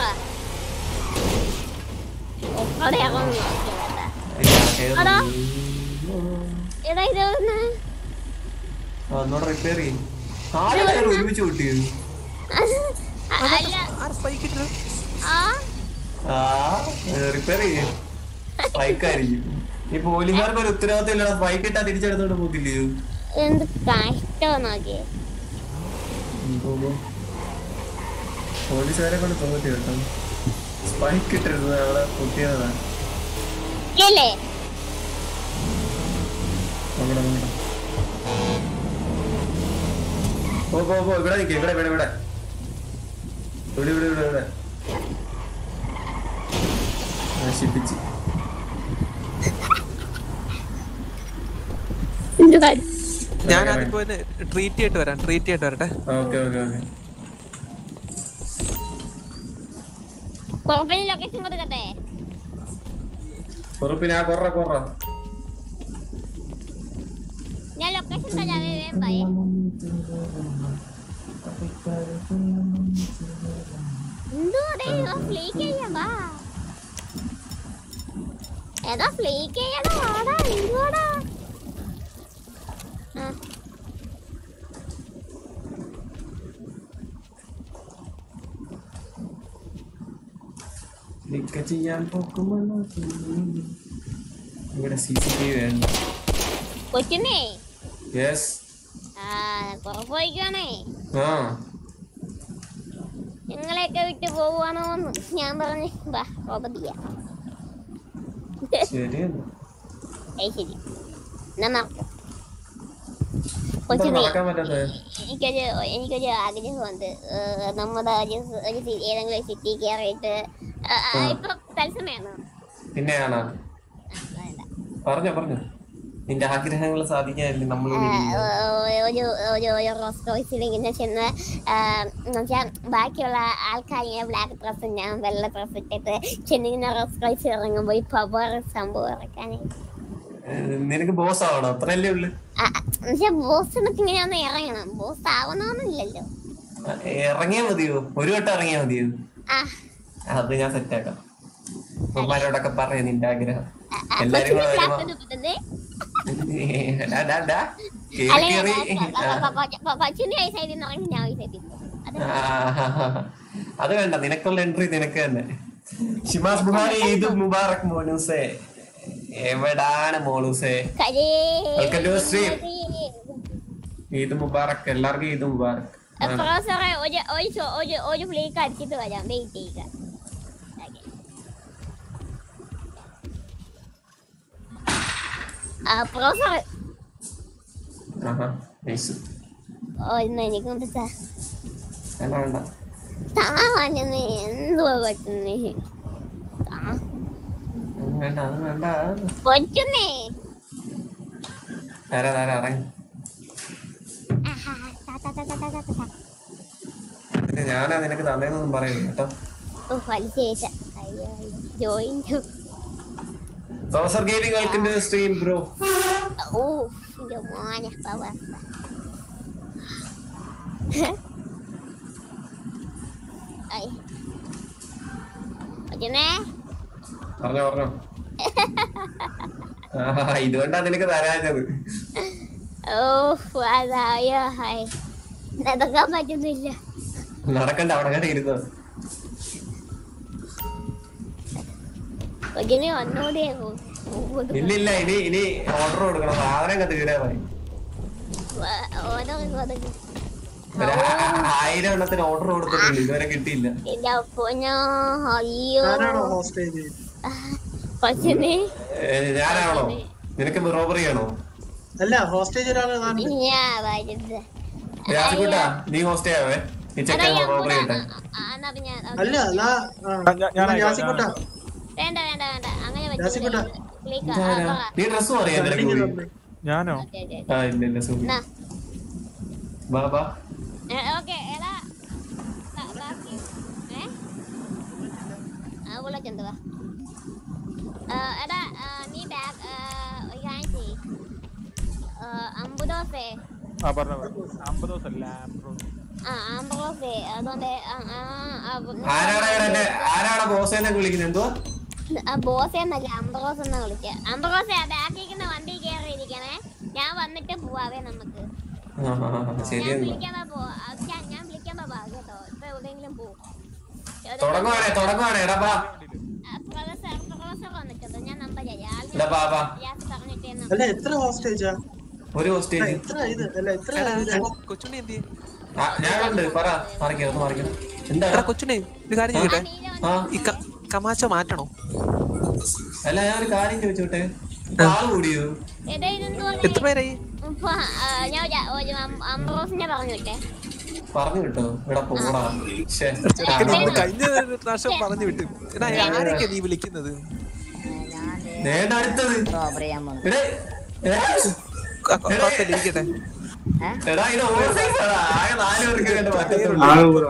അവിടെ ഇറങ്ങുന്നു നോക്കിയതാ. എടാ. എടാ ഇത് എവിടുന്ന്? ഒന്നോടെ റിപ്പയർ ചെയ്യും ആരും ഒരുമിച്ച് കൂട്ടിയത് അല്ല ആ ആ റിപ്പയർ ചെയ്യും ബൈക്കായിരിക്കും ഈ പോലീസുകാർക്ക് ഒരു ഉത്തരവാദിത്തം ഇല്ല ബൈക്ക് ഇട്ടാ തിരിച്ചെടുത്തോണ്ട് പോകത്തില്ലേ എന്ത് കഷ്ടം നോക്കിയേ പോലീസുകാരെ കൊണ്ട് തോന്നി കേട്ടോ സ്പൈക്ക് ഇട്ടിരുന്നത് അവിടെ കുത്തിയതാ ഇല്ലേ നോക്കടാ നോക്കടാ പോ പോ പോ ഇവിടെ നിൽക്കുക ഇവിടെ ഇവിടെ ഇവിടെ ഇവിടെ ഇവിടെ ഇവിടെ ഇവിടെ നശിപ്പിച്ച് ഞാൻ ആദ്യം പോയത് ട്രീറ്റ് ചെയ്തിട്ട് വരാം ട്രീറ്റ് ചെയ്തിട്ട് വരട്ടെ ഓക്കെ ഓക്കെ ഓക്കെ കുഴപ്പമില്ല ലൊക്കേഷൻ കൊടുക്കട്ടെ ഉറപ്പിന് ആ കൊറ കൊറ ഞാൻ ലൊക്കേഷൻ തരാം വേഗം പോയേ എന്തുവാടേ ഫ്ലീക്ക് ചെയ്യാം വാ ഏതാ ഫ്ലീക്ക് ചെയ്യണ വാടാ എന്തുവാടാ ആ നിക്ക ചെയ്യാൻ പോക്കുമ്പോൾ ഇവിടെ സി സി ടി വി വേണ്ട കൊച്ചുന്നേ യെസ് ആ കുറപ്പോയിക്കാണേ ആ നിങ്ങളെയൊക്കെ വിട്ട് പോവാണോന്ന് ഞാൻ പറഞ്ഞു വാ കോപത്തിയ ശരിയാണ് ഏയ് ശരി എന്നാ നടക്കാം എന്താ കൊച്ചുന്നേ നടക്കാൻ പറ്റാത്ത എനിക്കൊരു എനിക്കൊരു ആഗ്രഹമുണ്ട് ഏഹ് നമ്മുടെ ഒരു സ് ഒരു സി- ഏതെങ്കിലും ഒരു സിറ്റി കയറിയിട്ട് ഏഹ് ആ, ഇപ്പൊ തത്സമയാണോ പിന്നെയാണോ പറഞ്ഞോ പറഞ്ഞോ നിന്റെ ആഗ്രഹങ്ങൾ സാധിക്കാനല്ലേ നമ്മൾ ഏഹ് ഒരു ഒരു ഒരു റോസ് റോയ്സിൽ ഇങ്ങനെ ചെന്ന് ഏഹ് എന്നുവെച്ചാൽ ബാക്കിയുള്ള ആൾക്കാരിങ്ങനെ ബ്ലാക്ക് ഡ്രസ്സും ഞാൻ വെള്ള ഡ്രസ്സ് ഇട്ടിട്ട് ചെന്നിങ്ങനെ റോസ് റോയ്സ് ഇറങ്ങുമ്പോൾ ഈ പവർ സംഭവം ഇറക്കാനായിട്ട് നിനക്ക് ബോസ് ആവണം അത്രയല്ലേ ഉള്ളു എന്നുവെച്ചാൽ ബോസ് എന്നൊക്കെ ഇങ്ങനെ ഒന്ന് ഇറങ്ങണം ബോസ് ആവണമെന്നില്ലല്ലോ ഇറങ്ങിയാ മതിയോ ഒരു വട്ടം ഇറങ്ങിയാ മതിയോ ആ അത് ഞാൻ സെറ്റാക്കാം ഉമ്മാരോടൊക്കെ പറയാം നിന്റെ ആഗ്രഹം എല്ലാരും കൂടെ കൊച്ചിന് വരുമ്പോ ബ്ലാക്ക് ഇട്ടിട്ടുണ്ട് ഡാ, ഡാ, ഡാ. കേറി കേറി ആ. കൊച്ചിന്റെ ഈ സൈഡിൽ നിന്ന് ഇറങ്ങി ഞാൻ ഈ സൈഡിൽ അത് ആ, അത് വേണ്ട നിനക്കുള്ള എൻട്രി നിനക്ക് തന്നെ ഷിമാസ് ബുഹാരി ഈദ് മുബാറക് മോനൂസേ എവിടാണ് മോളൂസേ കരേ welcome to stream Eid Mubarak എല്ലാവർക്കും ഈദ് മുബാറക് ആ. പ്രൊഫസറെ ഒരു ഒരു ചോ- ഒരു ഒരു ഫ്ലീക്ക് അടിച്ചിട്ട് വരാം വെയിറ്റ് ചെയ്യുക പ്രൊഫസർ ആഹാ നൈസ് ഓ ഇന്ന് എനിക്ക് കൊണ്ട് താ വേണ്ട വേണ്ട താഞ്ഞെന്ന് എന്തുവാ പറ്റുന്നേ താ അത് വേണ്ട അത് വേണ്ട പറ്റുന്നേ നേരെ നേരെ ഇറങ്ങി ആഹാ, താ, താ, താ, താ, താ, താ, താ. പിന്നെ ഞാനാ നിനക്ക് തന്നേന്നൊന്നും പറയില്ല കേട്ടോ ഓ വലിശേഷ അയ്യോ join professor gaming welcome to stream bro ഓ എന്റെ മോനെ പവർ ഐ പറ്റുന്നേ പറഞ്ഞോ പറഞ്ഞോ ആഹാ ഇതുകൊണ്ടാ നിനക്ക് തരാഞ്ഞത് ഓ അതായോ ഹായ് നടക്കാൻ പറ്റുന്നില്ല നടക്കണ്ട അവിടെ കണ്ട് ഇരുന്നോ ഒന്നിനെ ഒന്നുകൂടെ ഇല്ല ഇല്ല ഇനി ഇനി ഓർഡർ കൊടുക്കണം സാധനം കത്ത് തീരാ മതി ഓരോ ഒതുങ്ങി ഒരു ആ- ആയിരം എണ്ണത്തിന് ഓർഡർ കൊടുത്തിട്ടുണ്ട് ഇതുവരെ കിട്ടിയില്ല ഇല്ല പൊന്നോ അയ്യോ ആരാണോ ഹോസ്റ്റേജ് പറ്റുന്നേ ഏ, ഞാനാണോ നിനക്ക് റോബറി ആണോ അല്ല ഹോസ്റ്റേജ് ഒരാള് കാണുന്നുണ്ട്. ഞാൻ വരുന്നത് രാജുകൂട്ടാ നീ ഹോസ്റ്റ് ചെയ്യാവേ ഈ ചെക്കൻ റോബറി ഇട്ടെ എന്നാ പിന്നെ അല്ല എന്നാ ആ, ജാസിക്കുട്ടാ വേണ്ട വേണ്ട വേണ്ട അങ്ങനെ ജാസിക്കുട്ടാ ക്ലിക്ക് നീ ഡ്രസ് പറയാ നിനക്ക് കൂടി ഞാനോ ആ ഇല്ല ഇല്ല സുഖം എന്നാ ബാ ബാ ഓക്കെ എടാ ആ, ബാക്കി ഏ ആ വിളിച്ചെന്തുവാ എടാ ആ, നീ ബാക്ക് ഒരു കാര്യം ചെയ്യ് ആ, അമ്പുദോസേ ആ പറഞ്ഞ അമ്പത് ദിവസമല്ല ആ അമ്പദോസേ അതുകൊണ്ട് ആ, ആ, ആ, ആരാടാ ഇവിടെ എന്നെ ആരാടാ ബോസ് എന്നൊക്കെ വിളിക്കുന്നത് എന്തുവാ ആ ബോസ് എന്നല്ല അംബ്രോസ് എന്നാ വിളിക്കുക അംബ്രോസേ ബാക്കിക്കുന്ന വണ്ടി കയറി ഇരിക്കണേ ഞാൻ വന്നിട്ട് പോവാവേ നമുക്ക് ആ, ആ, ആ, ഞാൻ ശരിയെന്നാ വിളിക്കാൻ പോ ഞാൻ ഞാൻ വിളിക്കാൻ പോവാ കേട്ടോ ഇപ്പൊ എവിടെയെങ്കിലും പോ തുടങ്ങുവാണേ തുടങ്ങുവാണേ എടാ ബാ പ്രൊഫസർ പ്രൊഫസർ വന്നിട്ടുണ്ട് ഞാൻ നമ്പർ തരാം എടാ ബാ ബാ യാസ് പറഞ്ഞിട്ടേ അല്ല എത്ര ഹോസ്റ്റേജാ ഒരു ഹോസ്റ്റേജ് എത്ര ഇത് അല്ല എത്ര ഇത്? കൊച്ചുണ്ണി എന്ത് ചെയ്യും? ഞാനുണ്ട് പറ മറിക്കാം ഒന്ന് മറിക്കാം എന്താ എടാ കൊച്ചുണ്ണി ഒരു കാര്യം ചെയ്യട്ടെ ആ ഈ ക- കമാച്ചോ മാറ്റണോ അല്ല ഞാൻ ഒരു കാര്യം ചോദിച്ചോട്ടെ ആള് കൂടിയോ എടാ ഇതെന്തുവാ എത്ര പേരായി ഇപ്പൊ, ആ, ഞാൻ ഒരു- ഒരു അം- അംബ്രോസിനെ പറഞ്ഞു വിട്ടെ പറഞ്ഞു കിട്ടോ ഇവിടെ പോടാ ശ്ശേ. ചെറുക്കൻ നീ കഴിഞ്ഞ പ്രാവശ്യം പറഞ്ഞു വിട്ടു എടാ ആരൊക്കെയാ നീ വിളിക്കുന്നത് നേട അടുത്തത് എടേ, എടേ, ക- ക- കുഴപ്പമില്ല, ഇരിക്കട്ടെ എടാ ഇത് ഓവർ സൈസ് ആടാ ആകെ നാല് പേർക്ക് കണ്ട് പറ്റത്തുള്ളൂ ആള് കൂടാ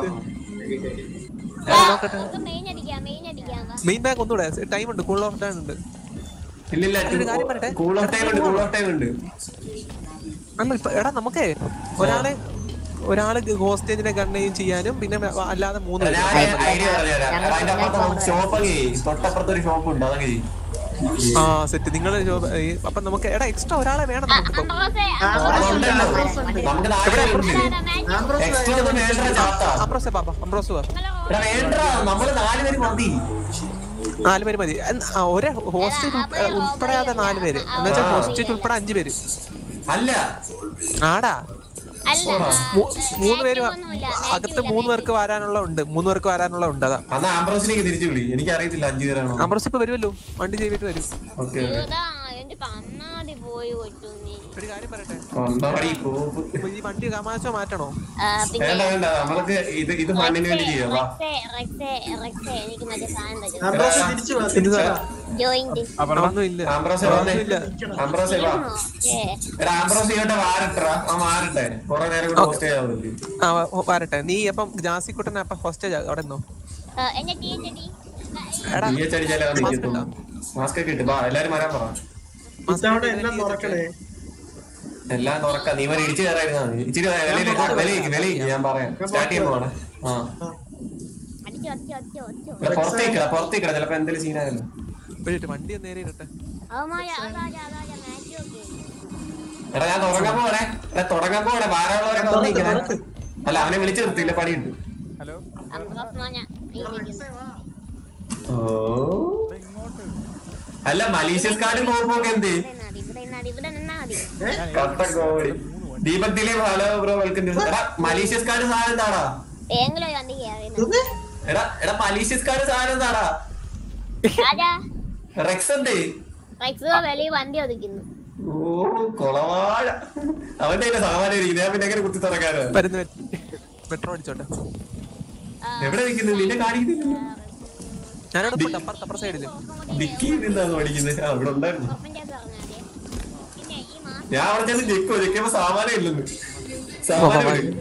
നമുക്ക് മെയിൻ അടിക്കാം മെയിൻ അടിക്കാം വാ. മെയിൻ ബാങ്ക് ഒന്നുകൂടെ ടൈം ഉണ്ട് കൂൾ ഓഫ് ടൈം ഉണ്ട് ഇല്ലില്ല ഒരു കാര്യം പറയട്ടെ? കൂൾ ഓഫ് ടൈം ഉണ്ട് കൂൾ ഓഫ് ടൈം ഉണ്ട് അല്ല ഇപ്പൊ എടാ നമുക്കേ ഒരാളെ ഒരാള് ഹോസ്റ്റേജിനെ ഗണ്ണയും ചെയ്യാനും പിന്നെ വ- അല്ലാതെ മൂന്ന് പേര്. ഞാൻ ഐഡിയ പറഞ്ഞുതരാം എടാ, അതിന്റെ അപ്പുറത്ത് ഷോപ്പ് അങ്ങ് തൊട്ടപ്പുറത്ത് ഒരു ഷോപ്പ് ഉണ്ട് അതങ്ങ് ചെയ്യും ആ സെറ്റ് നിങ്ങള് അപ്പൊ നമുക്ക് എടാ എക്സ്ട്രാ ഒരാളെ വേണം നമുക്കിപ്പോ അംബ്രോസേ അതുണ്ടല്ലോ നമുക്ക് നാല് പേരുണ്ട് എക്സ്ട്രാ ഒന്നും വേണ്ട ചാത്താ അംബ്രോസെ പാപ്പ അംബ്രോസ് വാ എടാ വേണ്ട നമ്മള് നാല് പേര് മതി നാല് പേര് മതി എന്ന് ആ, ഒരേ ഹോസ്റ്റേജ് ഉൾപ്പെടാതെ നാല് പേര് എന്ന് വെച്ചാൽ ഹോസ്റ്റേജ് ഉൾപ്പെടെ അഞ്ച് പേര് അല്ല ആടാ അല്ല മൂ- മൂന്ന് പേര് വ- അകത്ത് മൂന്ന് പേർക്ക് വരാനുള്ള ഉണ്ട് മൂന്ന് പേർക്ക് വരാനുള്ള ഉണ്ട് അതാ അന്ന് ആംബ്രോസിലേക്ക് തിരിച്ചു വിളി എനിക്ക് അറിയത്തില്ല അഞ്ചു പേരാണോ അംബ്രോസ് ഇപ്പൊ വരുമല്ലോ വണ്ടി ചെയ്തിട്ട് വരും ഓക്കെ ഇതാ എന്റെ കണ്ണാടി പോയി കൊച്ചു നീ ഒരു കാര്യം പറയട്ടെ ഒന്നോടി കോപ്പ് ഇപ്പൊ ഈ വണ്ടി കമാച്ചോ മാറ്റണോ ആ, പിന്നെ വേണ്ട വേണ്ട നമ്മൾക്ക് ഇത് ഇത് ഫണ്ടിന് വേണ്ടി ചെയ്യാം വാ റെക്സേ റെക്സേ റെക്സേ എനിക്ക് മറ്റേ സാധനം തരും അംബ്രോസ് തിരിച്ചു വാ തിരിച്ചു വാ ജോയിന്റ് ഒന്നും ഇല്ല ആംബ്രോസെ വന്നേ ആംബ്രോസെ വാ ഏ എടാ ആംബ്രോസ് ഇങ്ങോട്ട് മാറിട്ടാ ആ മാറട്ടെ കുറെ നേരം കൂടെ പോസ്റ്റ് ചെയ്യാൻ പറ്റി ആ വ- വരട്ടെ നീ അപ്പം ജാസിക്കുട്ടനെ അപ്പൊ ഹോസ്റ്റേജ് അവിടെ നിന്നോ ആ, എന്റെ ടീ എന്റെ ടീ എടാ ഈ അടിച്ചാലേ നിൽക്കത്തുള്ളൂ മാസ്ക് ഒക്കെ ഇട്ട് വാ എല്ലാരും വരാൻ പറ ഇത്തവണ എല്ലാം തുറക്കണേ എല്ലാം തുറക്കാം നീ വരെ ഇടിച്ചു കയറായിരുന്നാ മതി ഇച്ചിരി വിലയിലേക്ക് വിലയിക്ക് വിലയിക്ക് ഞാൻ പറയാം സ്റ്റാർട്ട് ചെയ്യുമ്പോ വേണം ആ അടിച്ചു അടിച്ചു അടിച്ചു അടിച്ചു എടാ, പുറത്തേക്കടാ പുറത്തേക്കടാ ചിലപ്പോ എന്തെങ്കിലും സീനായല്ലോ ഒരു വണ്ടി ഒന്ന് നേരെ ഇരട്ടെ അവമായ അതാജ അതാജ മാച്ച് ഒക്കെ എടാ ഞാൻ തുടങ്ങാൻ പോണേ എടാ തുടങ്ങാൻ പോണേ ഭാരമുള്ളവരൊക്കെ വന്നിരിക്കണേ അല്ല അവനെ വിളിച്ചു നിർത്തിയില്ല പണിയുണ്ട് ഹലോ അംബ്രോസ് മോന ഓ അല്ല മലീഷ്യസ് കാർഡും കോപ്പൊക്കെ എന്ത് ഇവിടെ നിന്നാടി ഇവിടെ നിന്നാ മതി കട്ട comedy Deepak Dileep hello bro welcome to എടാ മലീഷ്യസ് കാർഡ് സാധനം എന്താടാ ഏതെങ്കിലും ഒരു വണ്ടി കയറി എടാ എടാ മലീഷ്യസ് കാർഡ് സാധനം എന്താടാ രാജാ റെക്സ് എന്തേ റെക്സോ വെളി വണ്ടി ഒതുക്കുന്നു ഓ കൊളവാഴ അവന്റെ കയ്യിലെ സാമാനം ഇരിക്കുന്നത് ഞാൻ പിന്നെ എങ്ങനെ കുത്തി തുറക്കാറ് വരുന്ന മെട്രോ അടിച്ചോട്ടെ എവിടെ നിൽക്കുന്നത് നിന്നെ കാണിക്കുന്നില്ല ഞാനവിടെ പോട്ടെ അപ്പുറത്ത് അപ്പുറ സൈഡില് ഡിക്കി നിന്നാണ് പഠിക്കുന്നത് ആ ഇവിടെ ഉണ്ടായിരുന്നു ഞാൻ അവിടെ ചെന്ന് ചെക്കോ ചെക്കുമ്പോ സാമാനം ഇല്ലെന്ന് സാമാനം ഇല്ല.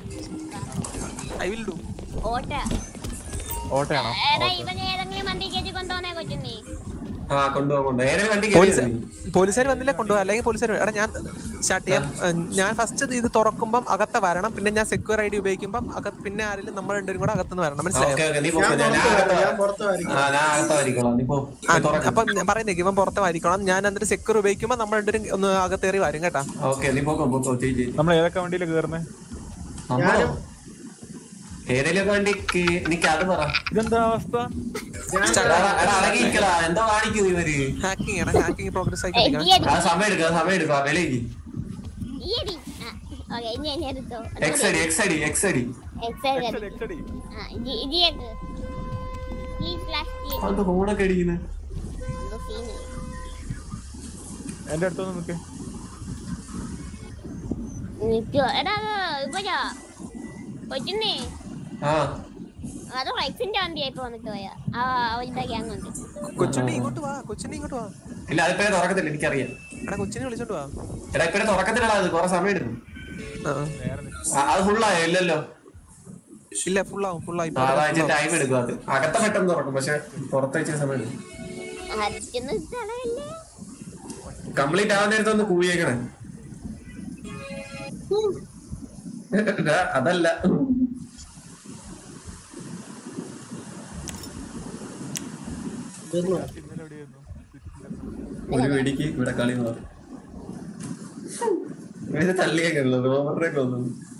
ഐ വിൽ ഡു ഓട്ട ഓട്ടയാണോ എടാ ഇവൻ ഏതെങ്കിലും വണ്ടി കയറ്റി കൊണ്ടുപോകുന്നേ കൊച്ചുണ്ണി ആ കൊണ്ടുപോകാൻ കൊണ്ടു നേരെ വണ്ടി പോലീസ് കയറിയത് പോലീസുകാർ വന്നില്ല കൊണ്ടുപോകാം അല്ലെങ്കിൽ പോലീസുകാർ എടാ ഞാൻ സ്റ്റാർട്ട് ചെയ്യാം ഏഹ് ഞാൻ ഫസ്റ്റ് ഇത് തുറക്കുമ്പം അകത്ത് വരണം പിന്നെ ഞാൻ സെക്യൂർ ഐ ഡി ഉപയോഗിക്കുമ്പം അകത്ത് പിന്നെ ആരെങ്കിലും നമ്മൾ രണ്ടുപേരും കൂടെ അകത്തുനിന്ന് വരണം മനസ്സിലായോ ഓക്കെ ഓക്കെ നീ പോ ഞാൻ അകത്താ ഞാൻ പുറത്തായിരിക്കും ആ ഞാൻ അകത്തായിരിക്കണം നീ പോ ആ, തുറക്ക് അപ്പം ഞാൻ പറയുന്നേക്ക് ഇവൻ പുറത്ത് വാരിക്കണം ഞാൻ എന്നിട്ട് സെക്യൂർ ഉപയോഗിക്കുമ്പോൾ നമ്മൾ രണ്ടുപേരും ഒന്ന് അകത്തേറി വരും കേട്ടാ ഓക്കെ നീ പോക്കോ പോക്കോ ചേച്ചി നമ്മൾ ഏതൊക്കെ വണ്ടിയിൽ കയറുന്നേ നമ്മളോ ഏതെങ്കിലും വണ്ടി എനിക്ക് അത് പറ ഇതെന്താ അവസ്ഥ എടാ, എടാ, അടങ്ങിയിരിക്കടാ എന്താ കാണിക്കുന്നു ഇവര് ഹാക്കിംഗ് ആണ് ഹാക്കിംഗ് പ്രോഗ്രസ് ഏയ്, ആയിക്കൊണ്ടിരിക്കണം ഇടി അടി. ആ സമയം എടുക്കുക സമയം എടുക്കുക വിലയ്ക്ക് ഈ അടി. ആ, ഓക്കേ, ഇനി എന്നെ എടുത്തോ. എക്സ് അടി എക്സ് അടി എക്സ് അടി Excel അടി. എക്സടി ആ, ഇടി- ഇടി എടുക്ക്. ഈ flash ഇടി. അത് ഫോണൊക്കെ അടിക്കുന്നത് എന്തോ scene. എന്റെ അടുത്തൊന്ന് നിൽക്ക് നിൽക്കുവോ? എടാ, അത് ഇവരാ. കൊച്ചുണ്ണി, ആ അത് റൈറ്റ്സിന്റെ വണ്ടിയാ ഇപ്പൊ വന്നിട്ട് പോയ ആ അവരുടെ ഗ്യാങ് ഉണ്ട് കൊച്ചുണ്ണി ഇങ്ങോട്ട് വാ കൊച്ചുണ്ണി ഇങ്ങോട്ട് വാ ഇല്ല അതിപ്പഴേ തുറക്കത്തില്ല എനിക്കറിയാം എടാ കൊച്ചിനെ വിളിച്ചോണ്ട് വാ എടാ ഇപ്പഴേ തുറക്കത്തില്ലടാ അത് കുറെ സമയം എടുക്കും ആ. ആ, അത് ഫുള്ളായോ ഇല്ലല്ലോ ഇല്ല ഫുള്ളാവും ഫുള്ളായി അതായത് ടൈം എടുക്കും അത് അകത്ത പെട്ടെന്ന് തുറക്കും പക്ഷെ പുറത്ത് വെച്ച സമയം എടുക്കും അടിക്കുന്ന സ്ഥലമല്ലേ കംപ്ലീറ്റ് ആവാൻ നേരത്തെ ഒന്ന് കൂവിയേക്കണേ എടാ, അതല്ല തീർന്നു ഒരു വെടിക്ക് ഇവിടെ കളി മാറും ഇത് തള്ളിയൊക്കെ ഉള്ളത് റോബറിനെ കൊന്നു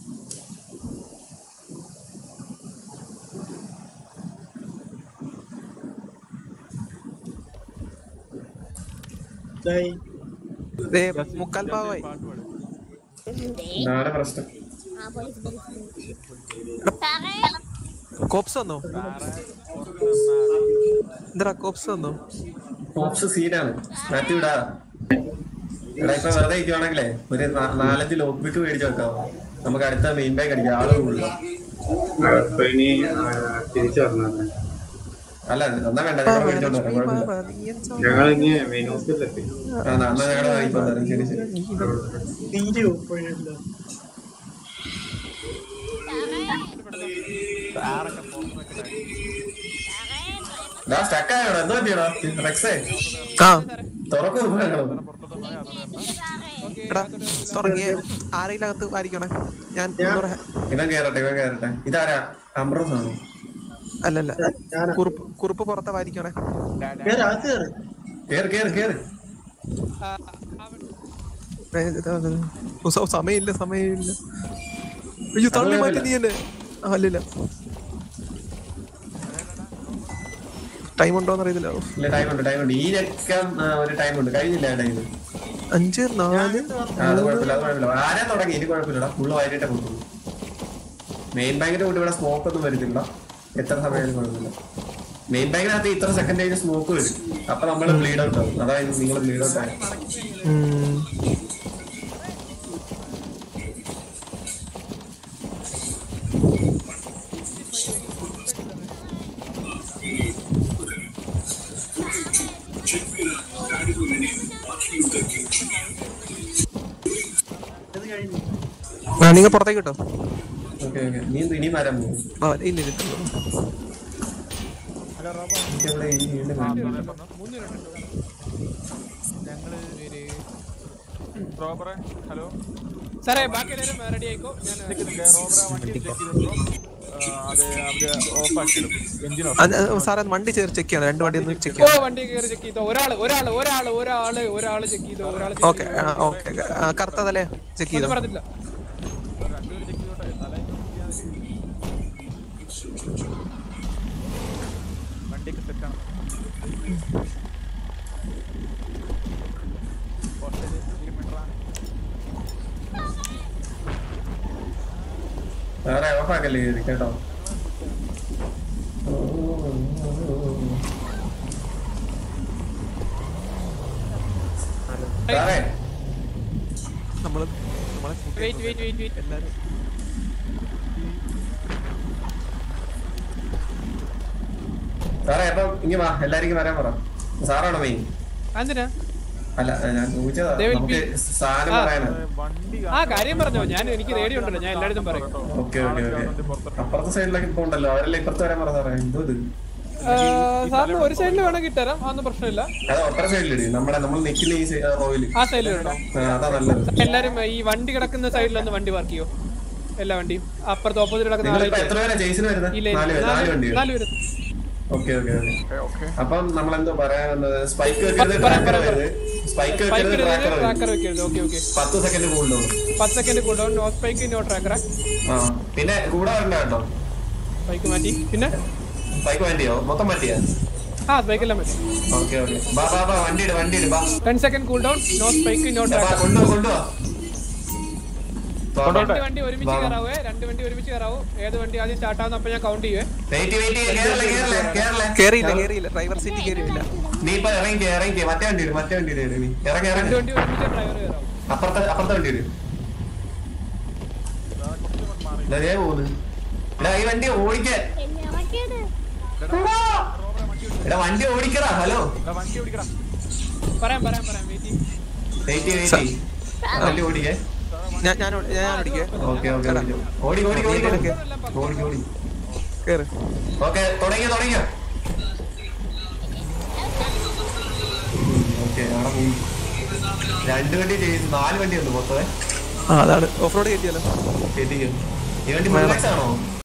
ഡേയ്, ദേ, മുക്കാൽ ഭാഗമായി ഇതാണ് പ്രശ്നം ആ പോലീസ് പോലീസ് സാറേ കോപ്സ് വന്നോ എന്താ കോപ്സ് വന്നോ ഓപ്സ് സീനാണ് മാറ്റി വിടാ എടാ ഇപ്പൊ വെറുതെ ഇരിക്കുവാണെങ്കിലേ ഒരു നാ- നാലഞ്ച് ലോക്ക് ബിക്ക് മേടിച്ച് വെക്കാവോ നമുക്ക് അടുത്ത മെയിൻ ബാങ്ക് അടിക്കാം ആള് കൂടുതലാ അപ്പൊ ഇനി ആ, തിരിച്ചു പറഞ്ഞത് അല്ല എന്നാ വേണ്ട ഞങ്ങൾ മേടിച്ചോണ്ട് വരാം കുഴപ്പമില്ല ഞങ്ങൾ ഇനി മെയിൻ ഹോസ്പിറ്റലിലെത്തി ആ എന്നാ എന്നാ ഞങ്ങളുടെ വാങ്ങിപ്പോ തരാം ശരി ശരി തീരെ ഒപ്പഴില്ല ഡാ സ്റ്റക്ക് ആയോടാ എന്തോ പറ്റിയടാ റെക്സേ ആ തുറക്കൂ ഞങ്ങള് എടാ തുടങ്ങിയ ആരെങ്കിലും അകത്ത് വാരിക്കണേ ഞാൻ ഒന്നൂടെ ഹെ- ഇവൻ കേറട്ടെ ഇവൻ കേറട്ടെ ഇതാരാ അമ്രോസ് ആണോ അല്ലല്ല ഞാനാ. കുറുപ്പ് കുറുപ്പ് പുറത്തെ വാരിക്കണേ കേറ് അകത്ത് കേറ് കേറ് കേറ് കേറ് ഏ, ഇതാ, ഇതാ. ഓ, സ- സമയമില്ല സമയമില്ല അയ്യോ തള്ളി മാറ്റി നീ എന്നെ ആ, അല്ലല്ല ടൈം ഉണ്ടോന്ന് അറിയത്തില്ല ഓ, ഇല്ല ടൈം ഉണ്ട് ടൈം ഉണ്ട് ഈ ഞെക്കാൻ ആ, ഒരു ടൈം ഉണ്ട് കഴിഞ്ഞില്ല ടൈം അഞ്ച് നാല് അത് കുഴപ്പമില്ല അത് കുഴപ്പമില്ല ആരാ തുടങ്ങി ഇനി കുഴപ്പമില്ലടാ ഫുള്ള് വൈകിട്ടേ കൊടുക്കും മെയിൻ ബാങ്കിന്റെ കൂടെ ഇവിടെ സ്മോക്ക് ഒന്നും വരുന്നില്ല എത്ര സമയം കുഴപ്പമില്ല മെയിൻ ബാങ്കിനകത്ത് ഇത്ര സെക്കൻഡ് കഴിഞ്ഞ് സ്മോക്ക് വരും അപ്പൊ നമ്മൾ ബ്ലീഡ് ഔട്ട് ആവും അതായത് നിങ്ങൾ ബ്ലീഡ് ഔട്ട് ആയി ഉം. ആ നിങ്ങൾ പുറത്തേക്ക് കിട്ടോ ഓക്കെ ഓക്കെ നീ എന്ത് ഇനി വരാൻ പോകും ആ ഇല്ല ഇല്ല ഇവിടെ ഈ വീണ്ടും വരും. ഞങ്ങള് ഒരു റോബറെ ഹലോ സാറേ ബാക്കി എല്ലാവരും റെഡി ആയിക്കോ ഞാൻ റോബറെ വണ്ടി ചെക്ക് ചെയ്തിട്ടോ അത് അവര് ഓഫ് ആക്കിയിടും എഞ്ചിൻ ഓഫ് അത് സാറേ വണ്ടി ചെക്ക് ചെയ്യണം രണ്ട് വണ്ടി ഒന്ന് ചെക്ക് ഓ ചെയ്യണം വണ്ടി കയറി ചെക്ക് ചെയ്തോ ഒരാള് ഒരാള് ഒരാള് ഒരാള് ഒരാള് ചെക്ക് ചെയ്തോ ഒരാള് ഓക്കെ ഓക്കെ കറുത്തതല്ലേ ചെക്ക് ചെയ്തോ പറഞ്ഞില്ല വണ്ടിക്ക് സെറ്റാണ് വേറെ ഓഫാക്കല്ലേ ഇത് കേട്ടോ സാറേ നമ്മള് നമ്മളെ വെയിറ്റ് വെയിറ്റ് വെയിറ്റ് വെയിറ്റ് എല്ലാരും സാറേ അപ്പൊ ഇങ്ങ് വാ എല്ലാരും വരാൻ പറ സാറാണോ മെയിൻ എന്തിനാ അല്ല ഞാൻ ചോദിച്ചതാ They will നമുക്ക് be- സാധനം ആ. പറയാനാ ആ കാര്യം പറഞ്ഞോ ഞാൻ എനിക്ക് റേഡിയോ ഉണ്ടല്ലോ ഞാൻ എല്ലായിടത്തും പറയും ഓക്കെ ഓക്കെ ഓക്കെ അപ്പുറത്തെ സൈഡിലേക്ക് ഇപ്പൊ ഉണ്ടല്ലോ അവരെല്ലാം ഇപ്പുറത്ത് വരാൻ പറഞ്ഞ സാറേ എന്തോ ഇത് ആ, സാറിന് ഒരു സൈഡിൽ വേണമെങ്കിൽ തരാം അതൊന്നും പ്രശ്നമില്ല അത് ഒപ്പറ സൈഡിലിട് നമ്മുടെ നമ്മൾ നിൽക്കുന്ന ഈ റോയില് ആ സൈഡിൽ ഇടണം അതാ നല്ലത് എല്ലാരും ഈ വണ്ടി കിടക്കുന്ന സൈഡിലൊന്ന് വണ്ടി പാർക്ക് ചെയ്യോ എല്ലാ വണ്ടിയും അപ്പുറത്ത് ഓപ്പോസിറ്റ് കിടക്കുന്ന നിങ്ങളിപ്പോ ആളെ എത്ര പേരാ ജെയ്സിന് വരുന്നത് ഇല്ല നാല് പേര് നാല് വണ്ടി നാല് പേര് ഓക്കെ ഓക്കെ ഓക്കെ അപ്പം നമ്മൾ എന്തോ പറയാൻ വന്നത് സ്പൈക്ക് വെക്കരുത് പറയാം, ട്രാക്കർ പറയാം. വരുന്നത് സ്പൈക്ക് സ്പൈക്ക് വെക്കരുത് ട്രാക്കർ ട്രാക്കർ വെക്കരുത് ഓക്കെ ഓക്കെ പത്ത് സെക്കൻഡ് കൂടുതലും പത്ത് സെക്കൻഡ് കൂടെ നോ സ്പൈക്ക് നോ ട്രാക്കർ ആ പിന്നെ കൂടെ വരണ്ട കേട്ടോ സ്പൈക്ക് മാറ്റി പിന്നെ സ്പൈക്ക് വേണ്ടിയോ മൊത്തം പറ്റിയാ ആ സ്പൈക്ക് എല്ലാം മതി ഓക്കെ ഓക്കെ ബാ ബാ ബാ വണ്ടി ഇട് വണ്ടി ഇട് ബാ ten second cool down no spike no ബാ, ട്രാക്കർ കൊണ്ടുപോ കൊണ്ടുപോ രണ്ട് വണ്ടി ഒരുമിച്ച് കയറാവേ രണ്ട് വണ്ടി ഒരുമിച്ച് കയറാവൂ ഏത് വണ്ടി ആദ്യം സ്റ്റാർട്ട് ആവുന്ന അപ്പൊ ഞാൻ കൗണ്ട് ചെയ്യുവേ വെയിറ്റ് വെയിറ്റ് കേരള കേരള കേരള കേറിയില്ല കേറിയില്ല ഡ്രൈവർ സീറ്റ് കേറിയില്ല നീ ഇപ്പൊ ഇറങ്ങി ഇറങ്ങി മറ്റേ വണ്ടി ഇട് മറ്റേ വണ്ടി ഇട് നീ ഇറങ്ങി രണ്ട് ഇറങ്ങി വണ്ടി ഒരുമിച്ച് ഡ്രൈവർ കയറാവും അപ്പുറത്തെ അപ്പുറത്തെ വണ്ടി ഇട് ഇതാ ദേ പോകുന്നു എടാ ഈ വണ്ടി ഓടിക്കാൻ എടാ വണ്ടി ഓടിക്കടാ ഹലോ വണ്ടി ഓടിക്കടാ പറയാം പറയാം പറയാം വെയിറ്റ് വെയിറ്റ് വെയിറ്റ് വണ്ടി ഓടിക്കേ ഞാൻ ഞാൻ ഓടി- ഞാൻ ഓടിക്കേ ഓക്കെ ഓക്കെ ഓടി ഓടി ഓടി ഓടി ഓടി ഓടി കേറ് ഓക്കെ തുടങ്ങിയോ തുടങ്ങിയോ ഓക്കെ അവിടെ പോയി രണ്ട് വണ്ടി ചെയ്ത് നാല് വണ്ടി ഉണ്ട് മൊത്തമേ ആ അതാണ് ഓഫ് റോഡ് കയറ്റിയല്ലോ കയറ്റിക്കും ഈ വണ്ടി മുന്നേക്സ് ആണോ